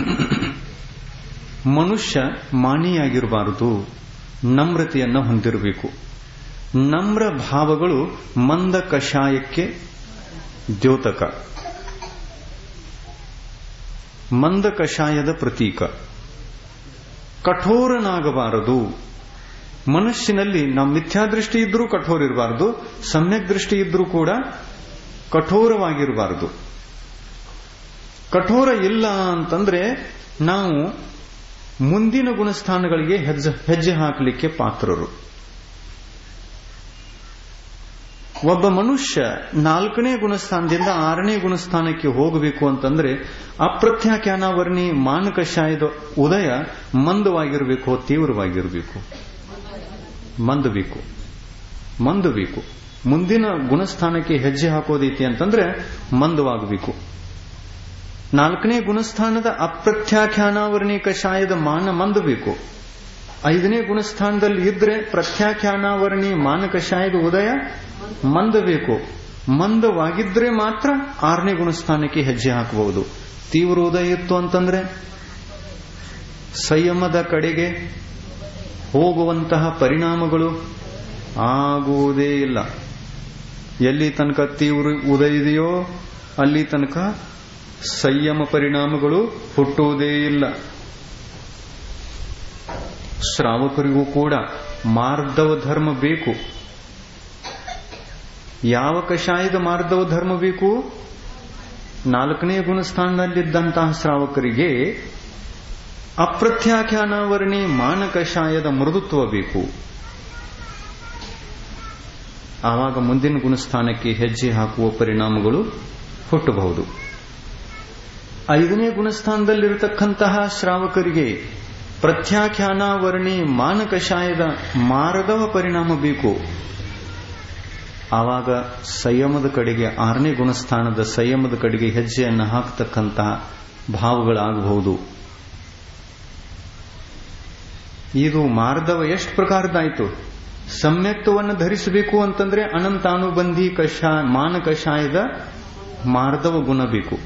ಮನುಷ್ಯ ಮಾನಿಯಾಗಿರಬಾರದು ನಮ್ರತೆಯನ್ನು ಹೊಂದಿರಬೇಕು ನಮ್ರ ಭಾವಗಳು ಮಂದ ಕಷಾಯಕ್ಕೆ ದ್ಯೋತಕ ಮಂದ ಕಷಾಯದ ಪ್ರತೀಕ ಕಠೋರನಾಗಬಾರದು ಮನುಷ್ಯನಲ್ಲಿ ನಾವು ಮಿಥ್ಯಾದೃಷ್ಟಿ ಇದ್ರೂ ಕಠೋರ ಇರಬಾರದು ಸಮ್ಯಕ್ ದೃಷ್ಟಿ ಇದ್ರೂ ಕೂಡ ಕಠೋರವಾಗಿರಬಾರದು ಕಠೋರ ಇಲ್ಲ ಅಂತಂದ್ರೆ ನಾವು ಮುಂದಿನ ಗುಣಸ್ಥಾನಗಳಿಗೆ ಹೆಜ್ಜೆ ಹೆಜ್ಜೆ ಹಾಕಲಿಕ್ಕೆ ಪಾತ್ರರು ಒಬ್ಬ ಮನುಷ್ಯ ನಾಲ್ಕನೇ ಗುಣಸ್ಥಾನದಿಂದ ಆರನೇ ಗುಣಸ್ಥಾನಕ್ಕೆ ಹೋಗಬೇಕು ಅಂತಂದ್ರೆ ಅಪ್ರತ್ಯಾಖ್ಯಾನಾವರ್ಣಿ ಮಾನಕಷಾಯದ ಉದಯ ಮಂದವಾಗಿರಬೇಕು ತೀವ್ರವಾಗಿರಬೇಕು ಮಂದಬೇಕು ಮಂದಬೇಕು ಮುಂದಿನ ಗುಣಸ್ಥಾನಕ್ಕೆ ಹೆಜ್ಜೆ ಹಾಕೋದೈತಿ ಅಂತಂದ್ರೆ ಮಂದವಾಗಬೇಕು ನಾಲ್ಕನೇ ಗುಣಸ್ಥಾನದ ಅಪ್ರತ್ಯಾಖ್ಯಾನಾವರ್ಣಿ ಕಷಾಯದ ಮಾನ ಮಂದಬೇಕು ಐದನೇ ಗುಣಸ್ಥಾನದಲ್ಲಿ ಇದ್ರೆ ಪ್ರತ್ಯಾಖ್ಯಾನಾವರ್ಣಿ ಮಾನ ಕಷಾಯದ ಉದಯ ಮಂದಬೇಕು ಮಂದವಾಗಿದ್ರೆ ಮಾತ್ರ ಆರನೇ ಗುಣಸ್ಥಾನಕ್ಕೆ ಹೆಜ್ಜೆ ಹಾಕಬಹುದು ತೀವ್ರ ಉದಯ ಇತ್ತು ಅಂತಂದ್ರೆ ಸಂಯಮದ ಕಡೆಗೆ ಹೋಗುವಂತಹ ಪರಿಣಾಮಗಳು ಆಗುವುದೇ ಇಲ್ಲ ಎಲ್ಲಿ ತನಕ ತೀವ್ರ ಉದಯ ಇದೆಯೋ ಅಲ್ಲಿ ತನಕ ಸಂಯಮ ಪರಿಣಾಮಗಳು ಹುಟ್ಟುವುದೇ ಇಲ್ಲ ಶ್ರಾವಕರಿಗೂ ಕೂಡ ಮಾರ್ಧವ ಧರ್ಮ ಬೇಕು ಯಾವ ಕಷಾಯದ ಮಾರ್ಧವ ಧರ್ಮ ಬೇಕು ನಾಲ್ಕನೇ ಗುಣಸ್ಥಾನದಲ್ಲಿದ್ದಂತಹ ಶ್ರಾವಕರಿಗೆ ಅಪ್ರತ್ಯಾಖ್ಯಾನಾವರಣಿ ಮಾನ ಕಷಾಯದ ಮೃದುತ್ವ ಬೇಕು ಆವಾಗ ಮುಂದಿನ ಗುಣಸ್ಥಾನಕ್ಕೆ ಹೆಜ್ಜೆ ಹಾಕುವ ಪರಿಣಾಮಗಳು ಹುಟ್ಟಬಹುದು ಐದನೇ ಗುಣಸ್ಥಾನದಲ್ಲಿರತಕ್ಕಂತಹ ಶ್ರಾವಕರಿಗೆ ಪ್ರತ್ಯಾಖ್ಯಾನಾವರಣಿ ಮಾನ ಕಷಾಯದ ಮಾರದವ ಪರಿಣಾಮ ಬೇಕು ಆವಾಗ ಸಂಯಮದ ಕಡೆಗೆ ಆರನೇ ಗುಣಸ್ಥಾನದ ಸಂಯಮದ ಕಡೆಗೆ ಹೆಜ್ಜೆಯನ್ನು ಹಾಕತಕ್ಕಂತಹ ಭಾವಗಳಾಗಬಹುದು ಇದು ಮಾರ್ಧವ ಎಷ್ಟು ಪ್ರಕಾರದಾಯಿತು ಸಮ್ಯಕ್ತವನ್ನು ಧರಿಸಬೇಕು ಅಂತಂದ್ರೆ ಅನಂತಾನುಬಂಧಿ ಕಷಾಯ ಮಾನ ಕಷಾಯದ ಮಾರ್ಧವ ಗುಣ ಬೇಕು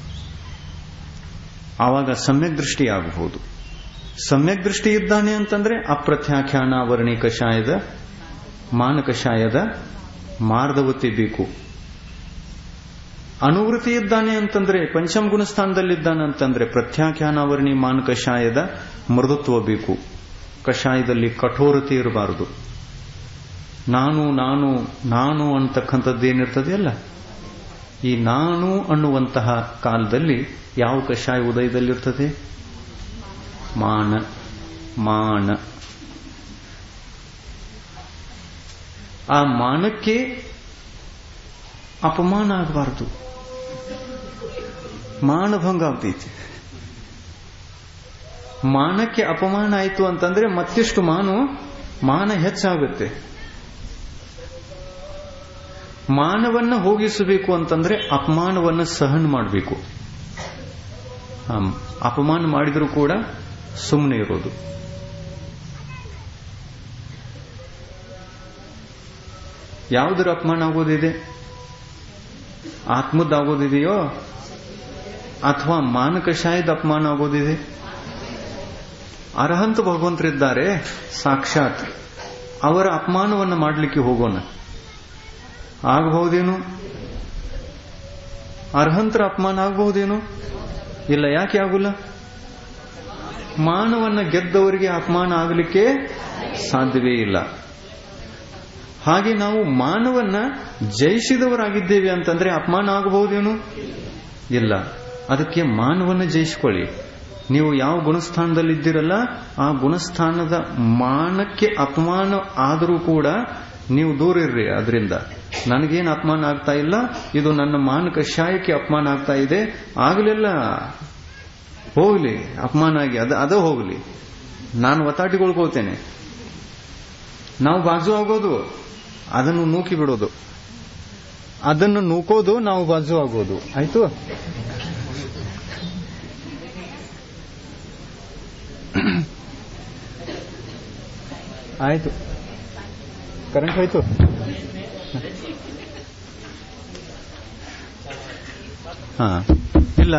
ಆವಾಗ ಸಮ್ಯಕ್ ದೃಷ್ಟಿ ಆಗಬಹುದು ಸಮ್ಯಕ್ ದೃಷ್ಟಿ ಇದ್ದಾನೆ ಅಂತಂದ್ರೆ ಅಪ್ರತ್ಯಾಖ್ಯಾನಾವರಣಿ ಕಷಾಯದ ಮಾನ ಕಷಾಯದ ಮಾರ್ಧವತೆ ಬೇಕು ಅನುವೃತ್ತಿ ಇದ್ದಾನೆ ಅಂತಂದ್ರೆ ಪಂಚಮ ಗುಣಸ್ಥಾನದಲ್ಲಿದ್ದಾನೆ ಅಂತಂದ್ರೆ ಪ್ರತ್ಯಾಖ್ಯಾನಾವರಣಿ ಮಾನ ಕಷಾಯದ ಮೃದುತ್ವ ಬೇಕು ಕಷಾಯದಲ್ಲಿ ಕಠೋರತೆ ಇರಬಾರದು ನಾನು ನಾನು ನಾನು ಅಂತಕ್ಕಂಥದ್ದೇನಿರ್ತದೆಯಲ್ಲ ಈ ನಾನು ಅನ್ನುವಂತಹ ಕಾಲದಲ್ಲಿ ಯಾವ ಕಷಾಯ ಉದಯದಲ್ಲಿರ್ತದೆ ಮಾನ ಮಾನ ಆ ಮಾನಕ್ಕೆ ಅಪಮಾನ ಆಗಬಾರದು ಮಾನಭಂಗ ಆಗ್ತೈತಿ ಮಾನಕ್ಕೆ ಅಪಮಾನ ಆಯಿತು ಅಂತಂದ್ರೆ ಮತ್ತಿಷ್ಟು ಮಾನು ಮಾನ ಹೆಚ್ಚಾಗುತ್ತೆ ಮಾನವನ್ನ ಹೋಗಿಸಬೇಕು ಅಂತಂದ್ರೆ ಅಪಮಾನವನ್ನ ಸಹನ ಮಾಡಬೇಕು ಅಪಮಾನ ಮಾಡಿದರೂ ಕೂಡ ಸುಮ್ಮನೆ ಇರೋದು ಯಾವುದರ ಅಪಮಾನ ಆಗೋದಿದೆ ಆತ್ಮದ್ದಾಗೋದಿದೆಯೋ ಅಥವಾ ಮಾನಕಷಾಯದ ಅಪಮಾನ ಆಗೋದಿದೆ ಅರ್ಹಂತ ಭಗವಂತರಿದ್ದಾರೆ ಸಾಕ್ಷಾತ್ ಅವರ ಅಪಮಾನವನ್ನು ಮಾಡಲಿಕ್ಕೆ ಹೋಗೋಣ ಆಗಬಹುದೇನು ಅರ್ಹಂತರ ಅಪಮಾನ ಆಗಬಹುದೇನು ಇಲ್ಲ ಯಾಕೆ ಆಗುಲ್ಲ ಮಾನವನ್ನ ಗೆದ್ದವರಿಗೆ ಅಪಮಾನ ಆಗಲಿಕ್ಕೆ ಸಾಧ್ಯವೇ ಇಲ್ಲ ಹಾಗೆ ನಾವು ಮಾನವನ್ನ ಜಯಿಸಿದವರಾಗಿದ್ದೇವೆ ಅಂತಂದ್ರೆ ಅಪಮಾನ ಆಗಬಹುದೇನು ಇಲ್ಲ ಅದಕ್ಕೆ ಮಾನವನ್ನ ಜಯಿಸಿಕೊಳ್ಳಿ ನೀವು ಯಾವ ಗುಣಸ್ಥಾನದಲ್ಲಿದ್ದೀರಲ್ಲ ಆ ಗುಣಸ್ಥಾನದ ಮಾನಕ್ಕೆ ಅಪಮಾನ ಆದರೂ ಕೂಡ ನೀವು ದೂರ ಇರ್ರಿ ಅದರಿಂದ ನನಗೇನು ಅಪಮಾನ ಆಗ್ತಾ ಇಲ್ಲ ಇದು ನನ್ನ ಮಾನಕ ಶಾಯಕ್ಕೆ ಅಪಮಾನ ಆಗ್ತಾ ಇದೆ ಆಗಲಿಲ್ಲ ಹೋಗ್ಲಿ ಅಪಮಾನ ಆಗಿ ಅದ ಅದ ಹೋಗ್ಲಿ ನಾನು ಒತ್ತಾಟಿಗೊಳ್ಕೊಳ್ತೇನೆ ನಾವು ಬಾಜು ಆಗೋದು ಅದನ್ನು ನೂಕಿ ಬಿಡೋದು ಅದನ್ನು ನೂಕೋದು ನಾವು ಬಾಜು ಆಗೋದು ಆಯ್ತು ಆಯ್ತು ಕರೆಂಟ್ ಹೋಯ್ತು ಹಾ ಇಲ್ಲ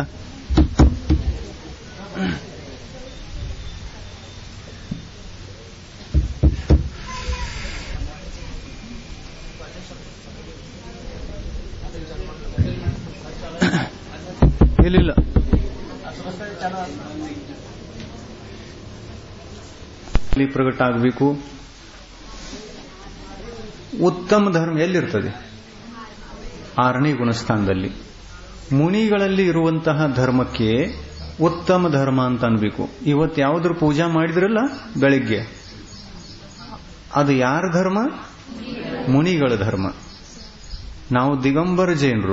ಇಲ್ಲಿಲ್ಲ ಇಲ್ಲಿ ಪ್ರಕಟ ಆಗಬೇಕು ಉತ್ತಮ ಧರ್ಮ ಎಲ್ಲಿರ್ತದೆ ಆರನೇ ಗುಣಸ್ಥಾನದಲ್ಲಿ ಮುನಿಗಳಲ್ಲಿ ಇರುವಂತಹ ಧರ್ಮಕ್ಕೆ ಉತ್ತಮ ಧರ್ಮ ಅಂತ ಅನ್ಬೇಕು ಇವತ್ತು ಯಾವ್ದ್ರ ಪೂಜಾ ಮಾಡಿದ್ರಲ್ಲ ಬೆಳಿಗ್ಗೆ ಅದು ಯಾರ ಧರ್ಮ ಮುನಿಗಳ ಧರ್ಮ ನಾವು ದಿಗಂಬರ ಜೈನರು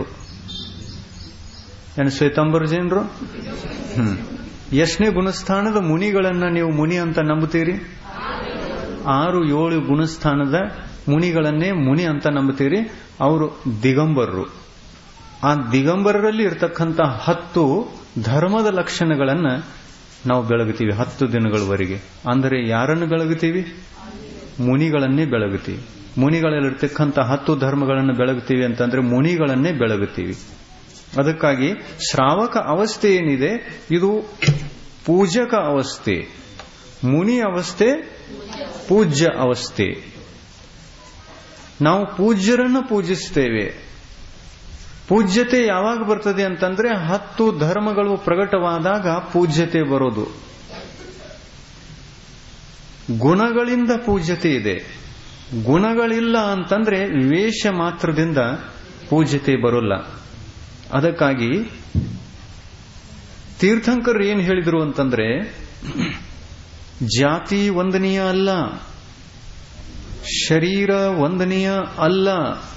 ಏನು ಶ್ವೇತಾಂಬರ ಜೈನರು ಹ್ಮ್ ಎಷ್ಟನೇ ಗುಣಸ್ಥಾನದ ಮುನಿಗಳನ್ನ ನೀವು ಮುನಿ ಅಂತ ನಂಬುತ್ತೀರಿ ಆರು ಏಳು ಗುಣಸ್ಥಾನದ ಮುನಿಗಳನ್ನೇ ಮುನಿ ಅಂತ ನಂಬುತ್ತೀರಿ ಅವರು ದಿಗಂಬರರು ಆ ದಿಗಂಬರರಲ್ಲಿ ಇರತಕ್ಕಂಥ ಹತ್ತು ಧರ್ಮದ ಲಕ್ಷಣಗಳನ್ನ ನಾವು ಬೆಳಗುತ್ತೀವಿ ಹತ್ತು ದಿನಗಳವರೆಗೆ ಅಂದರೆ ಯಾರನ್ನು ಬೆಳಗುತ್ತೀವಿ ಮುನಿಗಳನ್ನೇ ಬೆಳಗುತ್ತೀವಿ ಮುನಿಗಳಲ್ಲಿರ್ತಕ್ಕಂಥ ಹತ್ತು ಧರ್ಮಗಳನ್ನು ಬೆಳಗುತ್ತೀವಿ ಅಂತಂದ್ರೆ ಮುನಿಗಳನ್ನೇ ಬೆಳಗುತ್ತೀವಿ ಅದಕ್ಕಾಗಿ ಶ್ರಾವಕ ಅವಸ್ಥೆ ಏನಿದೆ ಇದು ಪೂಜಕ ಅವಸ್ಥೆ ಮುನಿ ಅವಸ್ಥೆ ಪೂಜ್ಯ ಅವಸ್ಥೆ ನಾವು ಪೂಜ್ಯರನ್ನು ಪೂಜಿಸ್ತೇವೆ ಪೂಜ್ಯತೆ ಯಾವಾಗ ಬರ್ತದೆ ಅಂತಂದ್ರೆ ಹತ್ತು ಧರ್ಮಗಳು ಪ್ರಕಟವಾದಾಗ ಪೂಜ್ಯತೆ ಬರೋದು ಗುಣಗಳಿಂದ ಪೂಜ್ಯತೆ ಇದೆ ಗುಣಗಳಿಲ್ಲ ಅಂತಂದ್ರೆ ವೇಷ ಮಾತ್ರದಿಂದ ಪೂಜ್ಯತೆ ಬರೋಲ್ಲ ಅದಕ್ಕಾಗಿ ತೀರ್ಥಂಕರ್ ಏನ್ ಹೇಳಿದ್ರು ಅಂತಂದ್ರೆ ಜಾತಿ ವಂದನೀಯ ಅಲ್ಲ ಶರೀರ ವಂದನೀಯ ಅಲ್ಲ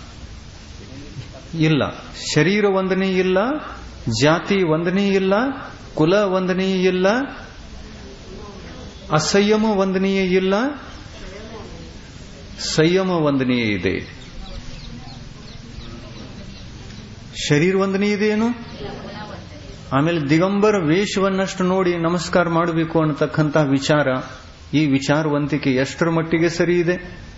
ಇಲ್ಲ ಶರೀರ ವಂದನೀಯ ಇಲ್ಲ ಜಾತಿ ವಂದನೀಯ ಇಲ್ಲ ಕುಲ ವಂದನೀಯ ಇಲ್ಲ ಅಸಂಯಮ ವಂದನೀಯ ಇಲ್ಲ ಸಂಯಮ ವಂದನೀಯ ಇದೆ ಶರೀರ ವಂದನೀಯ ಇದೆಯೇನು ಆಮೇಲೆ ದಿಗಂಬರ ವೇಷವನ್ನಷ್ಟು ನೋಡಿ ನಮಸ್ಕಾರ ಮಾಡಬೇಕು ಅನ್ನತಕ್ಕಂಥ ವಿಚಾರ ಈ ವಿಚಾರವಂತಿಕೆ ಎಷ್ಟರ ಮಟ್ಟಿಗೆ ಸರಿ ಇದೆ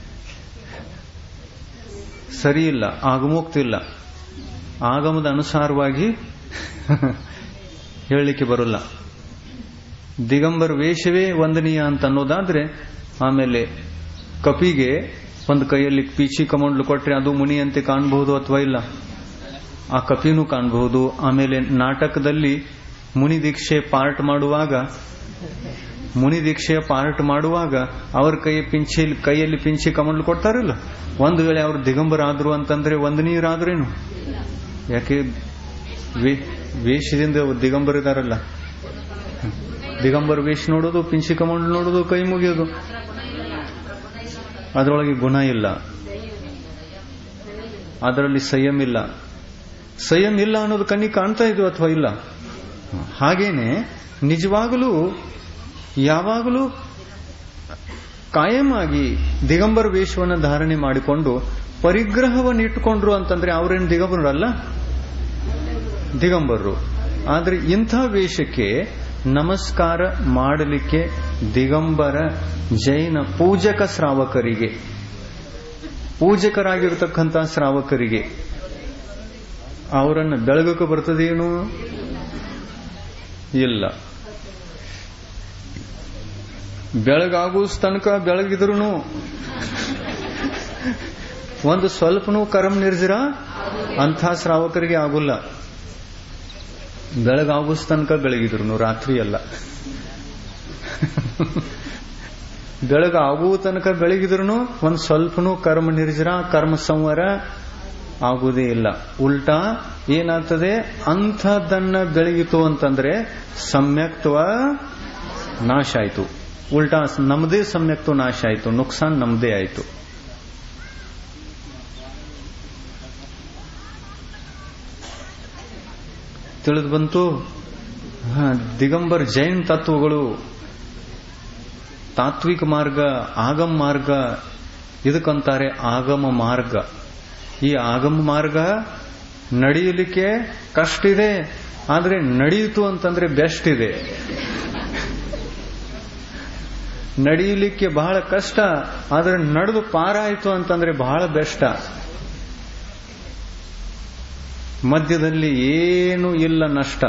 ಸರಿ ಇಲ್ಲ ಆಗಮೋಗ್ತಿಲ್ಲ ಆಗಮದ ಅನುಸಾರವಾಗಿ ಹೇಳಲಿಕ್ಕೆ ಬರೋಲ್ಲ ದಿಗಂಬರ ವೇಷವೇ ವಂದನೀಯ ಅಂತ ಅನ್ನೋದಾದ್ರೆ ಆಮೇಲೆ ಕಪಿಗೆ ಒಂದು ಕೈಯಲ್ಲಿ ಪೀಚಿ ಕಮಂಡ್ಲು ಕೊಟ್ರೆ ಅದು ಮುನಿಯಂತೆ ಕಾಣಬಹುದು ಅಥವಾ ಇಲ್ಲ ಆ ಕಪಿನೂ ಕಾಣಬಹುದು ಆಮೇಲೆ ನಾಟಕದಲ್ಲಿ ಮುನಿ ದೀಕ್ಷೆ ಪಾರ್ಟ್ ಮಾಡುವಾಗ ಮುನಿ ದೀಕ್ಷೆಯ ಪಾರ್ಟ್ ಮಾಡುವಾಗ ಅವ್ರ ಕೈ ಪಿಂಚಿ ಕೈಯಲ್ಲಿ ಪಿಂಚಿ ಕಮಂಡ್ಲು ಕೊಡ್ತಾರಲ್ಲ ಒಂದು ವೇಳೆ ಅವರು ದಿಗಂಬರ ಆದ್ರು ಅಂತಂದ್ರೆ ವಂದನೀಯರಾದ್ರೇನು ಯಾಕೆ ವೇಷದಿಂದ ದಿಗಂಬರ ಇದಾರಲ್ಲ ದಿಗಂಬರ ವೇಷ ನೋಡೋದು ಪಿಂಚಿ ಕಮಂಡ್ಲು ನೋಡೋದು ಕೈ ಮುಗಿಯೋದು ಅದರೊಳಗೆ ಗುಣ ಇಲ್ಲ ಅದರಲ್ಲಿ ಸಂಯಮ ಇಲ್ಲ ಸಂಯಮ ಇಲ್ಲ ಅನ್ನೋದು ಕಣ್ಣಿಗೆ ಕಾಣ್ತಾ ಇದೆಯೋ ಅಥವಾ ಇಲ್ಲ ಹಾಗೇನೆ ನಿಜವಾಗಲೂ ಯಾವಾಗಲೂ ಕಾಯಮಾಗಿ ದಿಗಂಬರ ವೇಷವನ್ನು ಧಾರಣೆ ಮಾಡಿಕೊಂಡು ಪರಿಗ್ರಹವನ್ನು ಇಟ್ಟುಕೊಂಡ್ರು ಅಂತಂದ್ರೆ ಅವರೇನು ದಿಗಂಬರಲ್ಲ ದಿಗಂಬರರು ಆದ್ರೆ ಇಂಥ ವೇಷಕ್ಕೆ ನಮಸ್ಕಾರ ಮಾಡಲಿಕ್ಕೆ ದಿಗಂಬರ ಜೈನ ಪೂಜಕ ಶ್ರಾವಕರಿಗೆ ಪೂಜಕರಾಗಿರ್ತಕ್ಕಂಥ ಶ್ರಾವಕರಿಗೆ ಅವರನ್ನು ಬೆಳಗಕ್ಕೆ ಬರ್ತದೇನು ಇಲ್ಲ ಬೆಳಗಾಗೋ ತನಕ ಬೆಳಗಿದ್ರು ಒಂದು ಸ್ವಲ್ಪನೂ ಕರಂ ನಿರ್ಜರ ಅಂಥ ಶ್ರಾವಕರಿಗೆ ಆಗುಲ್ಲ ಬೆಳಗಾಗೋ ತನಕ ಬೆಳಗಿದ್ರು ರಾತ್ರಿ ಅಲ್ಲ ಬೆಳಗಾಗುವ ತನಕ ಬೆಳಗಿದ್ರು ಒಂದು ಸ್ವಲ್ಪನೂ ಕರ್ಮ ನಿರ್ಜರ ಕರ್ಮ ಸಂವರ ಆಗುವುದೇ ಇಲ್ಲ ಉಲ್ಟಾ ಏನಾಗ್ತದೆ ಅಂಥದ್ದನ್ನ ಬೆಳಗಿತು ಅಂತಂದ್ರೆ ಸಮ್ಯಕ್ತ್ವ ನಾಶ ಆಯ್ತು ಉಲ್ಟಾ ನಮ್ಮದೇ ಸಮ್ಯಕ್ತ್ವ ನಾಶ ಆಯ್ತು ನುಕ್ಸಾನ್ ನಮ್ಮದೇ ಆಯ್ತು ತಿಳಿದು ಬಂತು ದಿಗಂಬರ್ ಜೈನ್ ತತ್ವಗಳು ತಾತ್ವಿಕ ಮಾರ್ಗ ಆಗಮ್ ಮಾರ್ಗ ಇದಕ್ಕಂತಾರೆ ಆಗಮ ಮಾರ್ಗ ಈ ಆಗಮ ಮಾರ್ಗ ನಡೆಯಲಿಕ್ಕೆ ಕಷ್ಟ ಇದೆ ಆದ್ರೆ ನಡೆಯಿತು ಅಂತಂದ್ರೆ ಬೆಸ್ಟ್ ಇದೆ ನಡೆಯಲಿಕ್ಕೆ ಬಹಳ ಕಷ್ಟ ಆದ್ರೆ ನಡೆದು ಪಾರಾಯಿತು ಅಂತಂದ್ರೆ ಬಹಳ ಬೆಷ್ಟ ಮಧ್ಯದಲ್ಲಿ ಏನು ಇಲ್ಲ ನಷ್ಟ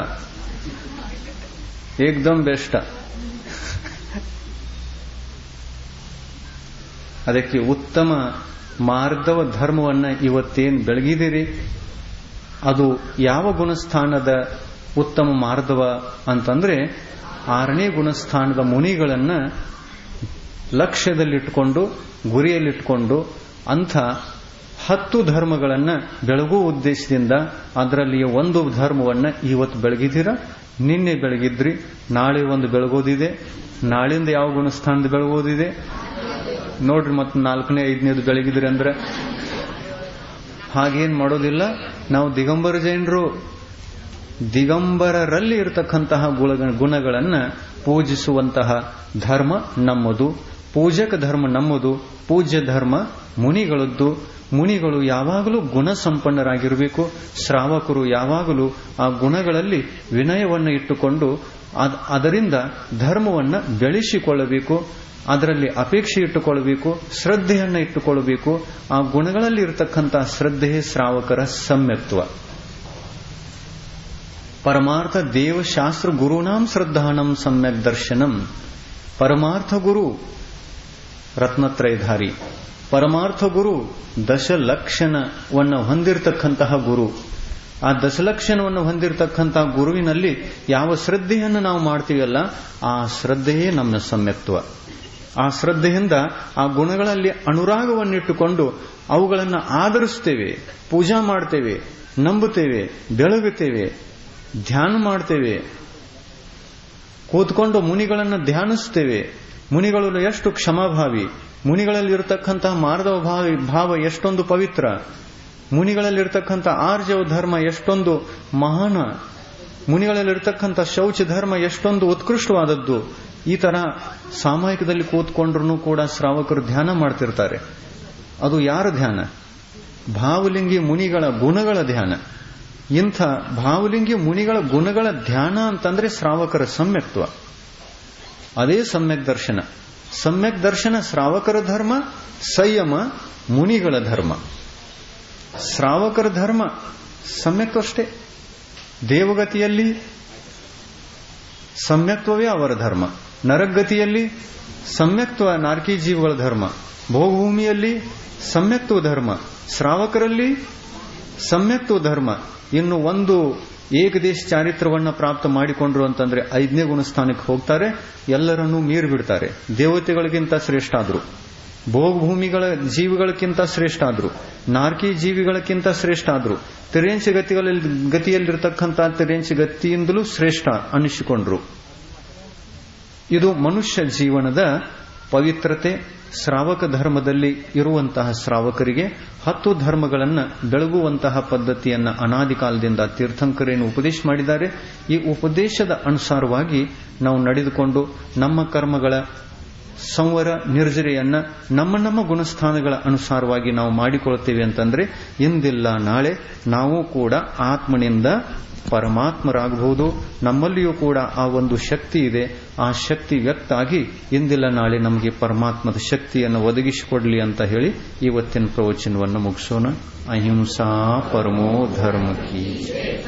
ಏಕ್ದಮ್ ಬೆಷ್ಟ ಅದಕ್ಕೆ ಉತ್ತಮ ಮಾರ್ಗವ ಧರ್ಮವನ್ನ ಇವತ್ತೇನು ಬೆಳಗಿದಿರಿ ಅದು ಯಾವ ಗುಣಸ್ಥಾನದ ಉತ್ತಮ ಮಾರ್ಗವ ಅಂತಂದ್ರೆ ಆರನೇ ಗುಣಸ್ಥಾನದ ಮುನಿಗಳನ್ನ ಲಕ್ಷ್ಯದಲ್ಲಿಟ್ಟುಕೊಂಡು ಗುರಿಯಲ್ಲಿಟ್ಟುಕೊಂಡು ಅಂಥ ಹತ್ತು ಧರ್ಮಗಳನ್ನ ಬೆಳಗುವ ಉದ್ದೇಶದಿಂದ ಅದರಲ್ಲಿಯ ಒಂದು ಧರ್ಮವನ್ನ ಇವತ್ತು ಬೆಳಗಿದ್ದೀರ ನಿನ್ನೆ ಬೆಳಗಿದ್ರಿ ನಾಳೆ ಒಂದು ಬೆಳಗೋದಿದೆ ನಾಳಿಂದ ಯಾವ ಗುಣಸ್ಥಾನದ ಬೆಳಗೋದಿದೆ ನೋಡ್ರಿ ಮತ್ತೆ ನಾಲ್ಕನೇ ಐದನೇದು ಬೆಳಗಿದ್ರಿ ಅಂದ್ರೆ ಹಾಗೇನ್ ಮಾಡೋದಿಲ್ಲ ನಾವು ದಿಗಂಬರ ಜೈನರು ದಿಗಂಬರರಲ್ಲಿ ಇರತಕ್ಕಂತಹ ಗುಣಗಳನ್ನ ಪೂಜಿಸುವಂತಹ ಧರ್ಮ ನಮ್ಮದು ಪೂಜಕ ಧರ್ಮ ನಮ್ಮದು ಪೂಜ್ಯ ಧರ್ಮ ಮುನಿಗಳದ್ದು ಮುನಿಗಳು ಯಾವಾಗಲೂ ಗುಣ ಸಂಪನ್ನರಾಗಿರಬೇಕು ಶ್ರಾವಕರು ಯಾವಾಗಲೂ ಆ ಗುಣಗಳಲ್ಲಿ ವಿನಯವನ್ನು ಇಟ್ಟುಕೊಂಡು ಅದರಿಂದ ಧರ್ಮವನ್ನು ಬೆಳೆಸಿಕೊಳ್ಳಬೇಕು ಅದರಲ್ಲಿ ಅಪೇಕ್ಷೆ ಇಟ್ಟುಕೊಳ್ಳಬೇಕು ಶ್ರದ್ಧೆಯನ್ನು ಇಟ್ಟುಕೊಳ್ಳಬೇಕು ಆ ಗುಣಗಳಲ್ಲಿ ಇರತಕ್ಕಂತಹ ಶ್ರದ್ಧೆ ಶ್ರಾವಕರ ಸಮ್ಯತ್ವ ಪರಮಾರ್ಥ ದೇವಶಾಸ್ತ್ರ ಗುರುನಾಂ ಶ್ರದ್ಧಾನಂ ಸಮ್ಯಕ್ ದರ್ಶನಂ ಪರಮಾರ್ಥ ಗುರು ರತ್ನತ್ರಯಧಾರಿ ಪರಮಾರ್ಥ ಗುರು ದಶಲಕ್ಷಣವನ್ನು ಹೊಂದಿರತಕ್ಕಂತಹ ಗುರು ಆ ದಶಲಕ್ಷಣವನ್ನು ಹೊಂದಿರತಕ್ಕಂತಹ ಗುರುವಿನಲ್ಲಿ ಯಾವ ಶ್ರದ್ಧೆಯನ್ನು ನಾವು ಮಾಡ್ತೀವಲ್ಲ ಆ ಶ್ರದ್ಧೆಯೇ ನಮ್ಮ ಸಮ್ಯತ್ವ ಆ ಶ್ರದ್ಧೆಯಿಂದ ಆ ಗುಣಗಳಲ್ಲಿ ಅನುರಾಗವನ್ನಿಟ್ಟುಕೊಂಡು ಅವುಗಳನ್ನು ಆಧರಿಸ್ತೇವೆ ಪೂಜಾ ಮಾಡ್ತೇವೆ ನಂಬುತ್ತೇವೆ ಬೆಳಗುತ್ತೇವೆ ಧ್ಯಾನ ಮಾಡ್ತೇವೆ ಕೂತ್ಕೊಂಡು ಮುನಿಗಳನ್ನು ಧ್ಯಾನಿಸ್ತೇವೆ ಮುನಿಗಳು ಎಷ್ಟು ಕ್ಷಮಾಭಾವಿ ಮುನಿಗಳಲ್ಲಿ ಇರತಕ್ಕಂತಹ ಮಾರ್ಧವ ಭಾವ ಭಾವ ಎಷ್ಟೊಂದು ಪವಿತ್ರ ಮುನಿಗಳಲ್ಲಿರ್ತಕ್ಕಂಥ ಆರ್ಜವ ಧರ್ಮ ಎಷ್ಟೊಂದು ಮಹಾನ ಮುನಿಗಳಲ್ಲಿರ್ತಕ್ಕಂಥ ಶೌಚ ಧರ್ಮ ಎಷ್ಟೊಂದು ಉತ್ಕೃಷ್ಟವಾದದ್ದು ಈ ತರ ಸಾಮಾಯಿಕದಲ್ಲಿ ಕೂತ್ಕೊಂಡ್ರು ಕೂಡ ಶ್ರಾವಕರು ಧ್ಯಾನ ಮಾಡ್ತಿರ್ತಾರೆ ಅದು ಯಾರ ಧ್ಯಾನ ಭಾವಲಿಂಗಿ ಮುನಿಗಳ ಗುಣಗಳ ಧ್ಯಾನ ಇಂಥ ಭಾವಲಿಂಗಿ ಮುನಿಗಳ ಗುಣಗಳ ಧ್ಯಾನ ಅಂತಂದ್ರೆ ಶ್ರಾವಕರ ಸಮ್ಯಕ್ತ್ವ ಅದೇ ಸಮ್ಯಕ್ ದರ್ಶನ ಸಮ್ಯಕ್ ದರ್ಶನ ಶ್ರಾವಕರ ಧರ್ಮ ಸಂಯಮ ಮುನಿಗಳ ಧರ್ಮ ಶ್ರಾವಕರ ಧರ್ಮ ಸಮ್ಯಕ್ತ್ವ ಅಷ್ಟೇ ದೇವಗತಿಯಲ್ಲಿ ಸಮ್ಯಕ್ತ್ವವೇ ಅವರ ಧರ್ಮ ನರಗತಿಯಲ್ಲಿ ಸಮ್ಯಕ್ತ್ವ ನಾರ್ಕಿ ಜೀವಗಳ ಧರ್ಮ ಭೋಗಭೂಮಿಯಲ್ಲಿ ಸಮ್ಯಕ್ತ್ವ ಧರ್ಮ ಶ್ರಾವಕರಲ್ಲಿ ಸಮ್ಯಕ್ತ್ವ ಧರ್ಮ ಇನ್ನು ಒಂದು ಏಕದೇಶ ಚಾರಿತ್ರವನ್ನ ಪ್ರಾಪ್ತ ಮಾಡಿಕೊಂಡ್ರು ಅಂತಂದ್ರೆ ಐದನೇ ಗುಣಸ್ಥಾನಕ್ಕೆ ಹೋಗ್ತಾರೆ ಎಲ್ಲರನ್ನೂ ಮೀರಿ ಬಿಡ್ತಾರೆ ದೇವತೆಗಳಿಗಿಂತ ಶ್ರೇಷ್ಠ ಆದ್ರು ಭೋಗಭೂಮಿಗಳ ಜೀವಿಗಳಕ್ಕಿಂತ ಶ್ರೇಷ್ಠ ಆದ್ರು ನಾರ್ಕಿ ಜೀವಿಗಳಕ್ಕಿಂತ ಶ್ರೇಷ್ಠ ಆದ್ರು ತಿರೇಂಚ ಗತಿಗಳಲ್ಲಿ ಗತಿಯಲ್ಲಿರ್ತಕ್ಕಂಥ ತಿರೇಂಚ ಗತಿಯಿಂದಲೂ ಶ್ರೇಷ್ಠ ಅನಿಸಿಕೊಂಡ್ರು ಇದು ಮನುಷ್ಯ ಜೀವನದ ಪವಿತ್ರತೆ ಶ್ರಾವಕ ಧರ್ಮದಲ್ಲಿ ಇರುವಂತಹ ಶ್ರಾವಕರಿಗೆ ಹತ್ತು ಧರ್ಮಗಳನ್ನು ಬೆಳಗುವಂತಹ ಪದ್ಧತಿಯನ್ನ ಅನಾದಿ ಕಾಲದಿಂದ ತೀರ್ಥಂಕರೇನು ಉಪದೇಶ ಮಾಡಿದ್ದಾರೆ ಈ ಉಪದೇಶದ ಅನುಸಾರವಾಗಿ ನಾವು ನಡೆದುಕೊಂಡು ನಮ್ಮ ಕರ್ಮಗಳ ಸಂವರ ನಿರ್ಜರೆಯನ್ನ ನಮ್ಮ ನಮ್ಮ ಗುಣಸ್ಥಾನಗಳ ಅನುಸಾರವಾಗಿ ನಾವು ಮಾಡಿಕೊಳ್ತೇವೆ ಅಂತಂದ್ರೆ ಇಂದಿಲ್ಲ ನಾಳೆ ನಾವು ಕೂಡ ಆತ್ಮನಿಂದ ಪರಮಾತ್ಮರಾಗಬಹುದು ನಮ್ಮಲ್ಲಿಯೂ ಕೂಡ ಆ ಒಂದು ಶಕ್ತಿ ಇದೆ ಆ ಶಕ್ತಿ ವ್ಯಕ್ತಾಗಿ ಇಂದಿಲ್ಲ ನಾಳೆ ನಮಗೆ ಪರಮಾತ್ಮದ ಶಕ್ತಿಯನ್ನು ಒದಗಿಸಿಕೊಡ್ಲಿ ಅಂತ ಹೇಳಿ ಇವತ್ತಿನ ಪ್ರವಚನವನ್ನು ಮುಗಿಸೋಣ ಅಹಿಂಸಾ ಪರಮೋ ಧರ್ಮ ಕಿ